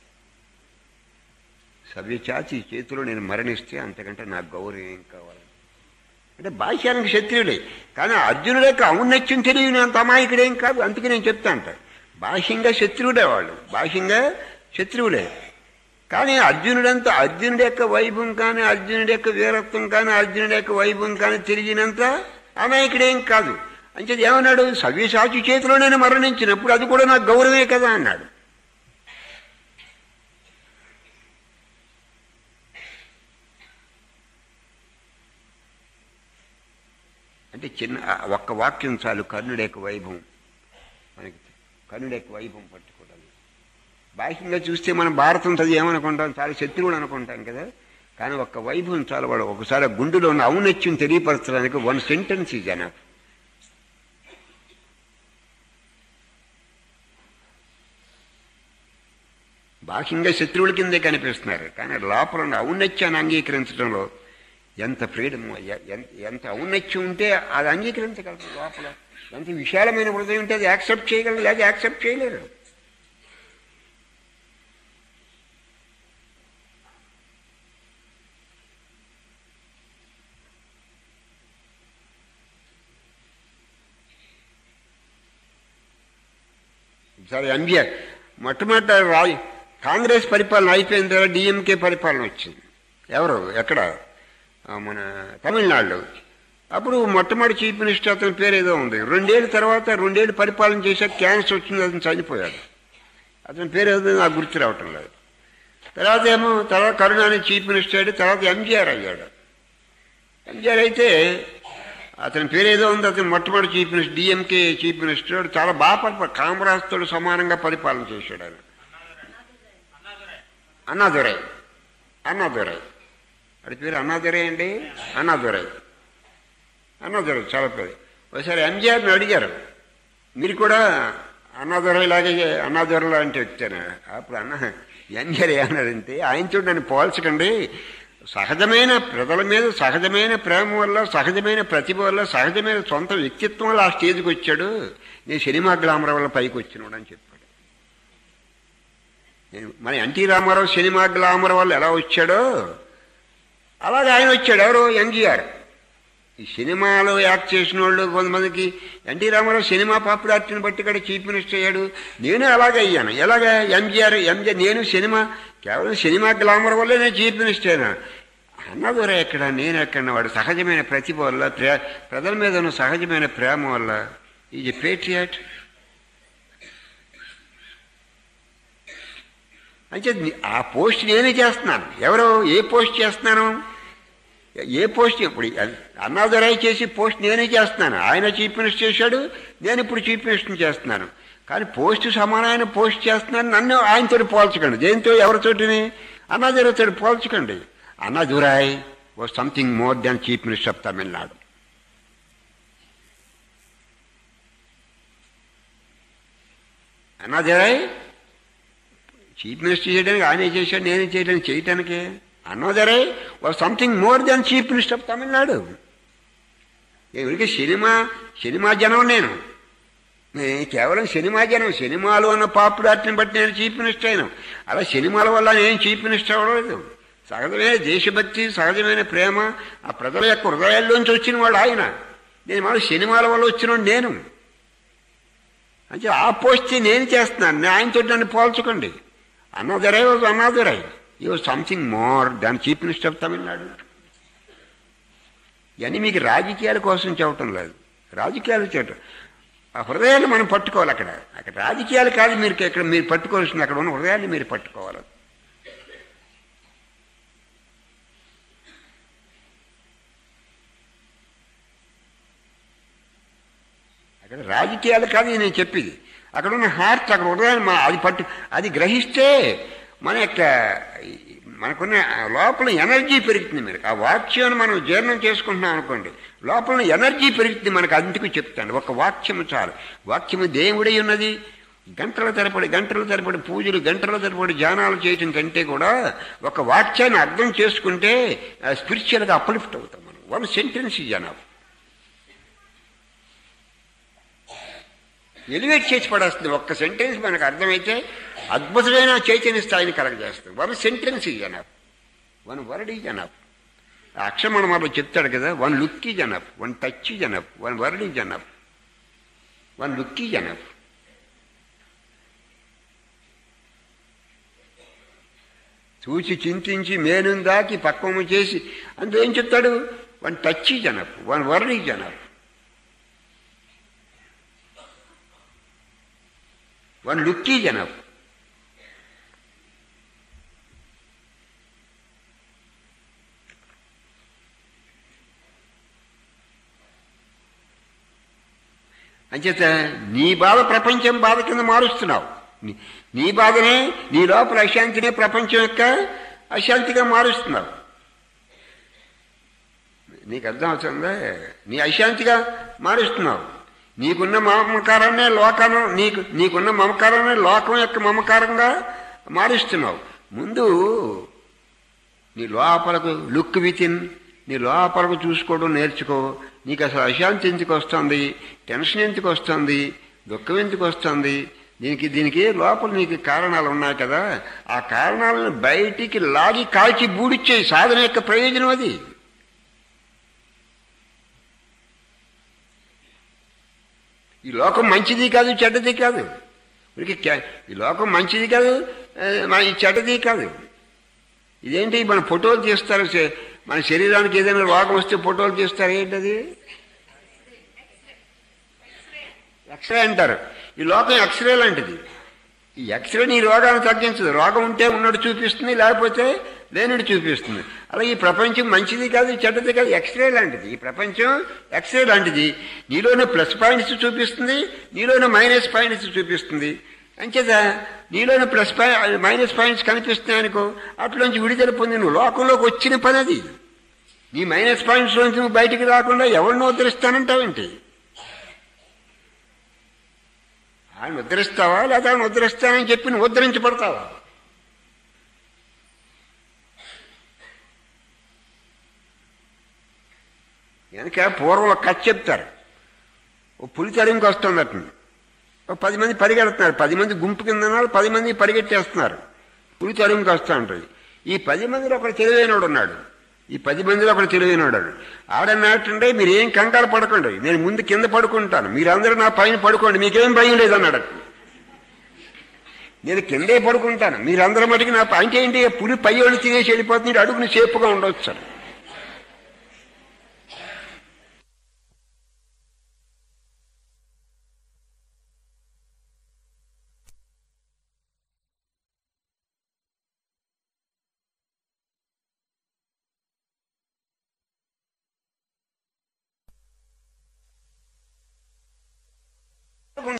సవ్యచాచి చేతిలో నేను మరణిస్తే అంతకంటే నాకు గౌరవం ఏం కావాలి అంటే బాహ్యానికి శత్రువులే కానీ అర్జునుడు యొక్క ఔన్నత్యం తెలియనంత అమాయకుడేం కాదు అందుకే నేను చెప్తా అంట బాహ్యంగా శత్రువులే వాళ్ళు బాహ్యంగా శత్రువులే కానీ అర్జునుడంత అర్జునుడి యొక్క వైభవం కానీ అర్జునుడి యొక్క వీరత్వం కానీ అర్జునుడి యొక్క వైభవం కానీ తిరిగినంత అమాయకుడేం కాదు అంచేది ఏమన్నాడు సవ్యసాచి చేతిలో నేను మరణించినప్పుడు అది కూడా నాకు గౌరవమే కదా అన్నాడు అంటే చిన్న ఆ ఒక్క వాక్యం చాలు కర్ణుడి యొక్క వైభవం మనకి కర్ణుడి యొక్క వైభవం పట్టుకోవడం బాహ్యంగా చూస్తే మనం భారతం చదివి ఏమనుకుంటాం చాలా శత్రువులు అనుకుంటాం కదా కానీ ఒక్క వైభవం చాలు వాడు ఒకసారి ఆ గుండెలో ఉన్న ఔన్నత్యం తెలియపరచడానికి వన్ సెంటెన్స్ ఈజ్ ఎనఫ్ బాహ్యంగా శత్రువుల కిందే కనిపిస్తున్నారు కానీ లోపల ఉన్న ఔన్నత్యాన్ని అంగీకరించడంలో ఎంత ఫ్రీడమ్ ఎంత ఔన్నత్యం ఉంటే అది అంగీకరించగలరు లోపల ఎంత విశాలమైన హృదయం ఉంటే అది యాక్సెప్ట్ చేయగలరు లేదా యాక్సెప్ట్ చేయలేరు సరే ఎంజిఆర్ మొట్టమొదట రాయ్ కాంగ్రెస్ పరిపాలన అయిపోయిన తర్వాత డిఎంకే పరిపాలన వచ్చింది ఎవరు ఎక్కడ ఆ, మన తమిళనాడులో అప్పుడు మొట్టమొదటి చీఫ్ మినిస్టర్ అతని పేరు ఏదో ఉంది రెండేళ్ళ తర్వాత రెండేళ్ళు పరిపాలన చేశాక క్యాన్సర్ వచ్చింది అతను చనిపోయాడు అతని పేరు ఏదో నాకు గుర్తు రావటం లేదు తర్వాత ఏమో తర్వాత కరుణాని చీఫ్ మినిస్టర్ అయ్యాడు తర్వాత ఎంజీఆర్ అయ్యాడు ఎంజీఆర్ అయితే అతని పేరు ఏదో ఉంది అతను మొట్టమొదటి chief minister DMK chief minister వాడు చాలా బాగా పరిపాలన కామరాజుతో సమానంగా పరిపాలన చేశాడు ఆయన అన్నాదురై అన్నాదురై వాడి పేరు అన్నాదురై అండి అన్నాదురై అన్నాదురై చాలా పేరు ఒకసారి ఎంజీఆర్ని అడిగారు మీరు కూడా అన్నాదురై లాగే అన్నాదురై లాంటి వ్యక్తేనా అప్పుడు అన్న ఎంజీఆర్ ఏమన్నారంటే ఆయనతో నన్ను పోల్చకండి సహజమైన ప్రజల మీద సహజమైన ప్రేమ వల్ల సహజమైన ప్రతిభ వల్ల సహజమైన సొంత వ్యక్తిత్వం వల్ల ఆ స్టేజ్కి వచ్చాడు నేను సినిమా గ్లామర్ వల్ల పైకి వచ్చినాడు అని చెప్పాడు నేను మన ఎన్టీ రామారావు సినిమా గ్లామర్ వల్ల ఎలా వచ్చాడో అలాగే ఆయన వచ్చాడు ఎవరు ఎంజీఆర్ ఈ సినిమాలో యాక్ట్ చేసిన వాళ్ళు కొంతమందికి ఎన్టీ రామారావు సినిమా పాపులారిటీని బట్టి కూడా చీఫ్ మినిస్టర్ అయ్యాడు నేను అలాగే అయ్యాను ఎలాగ ఎంజీఆర్ ఎంజీఆర్ నేను సినిమా కేవలం సినిమా గ్లామర్ వల్లే నేను చీఫ్ మినిస్టర్ అయినా అన్నదొరే ఎక్కడ నేను ఎక్కడ వాడు సహజమైన ప్రతిభ వల్ల ప్రే ప్రజల మీద ఉన్న సహజమైన ప్రేమ వల్ల ఈజ్ పేట్రియాట్ అంటే ఆ పోస్ట్ నేనే చేస్తున్నాను ఎవరు ఏ పోస్ట్ చేస్తున్నాను ఏ పోస్ట్ ఇప్పుడు అన్నాదరాయి చేసి పోస్ట్ నేనే చేస్తున్నాను ఆయన చీఫ్ మినిస్టర్ చేశాడు నేను ఇప్పుడు చీఫ్ మినిస్టర్ చేస్తున్నాను కానీ పోస్ట్ సమానమైన పోస్ట్ చేస్తున్నాను నన్ను ఆయనతో పోల్చకండి దేంతో ఎవరితోటిని అన్నాదురైతో పోల్చకండి అన్నాదురాయ్ ఓ something more than chief minister of Tamil Nadu Annadurai chief minister చేయడానికి ఆయనే చేశాడు నేనే చేయడానికి చేయటానికి అన్నోదరే ఓ something more than chief minister of Tamil Nadu ఎవరికి సినిమా సినిమా జనం నేను నేను కేవలం సినిమా జనం సినిమాలు అన్న పాపులారిటీని బట్టి నేను చీఫ్ మినిస్టర్ అయినా అలా సినిమాల వల్ల నేను చీఫ్ మినిస్టర్ అవ్వలేదు సహజమైన దేశభక్తి సహజమైన ప్రేమ ఆ ప్రజల యొక్క హృదయాల్లోంచి వచ్చిన వాడు ఆయన నేను మన సినిమాల వల్ల వచ్చినవాడు నేను అంటే ఆ పోస్ట్ నేను చేస్తున్నాను ఆయనతో నన్ను పోల్చుకోండి అన్నదరై వాజ్ అన్నదరై ఈ was something more than chief minister of Tamil Nadu ఇవన్నీ మీకు రాజకీయాల కోసం చెప్పటం లేదు రాజకీయాలు చేయటం ఆ హృదయాన్ని మనం పట్టుకోవాలి అక్కడ అక్కడ రాజకీయాలు కాదు మీరు ఇక్కడ మీరు పట్టుకోవాల్సింది అక్కడ ఉన్న హృదయాన్ని మీరు పట్టుకోవాలి అక్కడ రాజకీయాలు కాదు నేను చెప్పేది అక్కడ ఉన్న హార్ట్ అక్కడ హృదయాన్ని మా- అది పట్టు అది గ్రహిస్తే మన యొక్క మనకున్న లోపల ఎనర్జీ పెరుగుతుంది మీరు ఆ వాక్యాన్ని మనం జీర్ణం చేసుకుంటున్నాం అనుకోండి లోపల ఎనర్జీ పెరుగుతుంది మనకు అందుకు చెప్తాను ఒక వాక్యము చాలు వాక్యము దేవుడై ఉన్నది గంటల తరబడి గంటల తరబడి పూజలు గంటల తరబడి ధ్యానాలు చేయటం కంటే కూడా ఒక వాక్యాన్ని అర్థం చేసుకుంటే స్పిరిచువల్గా అప్లిఫ్ట్ అవుతాం మనం వన్ సెంటెన్స్ జనాలు ఎలివేట్ చేసి పడేస్తుంది ఒక్క సెంటెన్స్ మనకు అర్థమైతే అద్భుతమైన చైతన్య స్థాయిని కలగజేస్తుంది వన్ సెంటెన్స్ ఈ జనాబ్ వన్ వర్డ్ ఈ జనాబ్ అక్షరమణ మనలో చెప్తాడు కదా వన్ లుక్ ఈ జనాబ్ వన్ టచ్ ఈ జనాబ్ వన్ వర్డ్ ఈ జనాబ్ వన్ లుక్ ఈ జనాబ్ చూసి చింతించి మేను దాకి పక్వము చేసి అందులో ఏం చెప్తాడు వన్ టచ్ ఈ జనప్ వన్ వర్డ్ ఈ జనప్ వన్ లుక్ ఈ జనప్ అంచేత నీ బాధ ప్రపంచం బాధ కింద మారుస్తున్నావు నీ- నీ బాధనే నీ లోపల అశాంతినే ప్రపంచం యొక్క అశాంతిగా మారుస్తున్నావు నీకు అర్థం అవుతుందా నీ అశాంతిగా మారుస్తున్నావు నీకున్న మమకారాన్నే లోకాను నీకు నీకున్న మమకారాన్నే లోకం యొక్క మమకారంగా మారుస్తున్నావు ముందు నీ లోపలకు లుక్ వితిన్ నీ లోపలకు చూసుకోవడం నేర్చుకో నీకు అసలు అశాంతి ఎందుకు వస్తుంది టెన్షన్ ఎందుకు వస్తుంది దుఃఖం ఎందుకు వస్తుంది దీనికి దీనికి లోపల నీకు కారణాలు ఉన్నాయి కదా ఆ కారణాలను బయటికి లాగి కాల్చి బూడిచ్చేయి సాధన యొక్క ప్రయోజనం అది ఈ లోకం మంచిది కాదు చెడ్డది కాదు వీరికి కే- ఈ లోకం మంచిది కాదు ఆ, మన ఈ చెడ్డది కాదు ఇదేంటి మన ఫోటోలు తీస్తారు శ- మన శరీరానికి ఏదైనా రోగం వస్తే ఫోటోలు తీస్తారు ఏంటది ఎక్స్రే అంటారు ఈ లోకం ఎక్స్రే లాంటిది ఈ ఎక్స్రే నీ రోగాన్ని తగ్గించదు రోగం ఉంటే ఉన్నట్టు చూపిస్తుంది లేకపోతే లేనిటి చూపిస్తుంది అలా ఈ ప్రపంచం మంచిది కాదు చెడ్డది కాదు ఎక్స్రే లాంటిది ఈ ప్రపంచం ఎక్స్రే లాంటిది నీలోనే ప్లస్ పాయింట్స్ చూపిస్తుంది నీలోనే మైనస్ పాయింట్స్ చూపిస్తుంది అంచేత నీలోనే ప్లస్ పాయింట్ మైనస్ పాయింట్స్ కనిపిస్తున్నాయనుకో అట్లోంచి విడుదల పొంది నువ్వు లోకంలోకి వచ్చిన పని అది నీ మైనస్ పాయింట్స్ నుంచి నువ్వు బయటికి రాకుండా ఎవరిని ఉద్ధరిస్తానంటావేంటి ఆయన ఉద్ధరిస్తావా లేదా ఆయన ఉద్ధరిస్తానని చెప్పి నువ్వు ఉద్ధరించబడతావా వెనక పూర్వం కథ చెప్తారు ఓ పులి తరింకి వస్తుందట ఓ పది మంది పరిగెడుతున్నారు పది మంది గుంపు కింద ఉన్నారు పది మంది పరిగెట్టేస్తున్నారు పులి తరింకి వస్తూ ఉంటుంది ఈ పది మందిలో ఒకడు తెలివైనోడు ఉన్నాడు ఈ పది మందిలో ఒకడు తెలివైనోడు ఆడన్నట్టుండే మీరు ఏం కంగారు పడకండి నేను ముందు కింద పడుకుంటాను మీరందరూ నా పైన పడుకోండి మీకేం భయం లేదన్నాడు నేను కిందే పడుకుంటాను మీరందరూ మటుకు నా పైన ఏంటి పులి పై వాళ్ళు తినేసి వెళ్ళిపోతుంది అడుగుని సేపుగా ఉండొచ్చు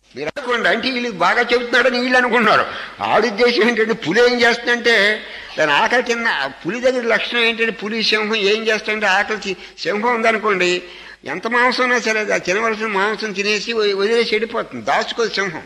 మీరు అనుకోండి అంటే వీళ్ళు బాగా చెబుతున్నాడని వీళ్ళు అనుకున్నారు ఆడు ఉద్దేశం ఏంటంటే పులి ఏం చేస్తుందంటే దాని ఆకలి తిన్న ఆ పులి దగ్గర లక్షణం ఏంటంటే పులి సింహం ఏం చేస్తుంటే ఆకలి తి- సింహం ఉందనుకోండి ఎంత మాంసం ఉన్నా సరే అది ఆ తినవలసిన మాంసం తినేసి వ- వదిలేసి వెళ్ళిపోతుంది దాచుకోదు సింహం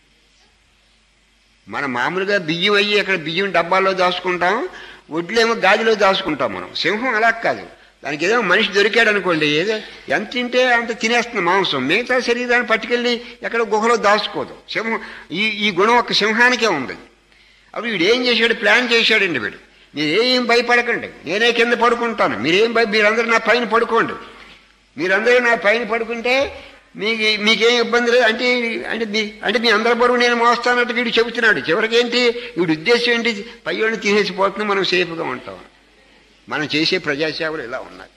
మన మామూలుగా బియ్యం అయ్యి అక్కడ బియ్యం డబ్బాల్లో దాచుకుంటాం వడ్లేమో గాదిలో దాచుకుంటాం మనం సింహం అలా కాదు దానికి ఏదో మనిషి దొరికాడు అనుకోండి ఏదో ఎంత తింటే అంత తినేస్తుంది మాంసం మిగతా శరీరాన్ని పట్టుకెళ్ళి ఎక్కడ గుహలో దాచుకోదు సింహం ఈ ఈ గుణం ఒక సింహానికే ఉంది అప్పుడు వీడు ఏం చేశాడు ప్లాన్ చేశాడండి వీడు మీరేం భయపడకండి నేనే కింద పడుకుంటాను మీరేం భయ మీరందరూ నా పైన పడుకోండి మీరందరూ నా పైన పడుకుంటే మీకు మీకేం ఇబ్బంది లేదు అంటే అంటే మీ అంటే మీ అందరి బరువు నేను మోస్తానంటే వీడు చెబుతున్నాడు చివరికి ఏంటి వీడి ఉద్దేశం ఏంటి పయ్యోడిని తీసేసిపోతుంది మనం సేఫ్గా ఉంటాం మనం చేసే ప్రజాసేవలు ఇలా ఉన్నాయి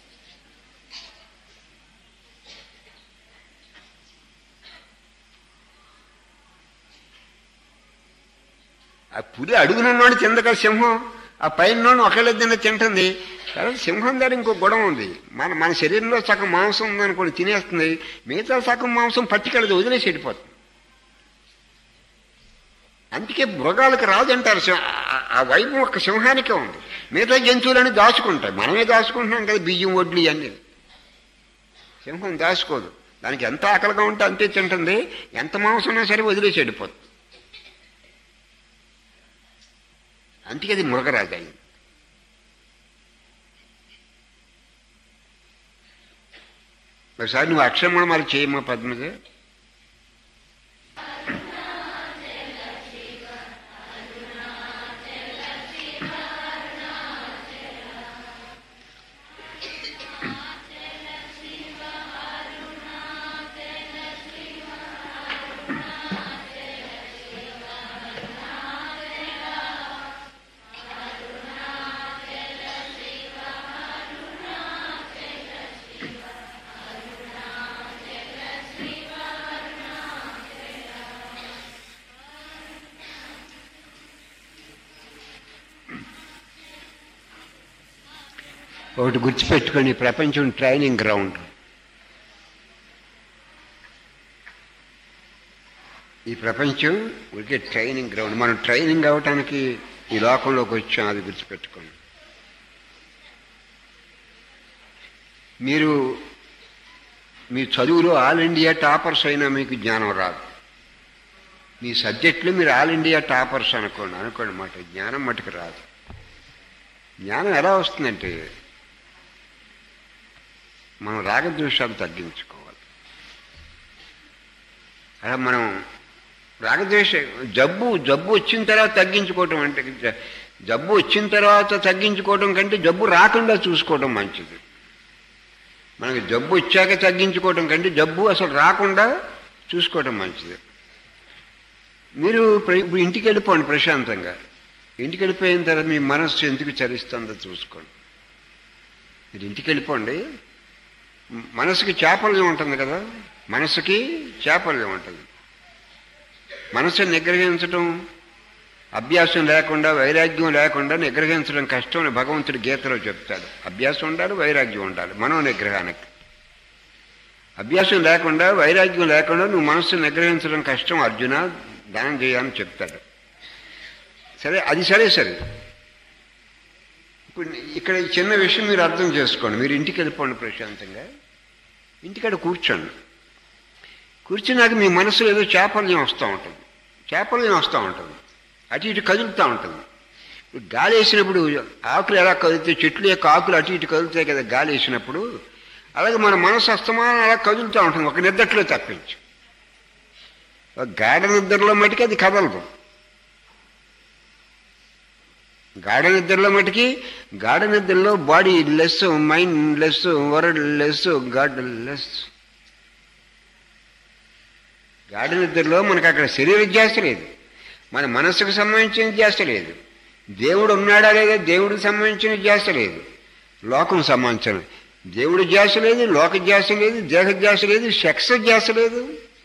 ఆ పులి అడుగునున్నాడు తిందక సింహం ఆ పైన ఒకళ్ళిద్దరిని తింటుంది తర్వాత సింహం దగ్గర ఇంకో గొడవ ఉంది మన మన శరీరంలో సగం మాంసం ఉందనుకోండి తినేస్తుంది మిగతా సగం మాంసం పట్టుకెళ్ళదు వదిలేసి వెళ్ళిపోతుంది అందుకే మృగాలకు రాదు అంటారు సింహ- ఆ- ఆ వైపు ఒక సింహానికే ఉంది మిగతా జంతువులని దాచుకుంటాయి మనమే దాచుకుంటున్నాం కదా బియ్యం వడ్లు ఇవన్నీ సింహం దాచుకోదు దానికి ఎంత ఆకలిగా ఉంటే అంతే తింటుంది ఎంత మాంసం ఉన్నా సరే వదిలేసి వెళ్ళిపోతుంది అందుకే అది మృగరాజు అయింది ఒకసారి నువ్వు అక్షరమణ మరి చేయమ్మా పద్మజ ఒకటి గుర్తుపెట్టుకొని ప్రపంచం ట్రైనింగ్ గ్రౌండ్ ఈ ప్రపంచం ఉడికే ట్రైనింగ్ గ్రౌండ్ మనం ట్రైనింగ్ అవ్వటానికి ఈ లోకంలోకి వచ్చాం అది గుర్తుపెట్టుకోండి మీరు మీ చదువులో ఆల్ ఇండియా టాపర్స్ అయినా మీకు జ్ఞానం రాదు మీ సబ్జెక్టులో మీరు ఆల్ ఇండియా టాపర్స్ అనుకోండి అనుకోండి మాట జ్ఞానం మటుకు రాదు జ్ఞానం ఎలా వస్తుందంటే మనం రాగద్వేషాలు తగ్గించుకోవాలి అలా మనం రాగద్వేష జబ్బు జబ్బు వచ్చిన తర్వాత తగ్గించుకోవటం అంటే జ- జబ్బు వచ్చిన తర్వాత తగ్గించుకోవటం కంటే జబ్బు రాకుండా చూసుకోవటం మంచిది మనకి జబ్బు వచ్చాక తగ్గించుకోవటం కంటే జబ్బు అసలు రాకుండా చూసుకోవటం మంచిది మీరు ప్ర- ఇప్పుడు ఇంటికి వెళ్ళిపోండి ప్రశాంతంగా ఇంటికి వెళ్ళిపోయిన తర్వాత మీ మనస్సు ఎందుకు చరిస్తుందో చూసుకోండి మీరు ఇంటికి వెళ్ళిపోండి మ- మనసుకి చాపల్యం ఉంటుంది కదా మనసుకి చాపల్యం ఉంటుంది మనసుని నిగ్రహించటం అభ్యాసం లేకుండా వైరాగ్యం లేకుండా నిగ్రహించడం కష్టం అని భగవంతుడు గీతలో చెప్తాడు అభ్యాసం ఉండాలి వైరాగ్యం ఉండాలి మనో నిగ్రహానికి అభ్యాసం లేకుండా వైరాగ్యం లేకుండా నువ్వు మనస్సును నిగ్రహించడం కష్టం అర్జున దానం చేయాలని చెప్తాడు సరే అది సరే సరే ఇప్పుడు ఇక్కడ ఈ చిన్న విషయం మీరు అర్థం చేసుకోండి మీరు ఇంటికి వెళ్ళిపోండి ప్రశాంతంగా ఇంటికాడ కూర్చోండి కూర్చున్నాక మీ మనసులో ఏదో చాపల్యం వస్తూ ఉంటుంది చాపల్యం వస్తూ ఉంటుంది అటు ఇటు కదులుతూ ఉంటుంది ఇప్పుడు గాలి వేసినప్పుడు ఆకులు ఎలా కదులుతాయి చెట్లు యొక్క ఆకులు అటు ఇటు కదులుతాయి కదా గాలి వేసినప్పుడు అలాగే మన మనసు అస్తమానం అలా కదులుతూ ఉంటుంది ఒక నిద్రలో తప్పించి ఒక గాఢ నిద్రలో మటుకు అది కదలదు గాఢ నిద్రలో మటుకి గాఢ నిద్రలో bodyless mindless worldless godless గాఢ నిద్రలో మనకు అక్కడ శరీర ధ్యాస లేదు మన మనస్సుకు సంబంధించిన ధ్యాస లేదు దేవుడు ఉన్నాడా లేదా దేవుడికి సంబంధించిన ధ్యాస లేదు లోకం సంబంధించిన దేవుడి ధ్యాస లేదు లోక ధ్యాస లేదు దేహ ధ్యాస లేదు సెక్స్ ధ్యాస లేదు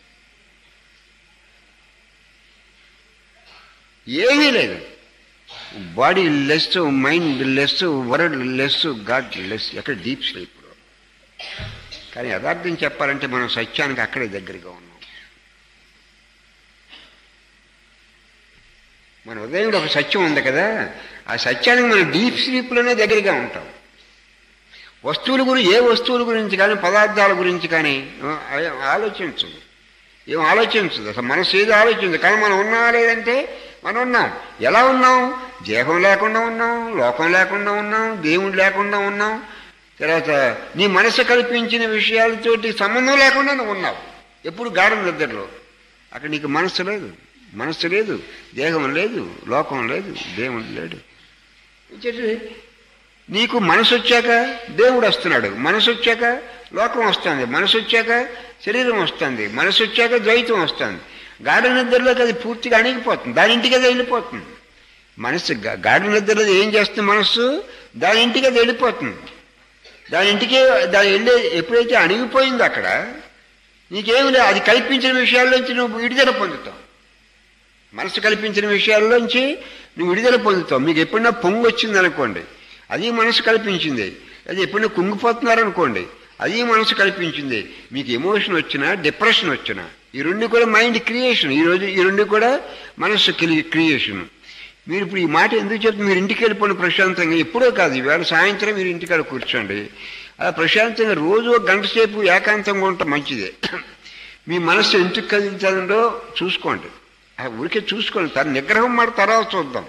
ఏమీ లేదు bodyless mindless worldless godless ఎక్కడ డీప్ స్లీప్లో కానీ యథార్థం చెప్పాలంటే మనం సత్యానికి అక్కడే దగ్గరగా ఉన్నాం మన ఉదయంలో ఒక సత్యం ఉంది కదా ఆ సత్యానికి మనం డీప్ స్లీప్లోనే దగ్గరగా ఉంటాం వస్తువుల గురించి ఏ వస్తువుల గురించి కానీ పదార్థాల గురించి కానీ ఆ, ఆలోచించదు ఏం ఆలోచించదు అసలు మనసు ఏది ఆలోచించదు కానీ మనం ఉన్నా లేదంటే మనం ఉన్నాం ఎలా ఉన్నాం దేహం లేకుండా ఉన్నాం లోకం లేకుండా ఉన్నాం దేవుడు లేకుండా ఉన్నాం తర్వాత నీ మనసు కల్పించిన విషయాలతోటి సంబంధం లేకుండా నువ్వు ఉన్నావు ఎప్పుడు గాఢ నిద్రలో అక్కడ నీకు మనస్సు లేదు మనస్సు లేదు దేహం లేదు లోకం లేదు దేవుడు లేడు ఇచ్చేటి నీకు మనసు వచ్చాక దేవుడు వస్తున్నాడు మనసు వచ్చాక లోకం వస్తుంది మనసు వచ్చాక శరీరం వస్తుంది మనసు వచ్చాక ద్వైతం వస్తుంది గాఢ నిద్రలోకి అది పూర్తిగా అణిగిపోతుంది దాని ఇంటికి అది వెళ్ళిపోతుంది మనసు గా- గాఢ నిద్రలో ఏం చేస్తుంది మనస్సు దాని ఇంటికి అది వెళ్ళిపోతుంది దాని ఇంటికి దాని వెళ్ళే ఎప్పుడైతే అణిగిపోయిందో అక్కడ నీకేమి లేదు అది కల్పించిన విషయాల్లోంచి నువ్వు విడుదల పొందుతావు మనసు కల్పించిన విషయాల్లోంచి నువ్వు విడుదల పొందుతావు మీకు ఎప్పుడైనా పొంగు వచ్చింది అనుకోండి అది మనసు కల్పించింది అది ఎప్పుడైనా కుంగిపోతున్నారనుకోండి అది మనసు కల్పించింది మీకు ఎమోషన్ వచ్చినా డిప్రెషన్ వచ్చినా ఈ రెండు కూడా మైండ్ క్రియేషన్ ఈ రోజు ఈ రెండు కూడా మనసు క్రియేషన్ మీరు ఇప్పుడు ఈ మాట ఎందుకు చెప్తే మీరు ఇంటికి వెళ్ళిపోండి ప్రశాంతంగా ఎప్పుడో కాదు ఈవేళ సాయంత్రం మీరు ఇంటికాడ కూర్చోండి అలా ప్రశాంతంగా రోజు ఒక గంట సేపు ఏకాంతంగా ఉండటం మంచిదే మీ మనసు ఎందుకు కదిలించాలండో చూసుకోండి ఆ ఊరికే చూసుకోండి తన నిగ్రహం మాట తర్వాత చూద్దాం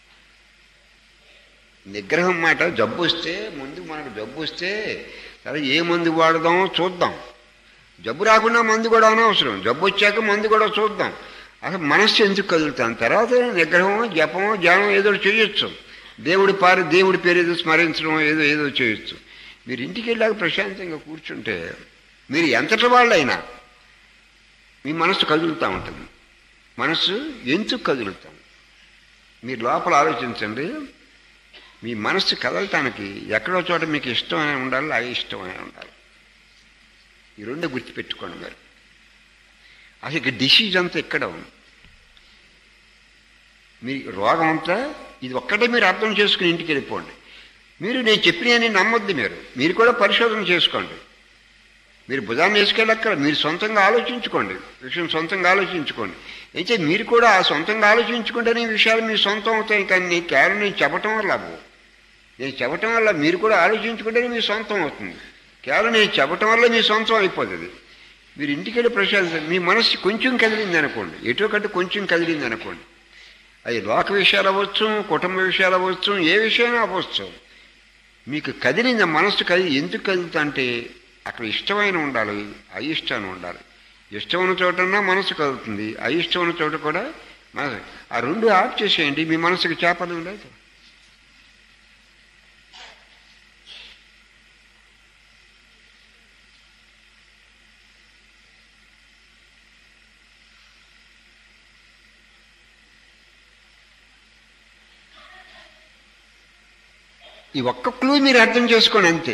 నిగ్రహం మాట జబ్బు వస్తే ముందు మనకు జబ్బు వస్తే సరే ఏ మందు వాడదామో చూద్దాం జబ్బు రాకుండా మందు కూడా అనవసరం జబ్బు వచ్చాక మందు కూడా చూద్దాం అసలు మనస్సు ఎందుకు కదులుతాం తర్వాత నిగ్రహం జపం ధ్యానం ఏదో ఒకటి చేయొచ్చు దేవుడి పారి దేవుడి పేరు ఏదో స్మరించడం ఏదో ఏదో చేయొచ్చు మీరు ఇంటికి వెళ్ళాక ప్రశాంతంగా కూర్చుంటే మీరు ఎంతటి వాళ్ళైనా మీ మనస్సు కదులుతూ ఉంటుంది మనస్సు ఎందుకు కదులుతాం మీరు లోపల ఆలోచించండి మీ మనస్సు కదలటానికి ఎక్కడో చోట మీకు ఇష్టమైన ఉండాలి అయిష్టమైన ఉండాలి ఈ రెండు గుర్తుపెట్టుకోండి మీరు అసలు ఇక డిసీజ్ అంతా ఎక్కడ ఉంది మీ రోగం అంతా ఇది ఒక్కటే మీరు అర్థం చేసుకుని ఇంటికి వెళ్ళిపోండి మీరు నేను చెప్పినని నమ్మొద్దు మీరు మీరు కూడా పరిశోధన చేసుకోండి మీరు భుజాన్ని వేసుకెళ్ళక్కర మీరు సొంతంగా ఆలోచించుకోండి విషయం సొంతంగా ఆలోచించుకోండి అయితే మీరు కూడా ఆ సొంతంగా ఆలోచించుకుంటేనే ఈ విషయాలు మీ సొంతం అవుతాయి కానీ నేను కేవలం నేను చెప్పటం వల్ల అవ్వవు నేను చెప్పటం వల్ల మీరు కూడా ఆలోచించుకుంటేనే మీ సొంతం అవుతుంది కేవలం నేను చెప్పటం వల్ల మీ సొంతం అయిపోతుంది మీరు ఇంటికి వెళ్ళి ప్రశాంత మీ మనస్సు కొంచెం కదిలింది అనుకోండి ఎటో కట్టు కొంచెం కదిలింది అనుకోండి అది లోక విషయాలు అవ్వచ్చు కుటుంబ విషయాలు అవ్వచ్చు ఏ విషయమైనా అవ్వచ్చు మీకు కదిలింది ఆ మనస్సు కదిలి ఎందుకు కదులుతుంటే అక్కడ ఇష్టమైన ఉండాలి అయిష్టాన్ని ఉండాలి ఇష్టమైన చోటన్నా మనసు కదులుతుంది అయిష్టమైన చోట కూడా మనసు ఆ రెండు ఆఫ్ చేసేయండి మీ మనసుకి చేపలు లేదు ఈ ఒక్క క్లూ మీరు అర్థం చేసుకోండి అంతే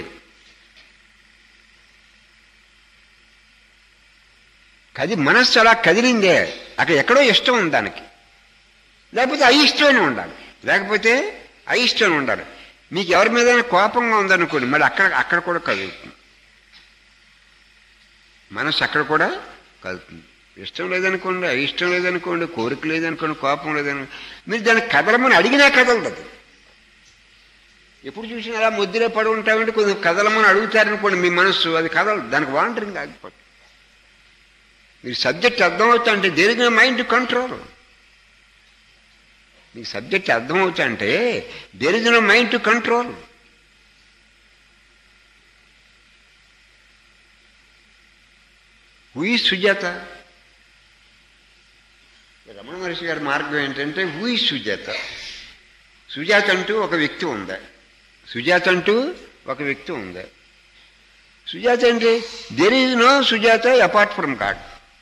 కది మనస్సు అలా కదిలిందే అక్కడ ఎక్కడో ఇష్టం ఉంది దానికి లేకపోతే అయిష్టమైన ఉండాలి లేకపోతే అయిష్టమైన ఉండాలి మీకు ఎవరి మీద కోపంగా ఉందనుకోండి మళ్ళీ అక్కడ అక్కడ కూడా కదులుతుంది మనస్సు అక్కడ కూడా కదులుతుంది ఇష్టం లేదనుకోండి అయిష్టం లేదనుకోండి కోరిక లేదనుకోండి కోపం లేదనుకోండి మీరు దాన్ని కదలమని అడిగినా కదలదు అది. ఎప్పుడు చూసినా అలా ముద్దులో పడి ఉంటామంటే కొంచెం కదలమని అడుగుతారనుకోండి మీ మనస్సు అది కదలదు దానికి వాంటరింగ్ ఆగిపోతుంది మీరు సబ్జెక్ట్ అర్థమవుతా అంటే దేనికి మైండ్ కంట్రోల్ మీకు సబ్జెక్ట్ అర్థమవుతా అంటే there is no mind to control who is Sujata Ramana Maharshi గారి మార్గం ఏంటంటే హూ ఈ సుజాత సుజాత అంటూ ఒక వ్యక్తి ఉందా సుజాత అంటూ ఒక వ్యక్తి ఉందా సుజాత అంటే there is no Sujata apart from God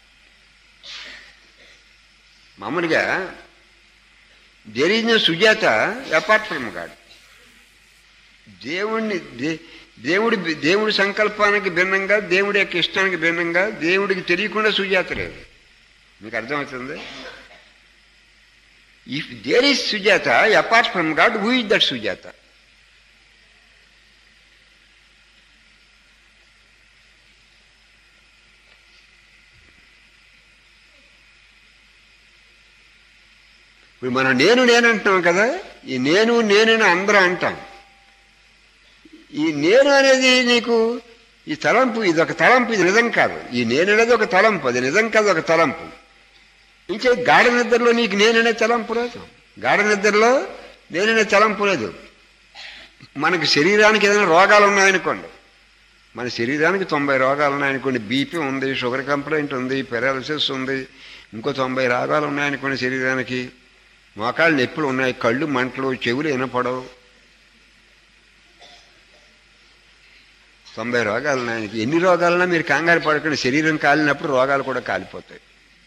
మామూలుగా there is no Sujata apart from God దేవుణ్ణి దే- దేవుడి దేవుడి సంకల్పానికి భిన్నంగా దేవుడి యొక్క ఇష్టానికి భిన్నంగా దేవుడికి తెలియకుండా సుజాత లేదు మీకు అర్థమవుతుంది if there is Sujata apart from God who is that Sujata ఇప్పుడు మనం నేను నేను అంటున్నాం కదా ఈ నేను నేనని అందరూ అంటాం ఈ నేను అనేది నీకు ఈ తలంపు ఇది ఒక తలంపు ఇది నిజం కాదు ఈ నేను అనేది ఒక తలంపు అది నిజం కాదు ఒక తలంపు ఇంకే గాఢ నిద్రలో నీకు నేననే తలంపు లేదు గాఢ నిద్రలో నేననే తలంపు లేదు మనకి శరీరానికి ఏదైనా రోగాలు ఉన్నాయనుకోండి మన శరీరానికి తొంభై రోగాలు ఉన్నాయనుకోండి బీపీ ఉంది షుగర్ కంప్లైంట్ ఉంది పెరాలసిస్ ఉంది ఇంకో తొంభై రోగాలు ఉన్నాయనుకోండి శరీరానికి మోకాళ్ళు నొప్పులు ఉన్నాయి కళ్ళు మంటలు చెవులు వినపడవు తొంభై రోగాలు ఉన్నాయి ఎన్ని రోగాలున్నా మీరు కంగారు పడకండి శరీరం కాలినప్పుడు రోగాలు కూడా కాలిపోతాయి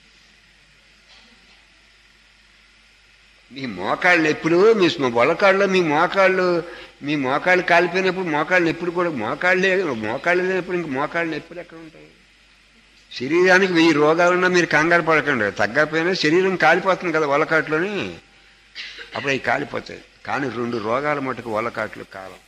మీ మోకాళ్ళ నొప్పులు మీ మొలకాళ్ళు మీ మోకాళ్ళు మీ మోకాళ్ళు కాలిపోయినప్పుడు మోకాళ్ళ నొప్పులు కూడా మోకాళ్ళే మోకాళ్ళు లేనప్పుడు ఇంక మోకాళ్ళ నొప్పులు ఎక్కడ ఉంటాయి శరీరానికి వెయ్యి రోగాలున్నా మీరు కంగారు పడకండి తగ్గకపోయినా శరీరం కాలిపోతుంది కదా వలకాట్లోని అప్పుడు అవి కాలిపోతాయి కానీ రెండు రోగాల మటుకు వలకాట్లు కాలం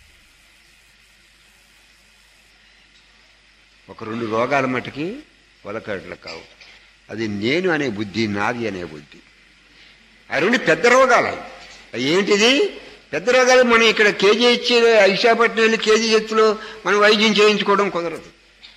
ఒక రెండు రోగాల మటుకి వలకాట్లు కావు అది నేను అనే బుద్ధి నాది అనే బుద్ధి ఆ రెండు పెద్ద రోగాలు అవి ఏంటిది పెద్ద రోగాలు మనం ఇక్కడ కేజీ ఇచ్చి విశాఖపట్నం వెళ్ళి కేజీ ఎత్తులో మనం వైద్యం చేయించుకోవడం కుదరదు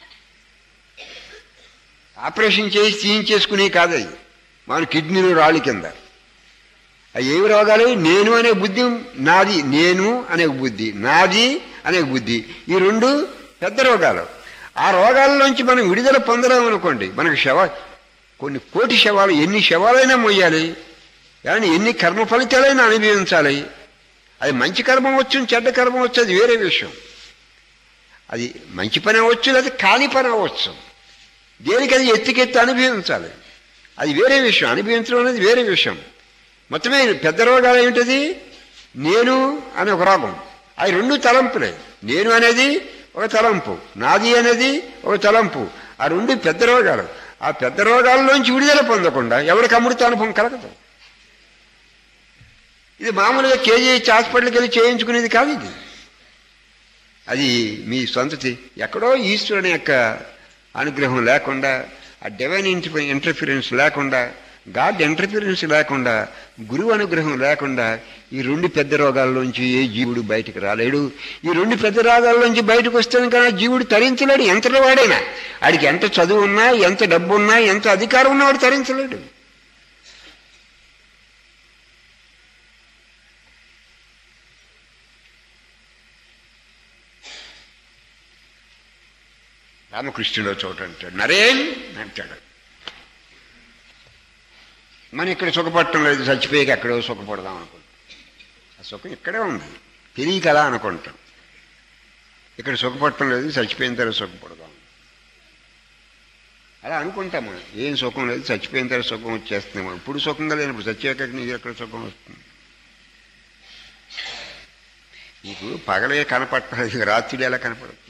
ఆపరేషన్ చేసి తీయించేసుకునే కాదు అవి మన కిడ్నీలు రాళ్ళు కింద అవి ఏమి రోగాలు నేను అనే బుద్ధి నాది నేను అనే బుద్ధి నాది అనే బుద్ధి ఈ రెండు పెద్ద రోగాలు ఆ రోగాల్లోంచి మనం విడుదల పొందలేం అనుకోండి మనకు శవ కొన్ని కోటి శవాలు ఎన్ని శవాలైనా మొయ్యాలి కానీ ఎన్ని కర్మ ఫలితాలైనా అనుభవించాలి అది మంచి కర్మ వచ్చు చెడ్డ కర్మ వచ్చు అది వేరే విషయం అది మంచి పని అవ్వచ్చు లేదా కాని పని అవ్వచ్చు దేనికి అది ఎత్తికెత్తి అనుభవించాలి అది వేరే విషయం అనుభవించడం అనేది వేరే విషయం మొత్తమే పెద్ద రోగాలు ఏమిటది నేను అనే ఒక రోగం అవి రెండు తలంపులే నేను అనేది ఒక తలంపు నాది అనేది ఒక తలంపు ఆ రెండు పెద్ద రోగాలు ఆ పెద్ద రోగాల్లోంచి విడుదల పొందకుండా ఎవరికి అమృత అనుభవం కలగదు ఇది మామూలుగా కేజీ ఇచ్చి హాస్పిటల్కి వెళ్ళి చేయించుకునేది కాదు ఇది అది మీ సొంతతి ఎక్కడో ఈశ్వరుని యొక్క అనుగ్రహం లేకుండా ఆ డివైన్ ఇంటర్ఫిరెన్స్ లేకుండా గాడ్ ఇంటర్ఫిరెన్స్ లేకుండా గురువు అనుగ్రహం లేకుండా ఈ రెండు పెద్ద రోగాల్లోంచి ఏ జీవుడు బయటకు రాలేడు ఈ రెండు పెద్ద రోగాల్లోంచి బయటకు వస్తే కానీ జీవుడు తరించలేడు ఎంతలో వాడైనా ఆడికి ఎంత చదువు ఉన్నా ఎంత డబ్బు ఉన్నా ఎంత అధికారం ఉన్నా వాడు తరించలేడు రామకృష్ణుడో చోట అంటాడు నరేన్ అంటాడు మనం ఇక్కడ సుఖపడటం లేదు చచ్చిపోయాక ఎక్కడో సుఖపడదాం అనుకుంటాం ఆ సుఖం ఇక్కడే ఉంది తెలియక అలా అనుకుంటాం ఇక్కడ సుఖపడటం లేదు చచ్చిపోయిన తర్వాత సుఖపడదాం అలా అనుకుంటాం మనం ఏం సుఖం లేదు చచ్చిపోయిన తర్వాత సుఖం వచ్చేస్తుంది మనం ఇప్పుడు సుఖంగా లేనప్పుడు చచ్చాక నీకు ఎక్కడ సుఖం వస్తుంది నీకు పగలే కనపడలేదు రాత్రులు ఎలా కనపడుతుంది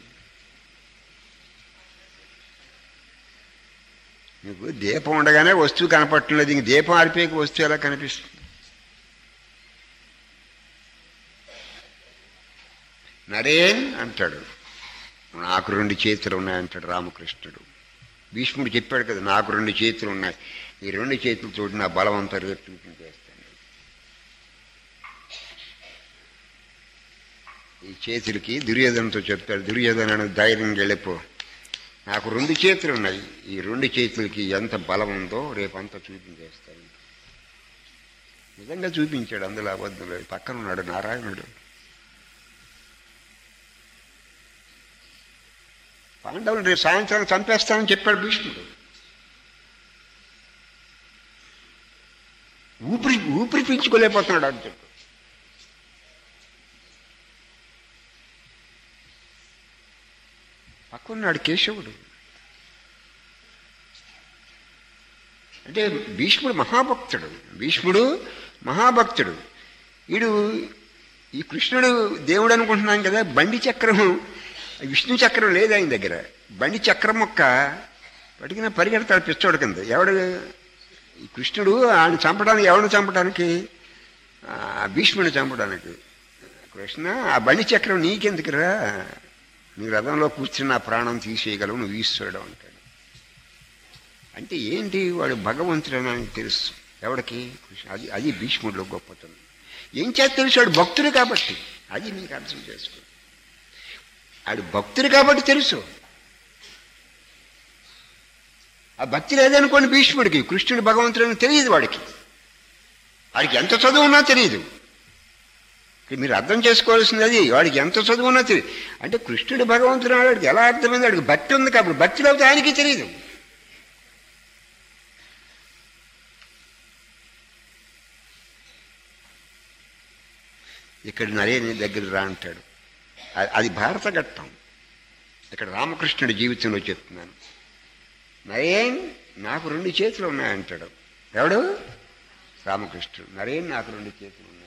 నీకు దీపం ఉండగానే వస్తువు కనపడటం లేదు ఇంక దీపం ఆరిపోయాక వస్తువు ఎలా కనిపిస్తుంది నరేన్ అంటాడు నాకు రెండు చేతులు ఉన్నాయంటాడు రామకృష్ణుడు భీష్ముడు చెప్పాడు కదా నాకు రెండు చేతులు ఉన్నాయి ఈ రెండు చేతులతో నా బలవంతా రేపు చేస్తాను ఈ చేతులకి దుర్యోధనతో చెప్తాడు దుర్యోధనను ధైర్యంగా వెళ్ళిపో నాకు రెండు చేతులు ఉన్నాయి ఈ రెండు చేతులకి ఎంత బలం ఉందో రేపంతా చూపించేస్తాను నిజంగా చూపించాడు అందులో అబద్ధం లేదు పక్కన ఉన్నాడు నారాయణుడు పాండవులు రేపు సాయంత్రం చంపేస్తానని చెప్పాడు భీష్ముడు ఊపిరి ఊపిరి పీల్చుకోలేకపోతున్నాడు అని చెప్పు పక్కన్నాడు కేశవుడు అంటే భీష్ముడు మహాభక్తుడు భీష్ముడు మహాభక్తుడు వీడు ఈ కృష్ణుడు దేవుడు అనుకుంటున్నాం కదా బండి చక్రం విష్ణు చక్రం లేదు ఆయన దగ్గర బండి చక్రం మొక్క పట్టుకున్న పరిగెడతాడు పిచ్చోడు కింద ఎవడు ఈ కృష్ణుడు ఆయన చంపడానికి ఎవరిని చంపడానికి ఆ, భీష్ముడిని చంపడానికి కృష్ణ ఆ బండి చక్రం నీకెందుకురా నీ రథంలో కూర్చుని నా ప్రాణం తీసేయగలవు నువ్వు ఈశ్వరుడు అంటాడు అంటే ఏంటి వాడు భగవంతుడు అని ఆయనకు తెలుసు ఎవడికి కృష్ణ అది అది భీష్ముడిలో గొప్పతనం ఏం చేత తెలిసాడు భక్తుడు కాబట్టి అది నీకు అర్థం చేసుకో ఆడు భక్తుడు కాబట్టి తెలుసు ఆ భక్తి లేదనుకోండి భీష్ముడికి కృష్ణుడు భగవంతుడు తెలియదు వాడికి వాడికి ఎంత చదువు ఉన్నా తెలియదు ఇక్కడ మీరు అర్థం చేసుకోవాల్సింది అది వాడికి ఎంత చదువు ఉన్నా తెలియదు అంటే కృష్ణుడు భగవంతుడు వాడికి ఎలా అర్థమైంది వాడికి భక్తి ఉంది కాబట్టి భక్తి లేకపోతే ఆయనకి తెలియదు ఇక్కడ నరేని దగ్గర రా అంటాడు అ- అది భారత ఘట్టం ఇక్కడ రామకృష్ణుడి జీవితంలో చెప్తున్నాను నరేన్ నాకు రెండు చేతులు ఉన్నాయంటాడు ఎవడు రామకృష్ణుడు నరేన్ నాకు రెండు చేతులు ఉన్నాయి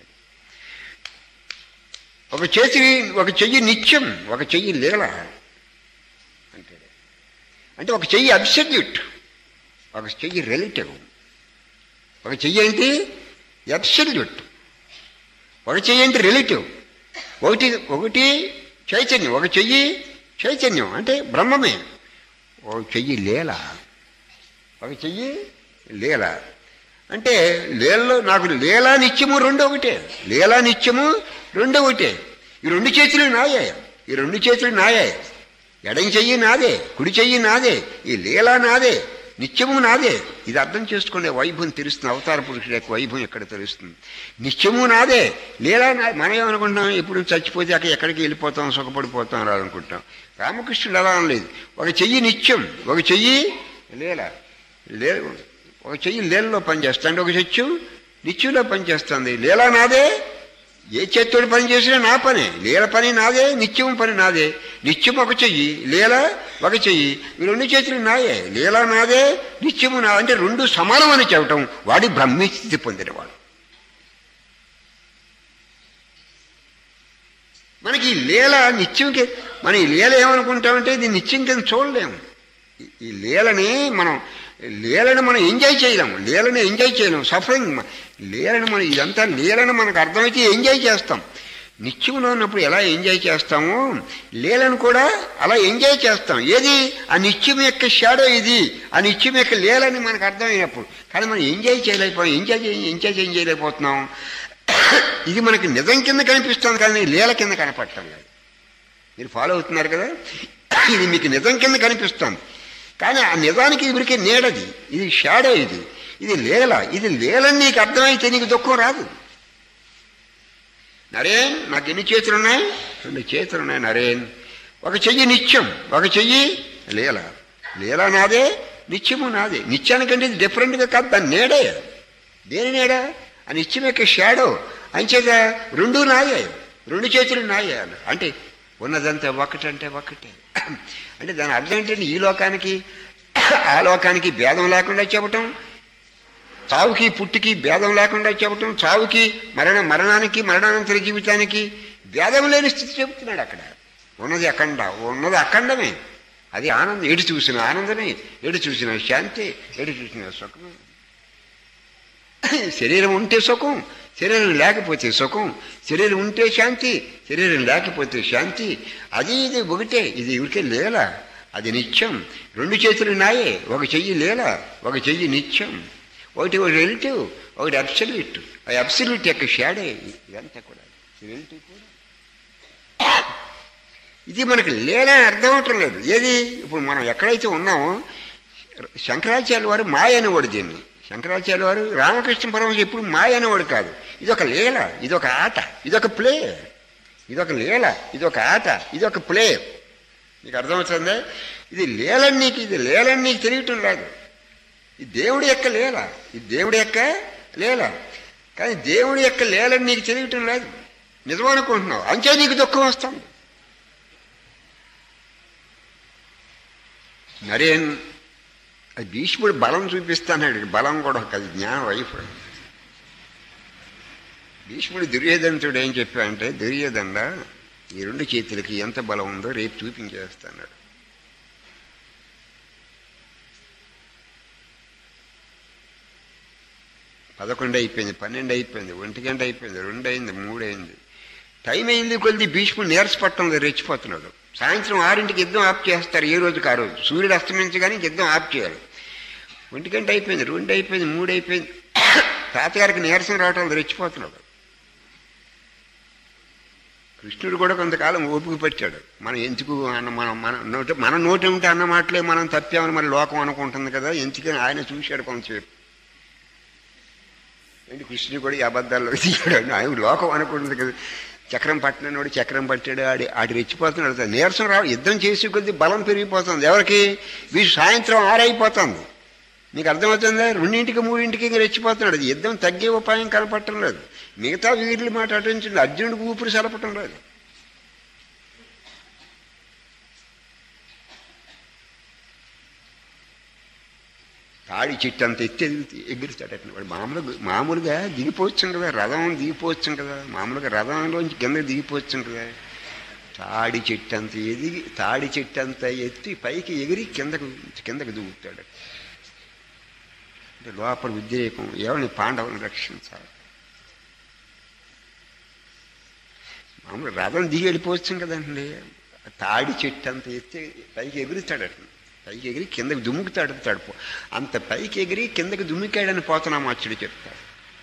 ఒక చేతి ఒక చెయ్యి నిత్యం ఒక చెయ్యి లీల అంటాడు అంటే ఒక చెయ్యి అబ్సల్యూట్ ఒక చెయ్యి రిలేటివ్ ఒక చెయ్యి ఏంటి అబ్సల్యూట్ ఒక చెయ్యి అంటే రిలేటివ్ ఒకటి ఒకటి చైతన్యం ఒక చెయ్యి చైతన్యం అంటే బ్రహ్మమే ఒక చెయ్యి లీల ఒక చెయ్యి లీల అంటే లీలలో నాకు లీలా నిత్యము రెండు ఒకటే లీలా నిత్యము రెండు ఒకటే ఈ రెండు చేతులు నాయే ఈ రెండు చేతులు నాయే ఎడం చెయ్యి నాదే కుడి చెయ్యి నాదే ఈ లీలా నాదే నిత్యము నాదే ఇది అర్థం చేసుకునే వైభవం తెలుస్తుంది అవతార పురుషుడు యొక్క వైభవం ఎక్కడ తెలుస్తుంది నిత్యము నాదే లీలా నా మనం ఏమనుకుంటాం ఎప్పుడు చచ్చిపోతే అక్కడ ఎక్కడికి వెళ్ళిపోతాం సుఖపడిపోతాం రాదనుకుంటాం రామకృష్ణుడు అలా అనలేదు ఒక చెయ్యి నిత్యం ఒక చెయ్యి లీల లే ఒక చెయ్యి లీలలో పనిచేస్తుంది ఒక చెచ్చు నిత్యంలో పనిచేస్తుంది లీలా నాదే ఏ చేత్తోడు పని చేసినా నా పనే లీల పని నాదే నిత్యం పని నాదే నిత్యం ఒక చెయ్యి లీల ఒక చెయ్యి ఈ రెండు చేతులు నాయే లీల నాదే నిత్యము నా అంటే రెండు సమానమని చెప్పటం వాడి బ్రహ్మస్థితి పొందినవాడు మనకి ఈ లీల నిత్యంకి మన ఈ లీల ఏమనుకుంటామంటే ఇది నిత్యం కింద చూడలేము ఈ- ఈ లీలని మనం లీలను మనం ఎంజాయ్ చేయలేము లీలను ఎంజాయ్ చేయలేము సఫరింగ్ లీలను మనం ఇదంతా లీలను మనకు అర్థమైతే ఎంజాయ్ చేస్తాం నిత్యంలో ఉన్నప్పుడు ఎలా ఎంజాయ్ చేస్తామో లీలను కూడా అలా ఎంజాయ్ చేస్తాం ఏది ఆ నిత్యం యొక్క షాడో ఇది ఆ నిత్యం యొక్క లీలని మనకు అర్థమైనప్పుడు కానీ మనం ఎంజాయ్ చేయలేకపోయాం ఎంజాయ్ చేయ- ఎంజాయ్ చేయం చేయలేకపోతున్నాం ఇది మనకి నిజం కింద కనిపిస్తుంది కానీ లీల కింద కనపడటం లేదు మీరు ఫాలో అవుతున్నారు కదా ఇది మీకు నిజం కింద కనిపిస్తుంది కానీ ఆ నిజానికి ఇవరికి నీడది ఇది షాడో ఇది ఇది లీల ఇది లీలని నీకు అర్థమైతే నీకు దుఃఖం రాదు నరేన్ నాకు ఎన్ని చేతులు ఉన్నాయి రెండు చేతులు ఉన్నాయి నరేన్ ఒక చెయ్యి నిత్యం ఒక చెయ్యి లీల లీల నాదే నిత్యము నాదే నిత్యానికంటే ఇది డిఫరెంట్గా కాదు దాని నీడే దేని నీడ ఆ నిత్యం యొక్క షాడో అంచేత రెండు నాయే రెండు చేతులు నాయే అన్న. అంటే ఉన్నదంతా ఒకటంటే ఒకటే అంటే దాని అర్థం ఏంటంటే ఈ లోకానికి ఆ లోకానికి భేదం లేకుండా చెప్పటం చావుకి పుట్టికి భేదం లేకుండా చెప్పటం చావుకి మరణ మరణానికి మరణానంతర జీవితానికి భేదం లేని స్థితి చెబుతున్నాడు అక్కడ ఉన్నది అఖండ ఉన్నది అఖండమే అది ఆనందం ఎటు చూసిన ఆనందమే ఎటు చూసిన శాంతి ఎటు చూసిన సుఖమే శరీరం ఉంటే సుఖం శరీరం లేకపోతే సుఖం శరీరం ఉంటే శాంతి శరీరం లేకపోతే శాంతి అది ఇది ఒకటే ఇది ఇవికే లేల అది నిత్యం రెండు చేతులు నాయే ఒక చెయ్యి లేల ఒక చెయ్యి నిత్యం ఒకటి ఒక రిలేటివ్ ఒకటి అబ్సల్యూట్ ఆ అబ్సల్యూట్ యొక్క షాడే ఇదంతా కూడా రిలేటివ్ కూడా ఇది మనకి లేదని అర్థం అవటం లేదు ఏది ఇప్పుడు మనం ఎక్కడైతే ఉన్నామో శంకరాచార్య వారు మాయ అనేవాడు దీన్ని శంకరాచార్య వారు రామకృష్ణ పరమహంస ఎప్పుడు మాయ అనేవాడు కాదు ఇదొక లీల ఇదొక ఆట ఇదొక ప్లే ఇదొక లీల ఇదొక ఆట ఇదొక ప్లే నీకు అర్థమవుతుందా ఇది లేలని నీకు ఇది లేలని నీకు తెలియటం లేదు ఈ దేవుడి యొక్క లీల ఈ దేవుడి యొక్క లీల కానీ దేవుడి యొక్క లీలని నీకు తెలియటం లేదు నిజమనుకుంటున్నావు అంతే నీకు దుఃఖం వస్తుంది నరేన్ అది భీష్ముడు బలం చూపిస్తాడు బలం కూడా ఒక జ్ఞాన వైఫల్యం భీష్ముడు దుర్యోధనుడు ఏం చెప్పాడంటే దుర్యోధన ఈ రెండు చేతులకి ఎంత బలం ఉందో రేపు చూపించేస్తాడు పదకొండు అయిపోయింది పన్నెండు అయిపోయింది ఒంటి గంట అయిపోయింది రెండు అయింది మూడు అయింది టైం అయింది కొద్ది భీష్ముడు నీరసపట్టంలో రెచ్చిపోతున్నాడు సాయంత్రం ఆరింటికి యుద్ధం ఆఫ్ చేస్తారు ఏ రోజుకి ఆ రోజు సూర్యుడు అస్తమించగానే యుద్ధం ఆఫ్ చేయాలి ఒంటి గంట అయిపోయింది రెండు అయిపోయింది మూడు అయిపోయింది తాతగారికి నీరసం రావటం వల్ల రెచ్చిపోతున్నాడు కృష్ణుడు కూడా కొంతకాలం ఓపిక పెట్టాడు మనం ఎందుకు అన్న మనం మన నోటి మన నోటి ఉంటే అన్న మాటలే మనం తప్పామని మరి లోకం అనుకుంటుంది కదా ఎందుకని ఆయన చూశాడు కొంతసేపు ఏంటి కృష్ణుడు కూడా ఈ అబద్ధాల్లో తీయడు ఆయన లోకం అనుకుంటుంది కదా చక్రం పట్టినోడు చక్రం పట్టాడు ఆడి ఆడి రెచ్చిపోతున్నాడు నీరసం రావు యుద్ధం చేసి కొద్ది బలం పెరిగిపోతుంది ఎవరికి వీడు సాయంత్రం ఆరైపోతుంది నీకు అర్థమవుతుందా రెండింటికి మూడింటికి ఇంకా రెచ్చిపోతున్నాడు అది యుద్ధం తగ్గే ఉపాయం కనపడటం లేదు మిగతా వీరుల మాట అటుంచండి అర్జునుడికి ఊపిరి సలపటం లేదు తాడి చెట్టు అంత ఎత్తి ఎగురు ఎగురుతాడట వాడు మామూలుగా మామూలుగా దిగిపోవచ్చు కదా రథం దిగిపోవచ్చు కదా మామూలుగా రథంలోంచి కింద దిగిపోవచ్చు కదా తాడి చెట్టు అంత ఎదిగి తాడి చెట్టు అంత ఎత్తి పైకి ఎగిరి కిందకు కిందకు దూకుతాడు అంటే లోపల ఉద్రేకం ఎవరిని పాండవులను రక్షించాలి మామూలు రథం దిగి వెళ్ళిపోవచ్చు కదండి తాడి చెట్టు అంత ఎత్తి పైకి ఎగురుతాడట పైకి ఎగిరి కిందకి దుమ్ముకుతాడు తడుపు అంత పైకి ఎగిరి కిందకి దుమ్మికాడని పోతున్నామాచుడు చెప్తాడు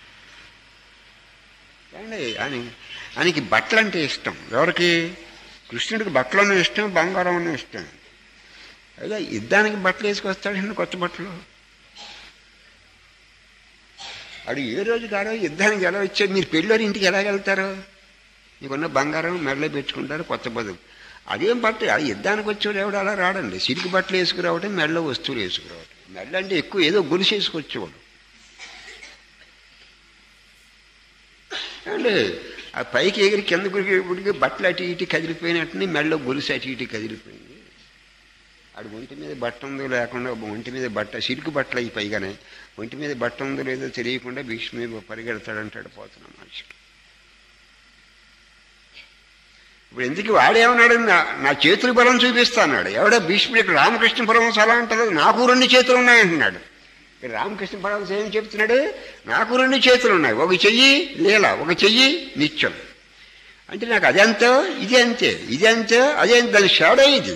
ఏమండి అని ఆయనకి బట్టలు అంటే ఇష్టం ఎవరికి కృష్ణుడికి బట్టలను ఇష్టం బంగారం అన్న ఇష్టం అదే యుద్ధానికి బట్టలు వేసుకొస్తాడు కొత్త బట్టలు అడు ఏ రోజు కాడో యుద్ధానికి ఎలా వచ్చాడు మీరు పెళ్ళోరి ఇంటికి ఎలా వెళ్తారు మీకున్న బంగారం మెడలో పెట్టుకుంటారు కొత్త బదులు అదేం బట్ట ఆ యుద్ధానికి వచ్చేవాడు ఎవడు అలా రాడండి సిరికి బట్టలు వేసుకురావడం మెడలో వస్తువులు వేసుకురావడం మెడలో అంటే ఎక్కువ ఏదో గొలుసు వేసుకొచ్చేవాడు అంటే ఆ పైకి ఎగిరి కింద గురికేపటికి బట్టలు అటు ఇటు కదిలిపోయినట్టుని మెడలో గొలుసు అటు ఇటు కదిలిపోయింది ఆడు ఒంటి మీద బట్ట ఉందో లేకుండా ఒంటి మీద బట్ట సిరికి బట్టలు అయి పైగానే ఒంటి మీద బట్ట ఉందో లేదో తెలియకుండా భీష్మ పరిగెడతాడంటాడు పోతున్నాం మనిషి ఇప్పుడు ఎందుకు వాడేమన్నాడు నా నా చేతుల బలం చూపిస్తాన్నాడు ఎవడో భీష్ముడు ఇక్కడ రామకృష్ణ పరమహంస అలా అంటారు నాకు రెండు చేతులు ఉన్నాయంటున్నాడు ఇక్కడ రామకృష్ణ పరమహంస ఏం చెప్తున్నాడు నాకు రెండు చేతులు ఉన్నాయి ఒక చెయ్యి లీల ఒక చెయ్యి నిత్యం అంటే నాకు అది అంతే ఇది అంతే ఇది అంతే అదే దాని షాడో ఇది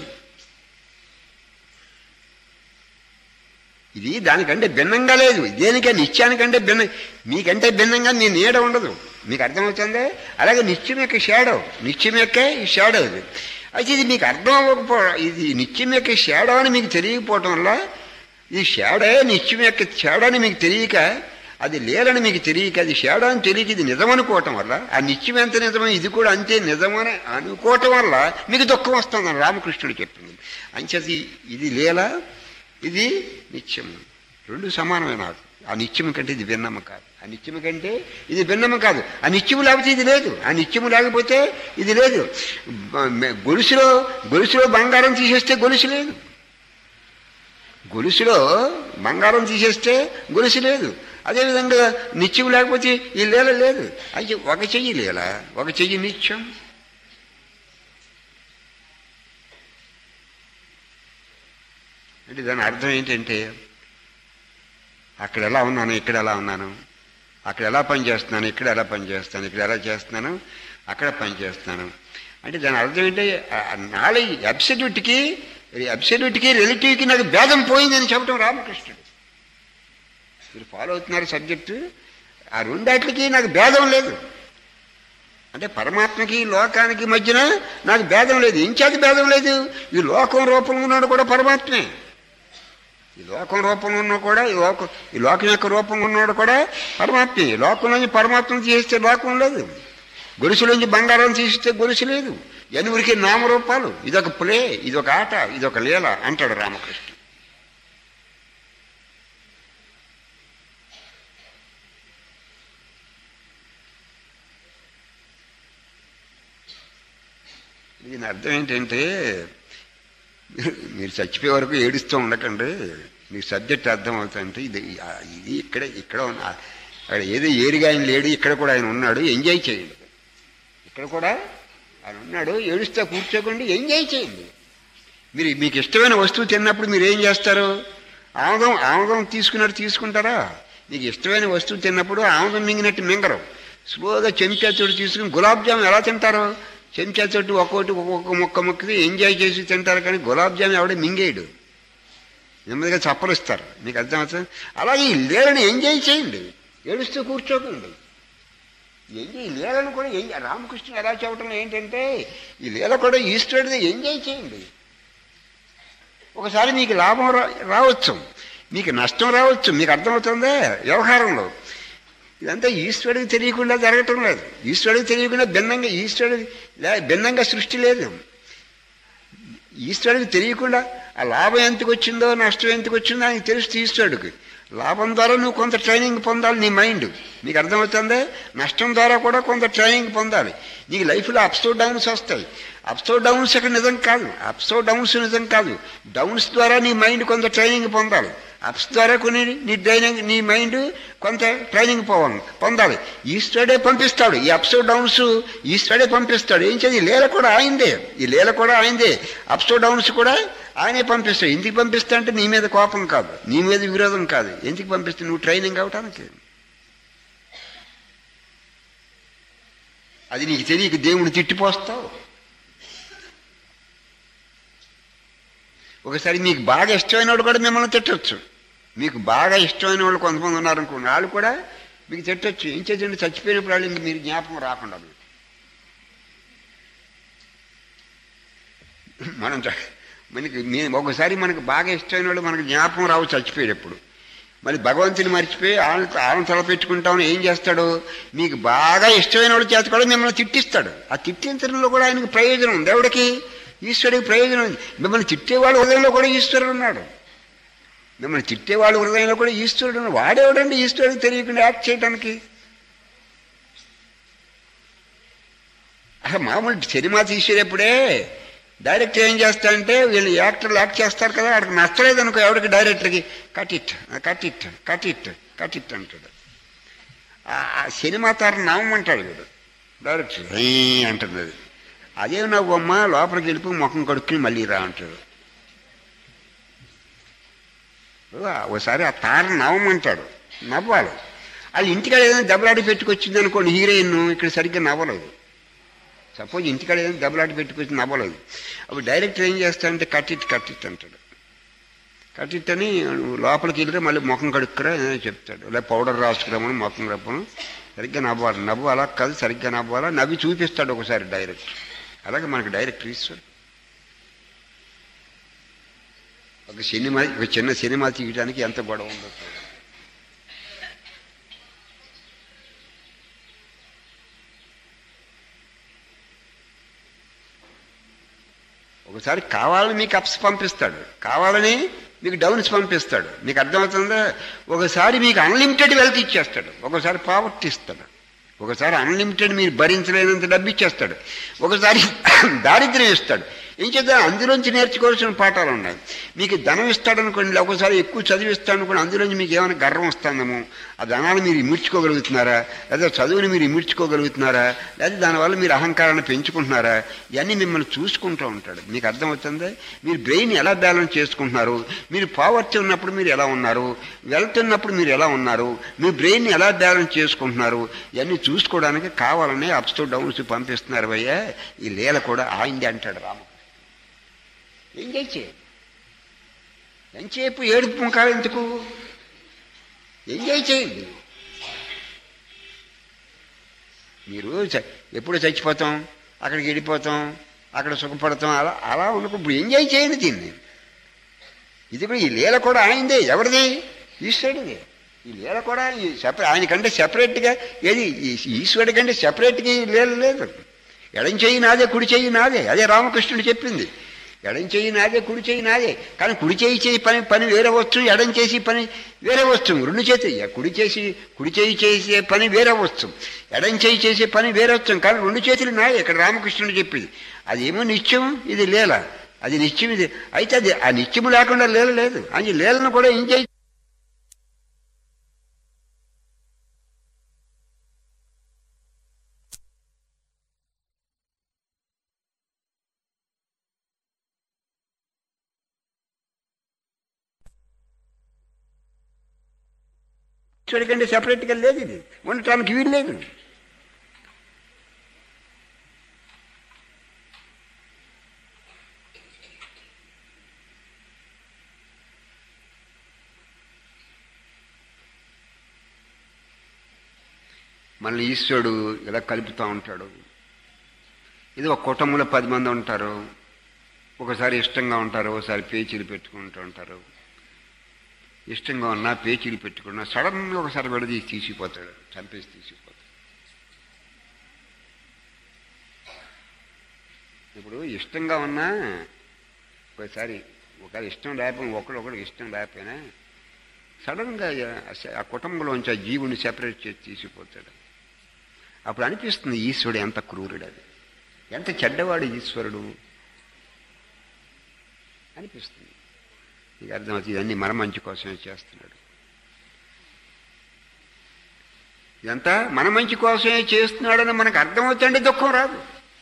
ఇది దానికంటే భిన్నంగా లేదు దేనికే నిత్యానికంటే భిన్న మీకంటే భిన్నంగా నీ నీడ ఉండదు మీకు అర్థమవుతుంది అలాగే నిత్యం యొక్క షాడో నిత్యం యొక్క ఈ షాడో ఇది అయితే ఇది మీకు అర్థం అవ్వకపో ఇది నిత్యం యొక్క షాడో అని మీకు తెలియకపోవటం వల్ల ఈ షాడో నిత్యం యొక్క షాడో అని మీకు తెలియక అది లేదని మీకు తెలియక అది షాడో అని తెలియక ఇది నిజమనుకోవటం వల్ల ఆ నిత్యం ఎంత నిజమో ఇది కూడా అంతే నిజమని అనుకోవటం వల్ల మీకు దుఃఖం వస్తుందని రామకృష్ణుడు చెప్పింది అంచేది ఇది లేలా ఇది నిత్యం రెండు సమానమే నాకు ఆ నిత్యము కంటే ఇది భిన్నము కాదు ఆ నిత్యము కంటే ఇది భిన్నము కాదు ఆ నిత్యము లేకపోతే ఇది లేదు ఆ నిత్యము లేకపోతే ఇది లేదు గొలుసులో గొలుసులో బంగారం తీసేస్తే గొలుసు లేదు గొలుసులో బంగారం తీసేస్తే గొలుసు లేదు అదేవిధంగా నిత్యం లేకపోతే ఈ లేల లేదు అయితే ఒక చెయ్యి లేల ఒక చెయ్యి నిత్యం అంటే దాని అర్థం ఏంటంటే అక్కడ ఎలా ఉన్నాను ఇక్కడ ఎలా ఉన్నాను అక్కడ ఎలా పని చేస్తున్నాను ఇక్కడ ఎలా పని చేస్తాను ఇక్కడ ఎలా చేస్తున్నాను అక్కడ పని చేస్తున్నాను అంటే దాని అర్థం ఏంటంటే నాలుగు అబ్సల్యూట్కి అబ్సల్యూట్కి రిలేటివ్కి నాకు భేదం పోయిందని చెప్పడం రామకృష్ణుడు మీరు ఫాలో అవుతున్నారు సబ్జెక్టు ఆ రెండాట్లకి నాకు భేదం లేదు అంటే పరమాత్మకి లోకానికి మధ్యన నాకు భేదం లేదు ఇంచేది భేదం లేదు ఈ లోకం రూపంలో ఉన్నాడు కూడా పరమాత్మే ఈ లోకం రూపంలో ఉన్నా కూడా ఈ లోకం ఈ లోకం యొక్క రూపంలో ఉన్నాడు కూడా పరమాత్మే ఈ లోకంలోంచి పరమాత్మను తీస్తే లోకం లేదు గొలుసులోంచి బంగారం తీస్తే గొలుసు లేదు ఎనుగురికి నామరూపాలు ఇదొక ప్లే ఇదొక ఆట ఇదొక లీల అంటాడు రామకృష్ణ దీని అర్థం ఏంటంటే మీరు చచ్చిపోయే వరకు ఏడుస్తూ ఉండకండి మీకు సబ్జెక్ట్ అర్థం అవుతుందంటే ఇది ఇది ఇక్కడ ఇక్కడ ఉన్న అక్కడ ఏదో ఏరిగా ఆయన లేడు ఇక్కడ కూడా ఆయన ఉన్నాడు ఎంజాయ్ చేయండి ఇక్కడ కూడా ఆయన ఉన్నాడు ఏడుస్తూ కూర్చోకండి ఎంజాయ్ చేయండి మీరు మీకు ఇష్టమైన వస్తువు తిన్నప్పుడు మీరు ఏం చేస్తారు ఆముదం ఆముదం తీసుకున్నట్టు తీసుకుంటారా మీకు ఇష్టమైన వస్తువు తిన్నప్పుడు ఆముదం మింగినట్టు మింగరు స్లోగా చెంచా చోటు తీసుకుని గులాబ్ జామ్ ఎలా తింటారు చెంచా చోటు ఒక్కొక్కటి ఒక్కొక్క ముక్క ముక్కకి ఎంజాయ్ చేసి తింటారు కానీ గులాబ్ జామ్ ఎవడే మింగేయడు నెమ్మదిగా చప్పరిస్తారు మీకు అర్థమవుతుంది అలాగే ఈ లేరని ఎంజాయ్ చేయండి ఏడుస్తూ కూర్చోకండి ఎంజాయ్ ఈ లీలను కూడా ఎంజాయ్ రామకృష్ణ ఎలా చెప్పడం ఏంటంటే ఈ లీల కూడా ఈశ్వరుడిని ఎంజాయ్ చేయండి ఒకసారి మీకు లాభం రా రావచ్చు మీకు నష్టం రావచ్చు మీకు అర్థమవుతుందా వ్యవహారంలో ఇదంతా ఈశ్వరుడికి తెలియకుండా జరగటం లేదు ఈశ్వరుడికి తెలియకుండా భిన్నంగా ఈశ్వరుడి లే- భిన్నంగా సృష్టి లేదు ఈశ్వరుడికి తెలియకుండా ఆ లాభం ఎంతకు వచ్చిందో నష్టం ఎంతకు వచ్చిందో ఆయనకి తెలుస్తుంది ఈశ్వరుడికి లాభం ద్వారా నువ్వు కొంత ట్రైనింగ్ పొందాలి నీ మైండ్ నీకు అర్థమవుతుందే నష్టం ద్వారా కూడా కొంత ట్రైనింగ్ పొందాలి నీకు లైఫ్లో అప్స్ డౌన్స్ వస్తాయి అప్స్ డౌన్స్ ఇక్కడ నిజం కాదు అప్స్ డౌన్స్ నిజం కాదు డౌన్స్ ద్వారా నీ మైండ్ కొంత ట్రైనింగ్ పొందాలి అప్స్ ద్వారా కొన్ని నీ ట్రైనింగ్ నీ మైండ్ కొంత ట్రైనింగ్ పోవాలి పొందాలి ఈశ్వరుడే పంపిస్తాడు ఈ అప్స్ డౌన్స్ ఈశ్వరుడే పంపిస్తాడు ఏం చేయాలి ఈ లీల కూడా ఆయిందే ఈ లీల కూడా ఆయిందే అప్స్ డౌన్స్ కూడా ఆయనే పంపిస్తాడు ఎందుకు పంపిస్తా అంటే నీ మీద కోపం కాదు నీ మీద విరోధం కాదు ఎందుకు పంపిస్తే నువ్వు ట్రైనింగ్ అవటానికి అది నీకు తెలియక దేవుడు తిట్టిపోస్తావు ఒకసారి మీకు బాగా ఇష్టమైన వాడు కూడా మిమ్మల్ని తిట్టొచ్చు మీకు బాగా ఇష్టమైన వాళ్ళు కొంతమంది ఉన్నారనుకోండి వాళ్ళు కూడా మీకు తిట్టొచ్చు ఏం చేయండి చచ్చిపోయినప్పుడు వాళ్ళు ఇంక మీరు జ్ఞాపకం రాకుండా మీకు. మనం చ- మనకి మీ- ఒకసారి మనకు బాగా ఇష్టమైన వాళ్ళు మనకు జ్ఞాపకం రావు చచ్చిపోయేటప్పుడు మరి భగవంతుని మర్చిపోయి ఆళ్ళ ఆళ్ళని తలపెట్టుకుంటామని ఏం చేస్తాడు మీకు బాగా ఇష్టమైన వాడు చేత కూడా మిమ్మల్ని తిట్టిస్తాడు ఆ తిట్టించడంలో కూడా ఆయనకు ప్రయోజనం ఉంది ఎవడికి ఈశ్వరుడికి ప్రయోజనం ఉంది మిమ్మల్ని తిట్టేవాడు హృదయంలో కూడా ఈశ్వరుడు ఉన్నాడు మిమ్మల్ని తిట్టేవాడు హృదయంలో కూడా ఈశ్వరుడు ఉన్నాడు వాడేవాడండి ఈశ్వరుడికి తెలియకుండా యాక్ట్ చేయడానికి అసలు మామూలు సినిమా తీసేటప్పుడే డైరెక్టర్ ఏం చేస్తాడంటే వీళ్ళు యాక్టర్లు యాక్ట్ చేస్తారు కదా వాడికి నచ్చలేదు అనుకో ఎవరికి డైరెక్టర్కి cut it cut it cut it cut it అంటాడు ఆ ఆ సినిమా తార నవ్వమంటాడు వీడు డైరెక్టర్ "హీ" అంటుంది అది అదే నవ్వమ్మ లోపలికి వెళ్ళిపోయి ముఖం కడుక్కుని మళ్ళీ రా అంటాడు ఇప్పుడు ఆ ఒకసారి ఆ తార నవ్వమంటాడు నవ్వాలి అది ఇంటికాడ ఏదైనా దెబ్బలాడి పెట్టుకొచ్చింది అనుకోండి హీరోయిన్ ఇక్కడ సరిగ్గా నవ్వలేదు సపోజ్ ఇంటికాడ ఏదైనా దెబ్బలాట పెట్టుకొచ్చి నవ్వలేదు అప్పుడు డైరెక్టర్ ఏం చేస్తాడంటే కట్టిట్ కట్టిట్ అంటాడు కట్టిట్ అని నువ్వు లోపలికి వెళ్ళితే మళ్ళీ ముఖం కడుక్కురా ఏదైనా చెప్తాడు లేదా పౌడర్ రాసుకురామని ముఖం రప్పను సరిగ్గా నవ్వాలి నవ్వు అలా కాదు సరిగ్గా నవ్వాలా నవ్వి చూపిస్తాడు ఒకసారి డైరెక్టర్ అలాగే మనకి డైరెక్టర్ ఇస్తాడు ఒక సినిమా ఒక చిన్న సినిమా తీయడానికి ఎంత గొడవ ఉందో చూడండి. ఒకసారి కావాలని మీకు అప్స్ పంపిస్తాడు కావాలని మీకు డౌన్స్ పంపిస్తాడు మీకు అర్థమవుతుందా ఒకసారి మీకు అన్లిమిటెడ్ వెల్త్ ఇచ్చేస్తాడు ఒకసారి పావర్టీ ఇస్తాడు ఒకసారి అన్లిమిటెడ్ మీరు భరించలేనంత డబ్బు ఇచ్చేస్తాడు ఒకసారి దారిద్ర్యం ఇస్తాడు ఏం చేద్దాం అందులోంచి నేర్చుకోవాల్సిన పాఠాలు ఉన్నాయి మీకు ధనం ఇస్తాడనుకోండి ఒకసారి ఎక్కువ చదివిస్తాడు అనుకోండి అందులోంచి మీకు ఏమైనా గర్వం వస్తుందేమో ఆ ధనాన్ని మీరు ఇమిడ్చుకోగలుగుతున్నారా లేదా చదువుని మీరు ఇమిడ్చుకోగలుగుతున్నారా లేదా దానివల్ల మీరు అహంకారాన్ని పెంచుకుంటున్నారా ఇవన్నీ మిమ్మల్ని చూసుకుంటూ ఉంటాడు మీకు అర్థమవుతుందా మీరు బ్రెయిన్ ఎలా బ్యాలెన్స్ చేసుకుంటున్నారు మీరు పావర్టీ ఉన్నప్పుడు మీరు ఎలా ఉన్నారు వెల్త్ ఉన్నప్పుడు మీరు ఎలా ఉన్నారు మీ బ్రెయిన్ ఎలా బ్యాలెన్స్ చేసుకుంటున్నారు ఇవన్నీ చూసుకోవడానికి కావాలని అప్స్ టు డౌన్స్ పంపిస్తున్నారు భయ్యా ఈ లీల కూడా ఆయింది అంటాడు రామ ఎంజాయ్ చేయి ఎంతసేపు ఏడుపు ముఖాలు ఎందుకు ఎంజాయ్ చేయండి మీరు చ- ఎప్పుడు చచ్చిపోతాం అక్కడికి వెళ్ళిపోతాం అక్కడ సుఖపడతాం అలా అలా ఉన్నప్పుడు ఇప్పుడు ఎంజాయ్ చేయండి దీన్ని ఇది కూడా ఈ లీల కూడా ఆయిందే ఎవరిది ఈశ్వరుడిది ఈ లీల కూడా ఈ సెపరే ఆయనకంటే సెపరేట్గా ఏది ఈ ఈశ్వరుడి కంటే సెపరేట్గా ఈ లీల లేదు ఎడం చెయ్యి నాదే కుడి చెయ్యి నాదే అదే రామకృష్ణుడు చెప్పింది ఎడం చెయ్యి నాదే కుడి చెయ్యి నాదే కానీ కుడి చేయి చేయి పని పని వేరే వచ్చు ఎడం చేసి పని వేరే వచ్చు రెండు చేతి కుడి చేసి కుడి చేయి చేసే పని వేరే వచ్చు ఎడం చేయి చేసే పని వేరే వచ్చు కానీ రెండు చేతులు నాయే ఇక్కడ రామకృష్ణుడు చెప్పింది అదేమో నిత్యం ఇది లీల అది నిత్యం ఇది అయితే అది ఆ నిత్యము లేకుండా లీల లేదు అని లీలను కూడా ఎంజాయ్ ఈశ్వరుడి కంటే సెపరేట్గా లేదు ఇది ఉండటానికి వీలు లేదు మళ్ళీ ఈశ్వరుడు ఇలా కలుపుతూ ఉంటాడు ఇది ఒక కుటుంబంలో పది మంది ఉంటారు ఒకసారి ఇష్టంగా ఉంటారు ఒకసారి పేచీలు పెట్టుకుంటూ ఉంటారు ఇష్టంగా ఉన్నా పేచీలు పెట్టుకున్నా సడన్గా ఒకసారి విడదీసి తీసిపోతాడు చంపేసి తీసిపోతాడు ఇప్పుడు ఇష్టంగా ఉన్నా ఒకసారి ఒకసారి ఇష్టం లేకపోయినా ఒకడు ఒకడు ఇష్టం లేకపోయినా సడన్గా ఆ కుటుంబంలోంచి ఆ జీవుని సెపరేట్ చేసి తీసిపోతాడు అప్పుడు అనిపిస్తుంది ఈశ్వరుడు ఎంత క్రూరుడు అది ఎంత చెడ్డవాడు ఈశ్వరుడు అనిపిస్తుంది నీకు అర్థమవుతుంది ఇవన్నీ మన మంచి కోసమే చేస్తున్నాడు ఇదంతా మన మంచి కోసమే చేస్తున్నాడని మనకు అర్థమవుతుంటే దుఃఖం రాదు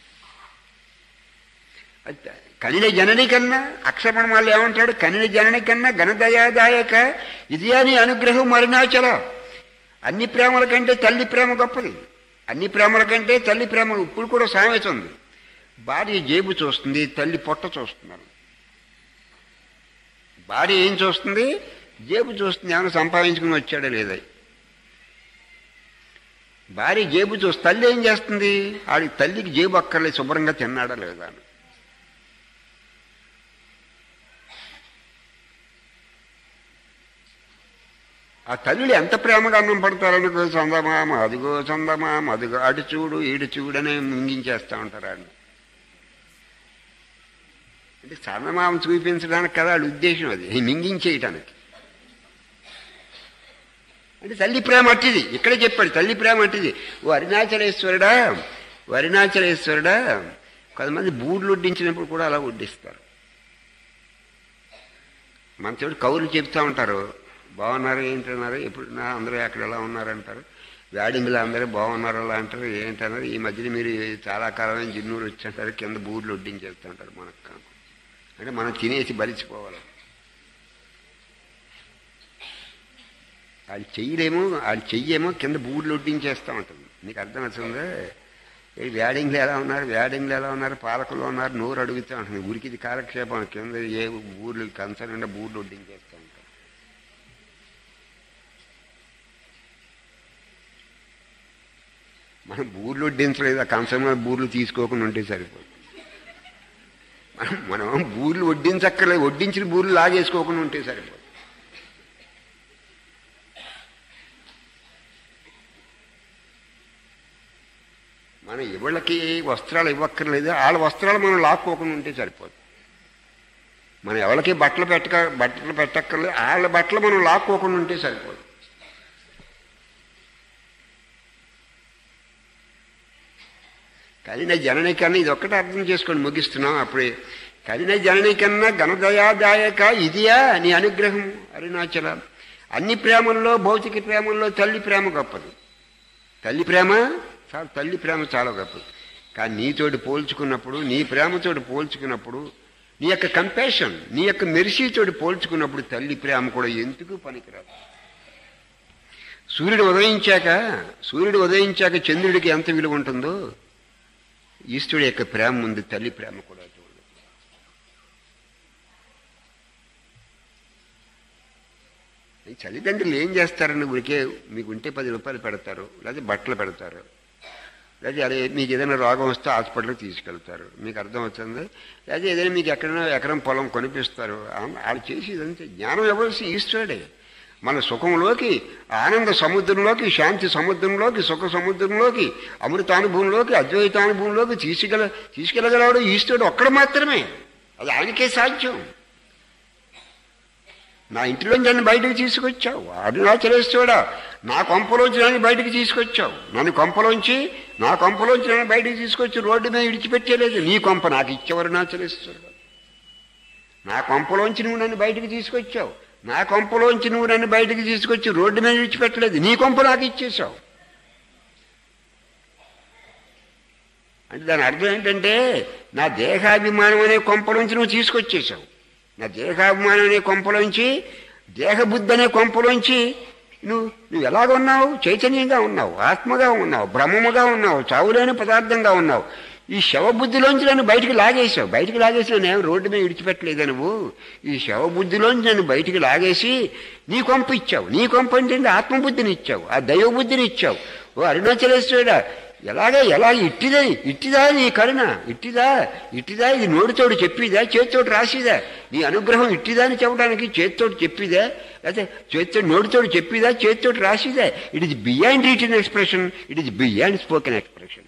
కనిన జనని కన్నా అక్షరమణ వాళ్ళు ఏమంటాడు కనిన జనని కన్నా ఘనదయాదాయక ఇది అని అనుగ్రహం మరునాచల అన్ని ప్రేమల కంటే తల్లి ప్రేమ గొప్పది అన్ని ప్రేమల కంటే తల్లి ప్రేమ ఇప్పుడు కూడా సామెత ఉంది భార్య జేబు చూస్తుంది తల్లి పొట్ట చూస్తున్నారు భార్య ఏం చూస్తుంది జేబు చూస్తుంది ఏమైనా సంపాదించుకుని వచ్చాడా లేదా భార్య జేబు చూస్తే తల్లి ఏం చేస్తుంది ఆడి తల్లికి జేబు అక్కర్లేదు శుభ్రంగా తిన్నాడా లేదా అని ఆ తల్లి ఎంత ప్రేమగా అన్నం పడతారనుకో చందమామ అదిగో చందమామ అదిగో అటు చూడు ఈడు చూడనే మింగించేస్తూ ఉంటారు ఆయన అంటే చందమామ చూపించడానికి కదా వాళ్ళ ఉద్దేశం అది మింగించేయటానికి అంటే తల్లి ప్రేమ అట్టిది ఇక్కడే చెప్పాడు తల్లి ప్రేమ అట్టిది ఓ అరుణాచలేశ్వరుడా ఓ అరుణాచలేశ్వరుడా కొంతమంది బూడ్లు వడ్డించినప్పుడు కూడా అలా వడ్డిస్తారు మన చెడు కౌలు చెప్తా ఉంటారు బాగున్నారు ఏంటన్నారు ఎప్పుడు నా అందరూ ఎక్కడ ఎలా ఉన్నారంటారు వ్యాడింగ్లో అందరూ బాగున్నారు అలా అంటారు ఏంటన్నారు ఈ మధ్యన మీరు చాలా కాలమైన జిన్నూరు వచ్చేంటారు కింద బూర్లు వడ్డించేస్తుంటారు మనకు అంటే మనం తినేసి బలిసిపోవాలి వాళ్ళు చెయ్యలేమో వాళ్ళు చెయ్యేమో కింద బూర్లు వడ్డించేస్తూ ఉంటుంది నీకు అర్థం అవుతుందా వ్యాడింగ్లు ఎలా ఉన్నారు వ్యాడింగ్లు ఎలా ఉన్నారు పాలకులు ఉన్నారు నోరు అడుగుతూ ఉంటుంది ఊరికి ఇది కాలక్షేపం కింద ఏ ఊర్లు కన్సర్న్ ఉండే బూర్లు వడ్డించేస్తూ ఉంటారు మనం బూర్లు వడ్డించలేదు ఆ కంచంలో బూర్లు తీసుకోకుండా ఉంటే సరిపోతుంది మనం మనం బూర్లు వడ్డించక్కర్లేదు వడ్డించిన బూర్లు లాగేసుకోకుండా ఉంటే సరిపోతుంది మనం ఇవాళ్ళకి వస్త్రాలు ఇవ్వక్కర్లేదు వాళ్ళ వస్త్రాలు మనం లాక్కోకుండా ఉంటే సరిపోతుంది మనం ఎవరికి బట్టలు పెట్టక బట్టలు పెట్టక్కర్లేదు వాళ్ళ బట్టలు మనం లాక్కోకుండా ఉంటే సరిపోదు కలిన జనని కన్నా ఇది ఒక్కటే అర్థం చేసుకొని ముగిస్తున్నాం అప్పుడే కలిన జనని కన్నా ఘనదయాదాయక ఇదియా నీ అనుగ్రహం అరుణాచల అన్ని ప్రేమల్లో భౌతిక ప్రేమల్లో తల్లి ప్రేమ గొప్పది తల్లి ప్రేమ చాలా తల్లి ప్రేమ చాలా గొప్పది కానీ నీతోటి పోల్చుకున్నప్పుడు నీ ప్రేమతోటి పోల్చుకున్నప్పుడు నీ యొక్క కంపాషన్ నీ యొక్క మెరిసీతోటి పోల్చుకున్నప్పుడు తల్లి ప్రేమ కూడా ఎందుకు పనికిరాదు సూర్యుడు ఉదయించాక సూర్యుడు ఉదయించాక చంద్రుడికి ఎంత విలువ ఉంటుందో ఈశ్వరుడి యొక్క ప్రేమ ముందు తల్లి ప్రేమ కూడా చూడదు ఈ తల్లిదండ్రులు ఏం చేస్తారని ఊరికే మీకు ఉంటే పది రూపాయలు పెడతారు లేదా బట్టలు పెడతారు లేదా అదే మీకు ఏదైనా రోగం వస్తే హాస్పిటల్కి తీసుకెళ్తారు మీకు అర్థమవుతుంది లేదా ఏదైనా మీకు ఎక్కడైనా ఎకరం పొలం కొనిపిస్తారు వాళ్ళు చేసి ఇదంతే జ్ఞానం ఇవ్వాల్సి ఈశ్వరుడే మన సుఖంలోకి ఆనంద సముద్రంలోకి శాంతి సముద్రంలోకి సుఖ సముద్రంలోకి అమృతానుభవంలోకి అద్వైతానుభవంలోకి తీసుకెళ్ళ తీసుకెళ్ళగలవాడు ఈశ్వరుడు ఒక్కడు మాత్రమే అది ఆయనకే సాధ్యం నా ఇంటిలోంచి నన్ను బయటకు తీసుకొచ్చావు అరుణాచలేశ్వరుడా నా కొంపలోంచి నన్ను బయటకు తీసుకొచ్చావు నన్ను కొంపలోంచి నా కొంపలోంచి నన్ను బయటకు తీసుకొచ్చి రోడ్డు మీద విడిచిపెట్టేలేదు నీ కొంప నాకు ఇచ్చావు అరుణాచలేశ్వరుడు నా కొంపలోంచి నువ్వు నన్ను బయటకు తీసుకొచ్చావు నా కొంపలోంచి నువ్వు నన్ను బయటకు తీసుకొచ్చి రోడ్డు మీద విడిచిపెట్టలేదు నీ కొంప నాకు ఇచ్చేసావు అంటే దాని అర్థం ఏంటంటే నా దేహాభిమానం అనే కొంపలోంచి నువ్వు తీసుకొచ్చేసావు నా దేహాభిమానం అనే కొంపలోంచి దేహబుద్ధి అనే కొంపలోంచి నువ్వు నువ్వు ఎలాగ ఉన్నావు చైతన్యంగా ఉన్నావు ఆత్మగా ఉన్నావు బ్రహ్మముగా ఉన్నావు చావులేని పదార్థంగా ఉన్నావు ఈ శవబుద్ధిలోంచి నన్ను బయటికి లాగేసావు బయటికి లాగేసి నేను రోడ్డు మీద విడిచిపెట్టలేదు నువ్వు ఈ శవబుద్ధిలోంచి నన్ను బయటికి లాగేసి నీ కొంప ఇచ్చావు నీ కొంప అంటే ఆత్మబుద్ధిని ఇచ్చావు ఆ దైవబుద్ధిని ఇచ్చావు ఓ అరుణాచలేశ్వరుడా ఎలాగా ఎలా ఇట్టిదే ఇట్టిదా నీ కరుణ ఇట్టిదా ఇట్టిదా ఇది నోటితోడు చెప్పిదా చేతితోటి రాసిదా నీ అనుగ్రహం ఇట్టిదా అని చెప్పడానికి చేతితోటి చెప్పిదా లేకపోతే చేతితో నోటితోడు చెప్పిదా చేతితోటి రాసిదా it is beyond written expression it is beyond spoken expression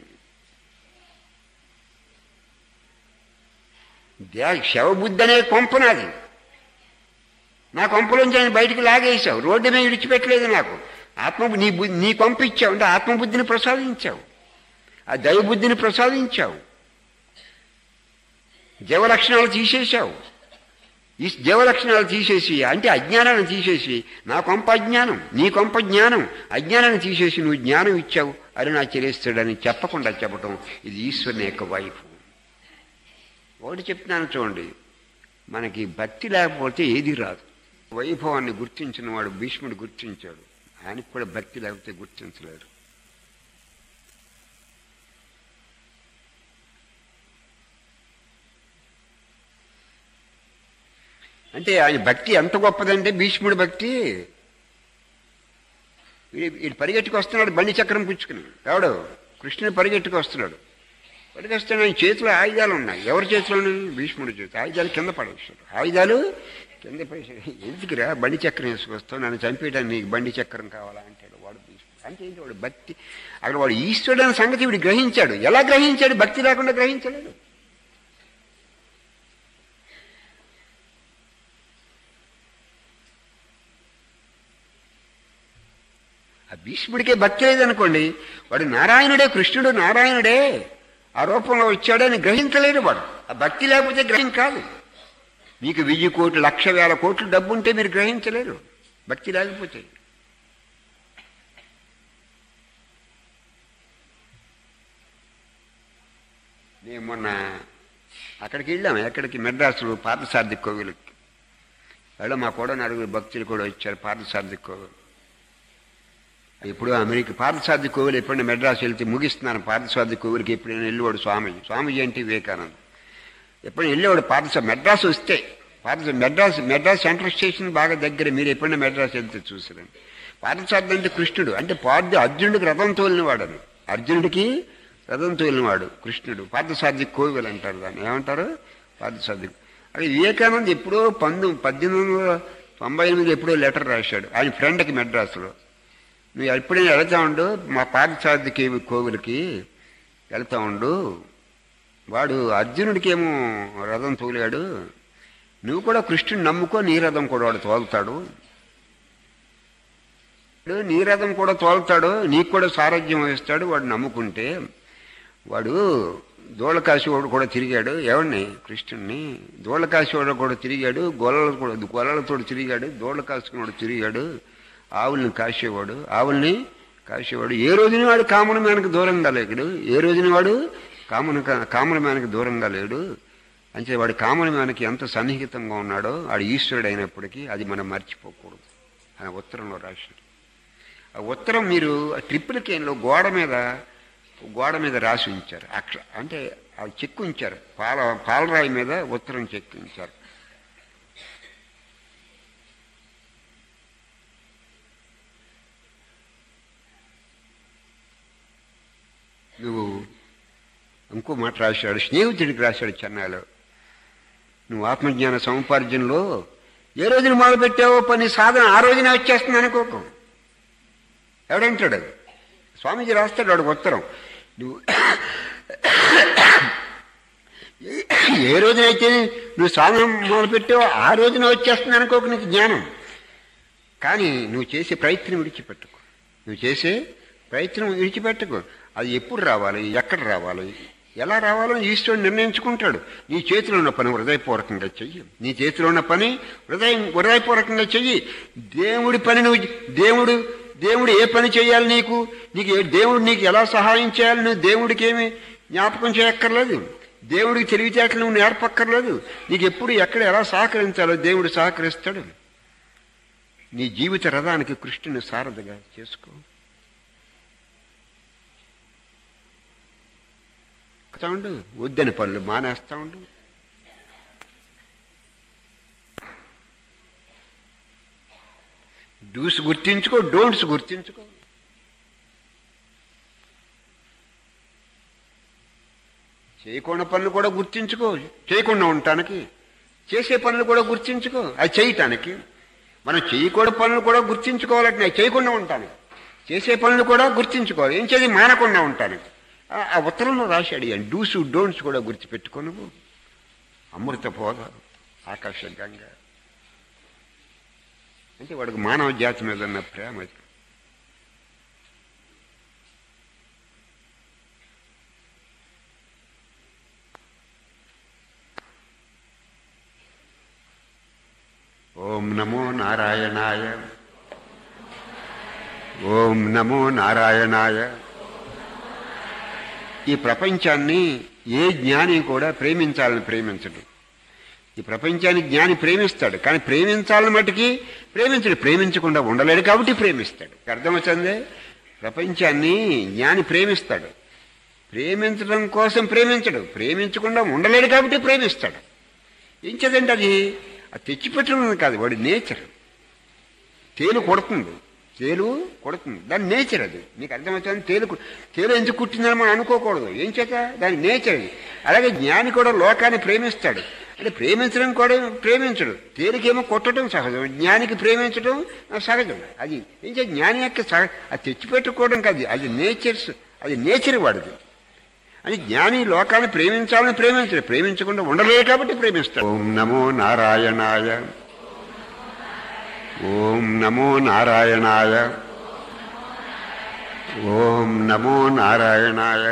దే శవబుద్ధి అనే కొంపనాది నా కొంపలోంచి ఆయన బయటికి లాగేశావు రోడ్డు మీద విడిచిపెట్టలేదు నాకు ఆత్మ నీ బుద్ధి నీ కొంప ఇచ్చావు అంటే ఆత్మబుద్ధిని ప్రసాదించావు ఆ దైవబుద్ధిని ప్రసాదించావు జీవలక్షణాలు తీసేశావు ఈ జీవలక్షణాలు తీసేసి అంటే అజ్ఞానాన్ని తీసేసి నా కొంప అజ్ఞానం నీ కొంప జ్ఞానం అజ్ఞానాన్ని తీసేసి నువ్వు జ్ఞానం ఇచ్చావు అది నా చెల్లిస్తాడని చెప్పకుండా చెప్పటం ఇది ఈశ్వరుని యొక్క వైఫ్ ఒకటి చెప్తున్నాను చూడండి మనకి భక్తి లేకపోతే ఏది రాదు వైభవాన్ని గుర్తించిన వాడు భీష్ముడు గుర్తించాడు ఆయనకు కూడా భక్తి లేకపోతే గుర్తించలేరు అంటే ఆయన భక్తి ఎంత గొప్పదంటే భీష్ముడి భక్తి వీడు వీడు పరిగెట్టుకు వస్తున్నాడు బండి చక్రం పుచ్చుకుని ఎవడు కృష్ణుడు పరిగెట్టుకు వస్తున్నాడు పరిగెస్తున్నాడు ఆయన చేతిలో ఆయుధాలు ఉన్నాయి ఎవరి చేతిలో భీష్ముడి చేతి ఆయుధాలు కింద పడేస్తాడు ఆయుధాలు కింద పడేసాడు ఎందుకురా బండి చక్రం వేసుకొస్తావు నన్ను చంపేయడానికి నీకు బండి చక్రం కావాలా అంటాడు వాడు భీష్ముడు అంటే ఏంటి వాడు భక్తి అక్కడ వాడు ఈశ్వరుడు అనే సంగతి వీడు గ్రహించాడు ఎలా గ్రహించాడు భక్తి లేకుండా గ్రహించలేడు ఆ భీష్ముడికే భక్తి లేదనుకోండి వాడు నారాయణుడే కృష్ణుడు నారాయణుడే ఆ రూపంలో వచ్చాడని గ్రహించలేడు వాడు ఆ భక్తి లేకపోతే గ్రహం కాదు మీకు వెయ్యి కోట్లు లక్ష వేల కోట్లు డబ్బు ఉంటే మీరు గ్రహించలేరు భక్తి లేకపోతే నేను మొన్న అక్కడికి వెళ్ళాం ఎక్కడికి మెడ్రాసులో పార్థసారథి కోవిలకి వెళ్ళి మా కూడా నలుగురు భక్తులు కూడా వచ్చారు పార్థసారథి కోవిల్ ఇప్పుడు అమెరికా పార్థసారథి కోవిల్ ఎప్పుడైనా మెడ్రాస్ వెళ్తే ముగిస్తున్నాను పార్థసారథి కోవిల్కి ఎప్పుడైనా వెళ్ళేవాడు స్వామీజీ స్వామీజీ అంటే వివేకానంద్ ఎప్పుడైనా వెళ్ళేవాడు పార్థసా మెడ్రాస్ వస్తే పార్థ మెడ్రాస్ మెడ్రాస్ సెంట్రల్ స్టేషన్ బాగా దగ్గర మీరు ఎప్పుడైనా మెడ్రాస్ వెళ్తే చూసారండి పార్థసారథి అంటే కృష్ణుడు అంటే పార్థ అర్జునుడికి రథం తోలినవాడని అర్జునుడికి రథం తోలినవాడు కృష్ణుడు పార్థసారథి కోవిల్ అంటారు దాన్ని ఏమంటారు పార్థసారథి అది వివేకానంద్ ఎప్పుడో పంతొమ్మిది పద్దెనిమిది వందల తొంభై ఎనిమిది ఎప్పుడో లెటర్ రాశాడు ఆయన ఫ్రెండ్కి మెడ్రాస్లో నువ్వు ఎప్పుడైనా వెళతా ఉండు మా పార్థసారథికి కోవిలకి వెళ్తా ఉండు వాడు అర్జునుడికేమో రథం తోలాడు నువ్వు కూడా కృష్ణుని నమ్ముకో నీ రథం కూడా వాడు తోలుతాడు నీ రథం కూడా తోలుతాడు నీకు కూడా సారథ్యం వహిస్తాడు వాడు నమ్ముకుంటే వాడు దోళకాశివాడు కూడా తిరిగాడు ఎవరిని కృష్ణుడిని దోళకాశివాడు కూడా తిరిగాడు గొల్లలు కూడా గొల్లలతో తిరిగాడు దోళకాశివాడు తిరిగాడు ఆవుల్ని కాసేవాడు ఆవుల్ని కాసేవాడు ఏ రోజున వాడు కామన మేనకు దూరంగా లేడు ఏ రోజున వాడు కామన కామన మేనకు దూరంగా లేడు అంటే వాడి కామన మేనకి ఎంత సన్నిహితంగా ఉన్నాడో వాడు ఈశ్వరుడు అయినప్పటికీ అది మనం మర్చిపోకూడదు ఆయన ఉత్తరంలో రాశాడు ఆ ఉత్తరం మీరు ట్రిపుల్ కేన్లో గోడ మీద గోడ మీద రాసి ఉంచారు అక్ష అంటే అది చెక్కు ఉంచారు పాల పాలరాయి మీద ఉత్తరం చెక్కు ఉంచారు నువ్వు ఇంకో మాట రాశాడు స్నేహితుడికి రాశాడు చెన్నైలో నువ్వు ఆత్మజ్ఞాన సముపార్జనలో ఏ రోజున మొదలుపెట్టావో పని సాధన ఆ రోజున వచ్చేస్తుంది అనుకోకు ఎవడంటాడు అది స్వామీజీ రాస్తాడు వాడు ఉత్తరం నువ్వు ఏ రోజునైతే నువ్వు సాధన మొదలుపెట్టావో ఆ రోజున వచ్చేస్తుంది అనుకోకు నీకు జ్ఞానం కానీ నువ్వు చేసే ప్రయత్నం విడిచిపెట్టుకో నువ్వు చేసే ప్రయత్నం విడిచిపెట్టుకో అది ఎప్పుడు రావాలి ఎక్కడ రావాలి ఎలా రావాలో ఈశ్వరుడు నిర్ణయించుకుంటాడు నీ చేతిలో ఉన్న పని హృదయపూర్వకంగా చెయ్యి నీ చేతిలో ఉన్న పని హృదయం హృదయపూర్వకంగా చెయ్యి దేవుడి పని నువ్వు దేవుడు దేవుడు ఏ పని చేయాలి నీకు నీకు ఏ- దేవుడు నీకు ఎలా సహాయం చేయాలి నువ్వు దేవుడికి ఏమి జ్ఞాపకం చేయక్కర్లేదు దేవుడికి తెలివితేటలు నువ్వు నేర్పక్కర్లేదు నీకు ఎప్పుడు ఎక్కడ ఎలా సహకరించాలో దేవుడు సహకరిస్తాడు నీ జీవిత రథానికి కృష్ణుని సారథిగా చేసుకో ఎక్కుతా ఉండు వద్దని పనులు మానేస్తా ఉండు డూస్ గుర్తించుకో డోంట్స్ గుర్తించుకో చేయకుండా పనులు కూడా గుర్తించుకో చేయకుండా ఉండటానికి చేసే పనులు కూడా గుర్తించుకో అది చేయటానికి మనం చేయకూడని పనులు కూడా గుర్తించుకోవాలంటే నేను చేయకుండా ఉంటాను చేసే పనులు కూడా గుర్తించుకోవాలి ఏం చేసి మానకుండా ఉంటాను ఆ- ఆ ఉత్తరంలో రాశాడు ఈ డూస్ డోంట్స్ కూడా గుర్తుపెట్టుకో నువ్వు అమృత పోద ఆకర్షకంగా అంటే వాడికి మానవ జాతి మీద ఉన్న ప్రేమ అది. ఓం నమో నారాయణాయ ఓం నమో నారాయణాయ ఈ ప్రపంచాన్ని ఏ జ్ఞాని కూడా ప్రేమించాలని ప్రేమించడు ఈ ప్రపంచాన్ని జ్ఞాని ప్రేమిస్తాడు కానీ ప్రేమించాలని మటుకి ప్రేమించడు ప్రేమించకుండా ఉండలేడు కాబట్టి ప్రేమిస్తాడు అర్థమవుతుంది ప్రపంచాన్ని జ్ఞాని ప్రేమిస్తాడు ప్రేమించడం కోసం ప్రేమించడు ప్రేమించకుండా ఉండలేడు కాబట్టి ప్రేమిస్తాడు ఏం చదండి అది అది తెచ్చిపెట్టడం కాదు వాడి నేచర్ తేలు కొడుతుంది తేలు కొడుతుంది దాని నేచర్ అది నీకు అర్థమవుతుంది తేలు కు- తేలు ఎందుకు కుట్టిందని మనం అనుకోకూడదు ఏం చేత దాని నేచర్ అది అలాగే జ్ఞాని కూడా లోకాన్ని ప్రేమిస్తాడు అంటే ప్రేమించడం కూడా ప్రేమించడు తేలికేమో కొట్టడం సహజం జ్ఞానికి ప్రేమించడం సహజం అది ఏం చేత జ్ఞాని యొక్క సహ అది తెచ్చిపెట్టుకోవడం కాదు అది నేచర్స్ అది నేచర్ వాడిది అని జ్ఞాని లోకాన్ని ప్రేమించాలని ప్రేమించడు ప్రేమించకుండా ఉండలేదు కాబట్టి ప్రేమిస్తాడు ఓం నమో నారాయణాయ ఓం నమో నారాయణాయ ఓం నమో నారాయణాయ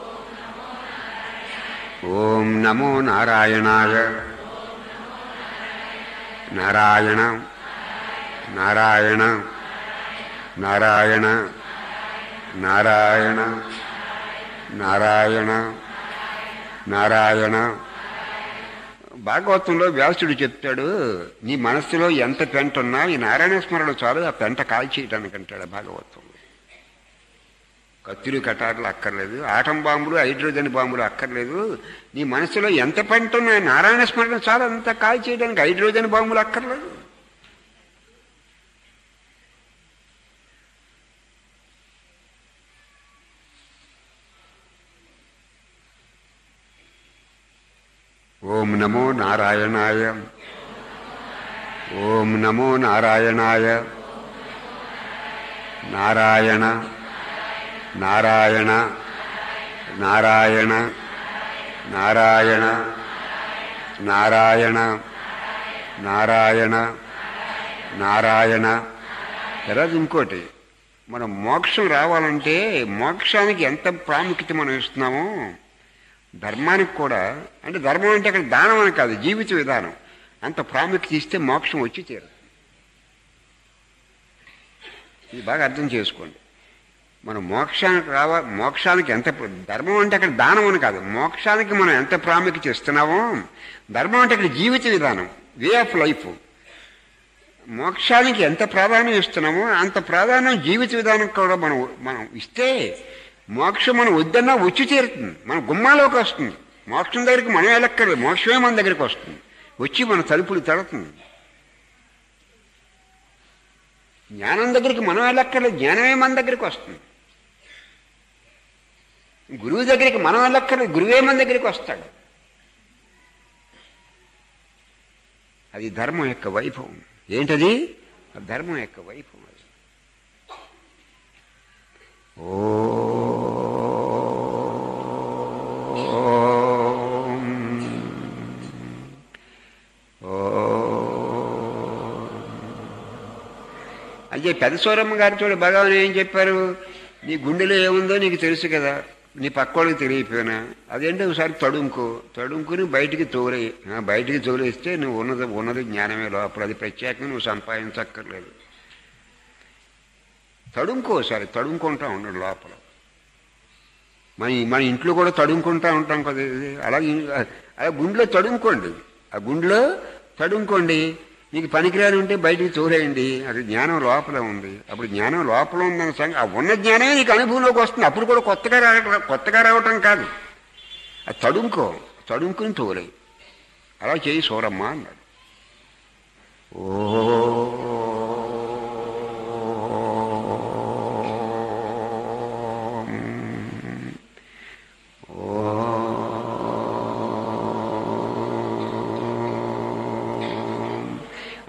ఓం నమో నారాయణాయ నారాయణ నారాయణ నారాయణ నారాయణ నారాయణ నారాయణ భాగవతంలో వ్యాసుడు చెప్తాడు నీ మనస్సులో ఎంత పెంట ఉన్నా ఈ నారాయణ స్మరణ చాలు ఆ పెంట కాల్చేయటానికి అంటాడు భాగవతంలో కత్తులు కటార్లు అక్కర్లేదు ఆటం బాంబులు హైడ్రోజన్ బాంబులు అక్కర్లేదు నీ మనసులో ఎంత పెంట ఉన్నా నారాయణ స్మరణ చాలు అంత కాల్చేయడానికి హైడ్రోజన్ బాంబులు అక్కర్లేదు ఓం నమో నారాయణాయ ఓం నమో నారాయణాయ నారాయణ నారాయణ నారాయణ నారాయణ నారాయణ నారాయణ నారాయణ తర్వాత ఇంకోటి మనం మోక్షం రావాలంటే మోక్షానికి ఎంత ప్రాముఖ్యత మనం ఇస్తున్నామో ధర్మానికి కూడా అంటే ధర్మం అంటే అక్కడ దానం అని కాదు జీవిత విధానం అంత ప్రాముఖ్యత ఇస్తే మోక్షం వచ్చి తీరు ఇది బాగా అర్థం చేసుకోండి మనం మోక్షానికి రావా మోక్షానికి ఎంత ప్ర- ధర్మం అంటే అక్కడ దానం అని కాదు మోక్షానికి మనం ఎంత ప్రాముఖ్యత ఇస్తున్నామో ధర్మం అంటే అక్కడ జీవిత విధానం వే ఆఫ్ లైఫ్ మోక్షానికి ఎంత ప్రాధాన్యం ఇస్తున్నామో అంత ప్రాధాన్యం జీవిత విధానం కూడా మనం మనం ఇస్తే మోక్షం మనం వద్దన్నా వచ్చి తీరుతుంది మన గుమ్మాలోకి వస్తుంది మోక్షం దగ్గరికి మనం వెళ్ళక్కర్లేదు మోక్షమే మన దగ్గరికి వస్తుంది వచ్చి మన తలుపులు తడుతుంది జ్ఞానం దగ్గరికి మనం వెళ్ళక్కర్లేదు జ్ఞానమే మన దగ్గరికి వస్తుంది గురువు దగ్గరికి మనం వెళ్ళక్కర్లేదు గురువే మన దగ్గరికి వస్తాడు అది ధర్మం యొక్క వైభవం ఏంటది ఆ ధర్మం యొక్క వైభవం అది ఓం అంటే పెదసూరమ్మ గారు చూడ భగవాన్ ఏం చెప్పారు నీ గుండెలో ఏముందో నీకు తెలుసు కదా నీ పక్కోళ్ళకి తెలియపోయినా అదేంటి ఒకసారి తడుంకో తడుంకుని బయటికి తోలే ఆ, బయటికి తోలేస్తే నువ్వు ఉన్నది ఉన్నది జ్ఞానమే లోపల అది ప్రత్యేకంగా నువ్వు సంపాదించక్కర్లేదు తడుంకో ఒకసారి తడుంకుంటా ఉండడు లోపల మన మన ఇంట్లో కూడా తడుముకుంటా ఉంటాం కదా ఇది. అలాగే అలా గుండెలో తడుముకోండి ఆ గుండెలో తడుముకోండి నీకు పనికిరాని ఉంటే బయటికి తోలేయండి అది జ్ఞానం లోపల ఉంది అప్పుడు జ్ఞానం లోపల ఉందన్న సంగతి ఆ ఉన్న జ్ఞానమే నీకు అనుభవంలోకి వస్తుంది అప్పుడు కూడా కొత్తగా రావటం కొత్తగా రావటం కాదు అది తడుముకో తడుముకుని తోలే అలా చేయి సూరమ్మ అన్నాడు ఓ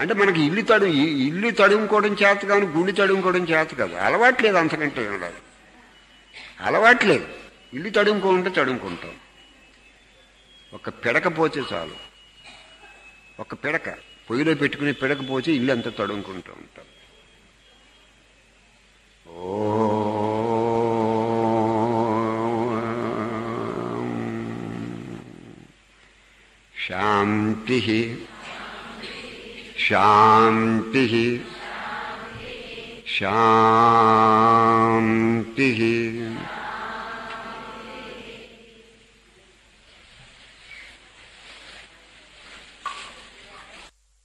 అంటే మనకి ఇల్లు తడు ఈ- ఇల్లు తడుముకోవడం చేత కానీ గుండె తడుముకోవడం చేత కాదు అలవాట్లేదు అంతకంటే ఏం లేదు అలవాట్లేదు ఇల్లు తడుముకుంటే తడుముకుంటాం ఒక పిడక పోతే చాలు ఒక పిడక పొయ్యిలో పెట్టుకునే పిడక పోచి ఇల్లు అంతా తడుముకుంటూ ఉంటాం శాంతి శాంతి శాంతి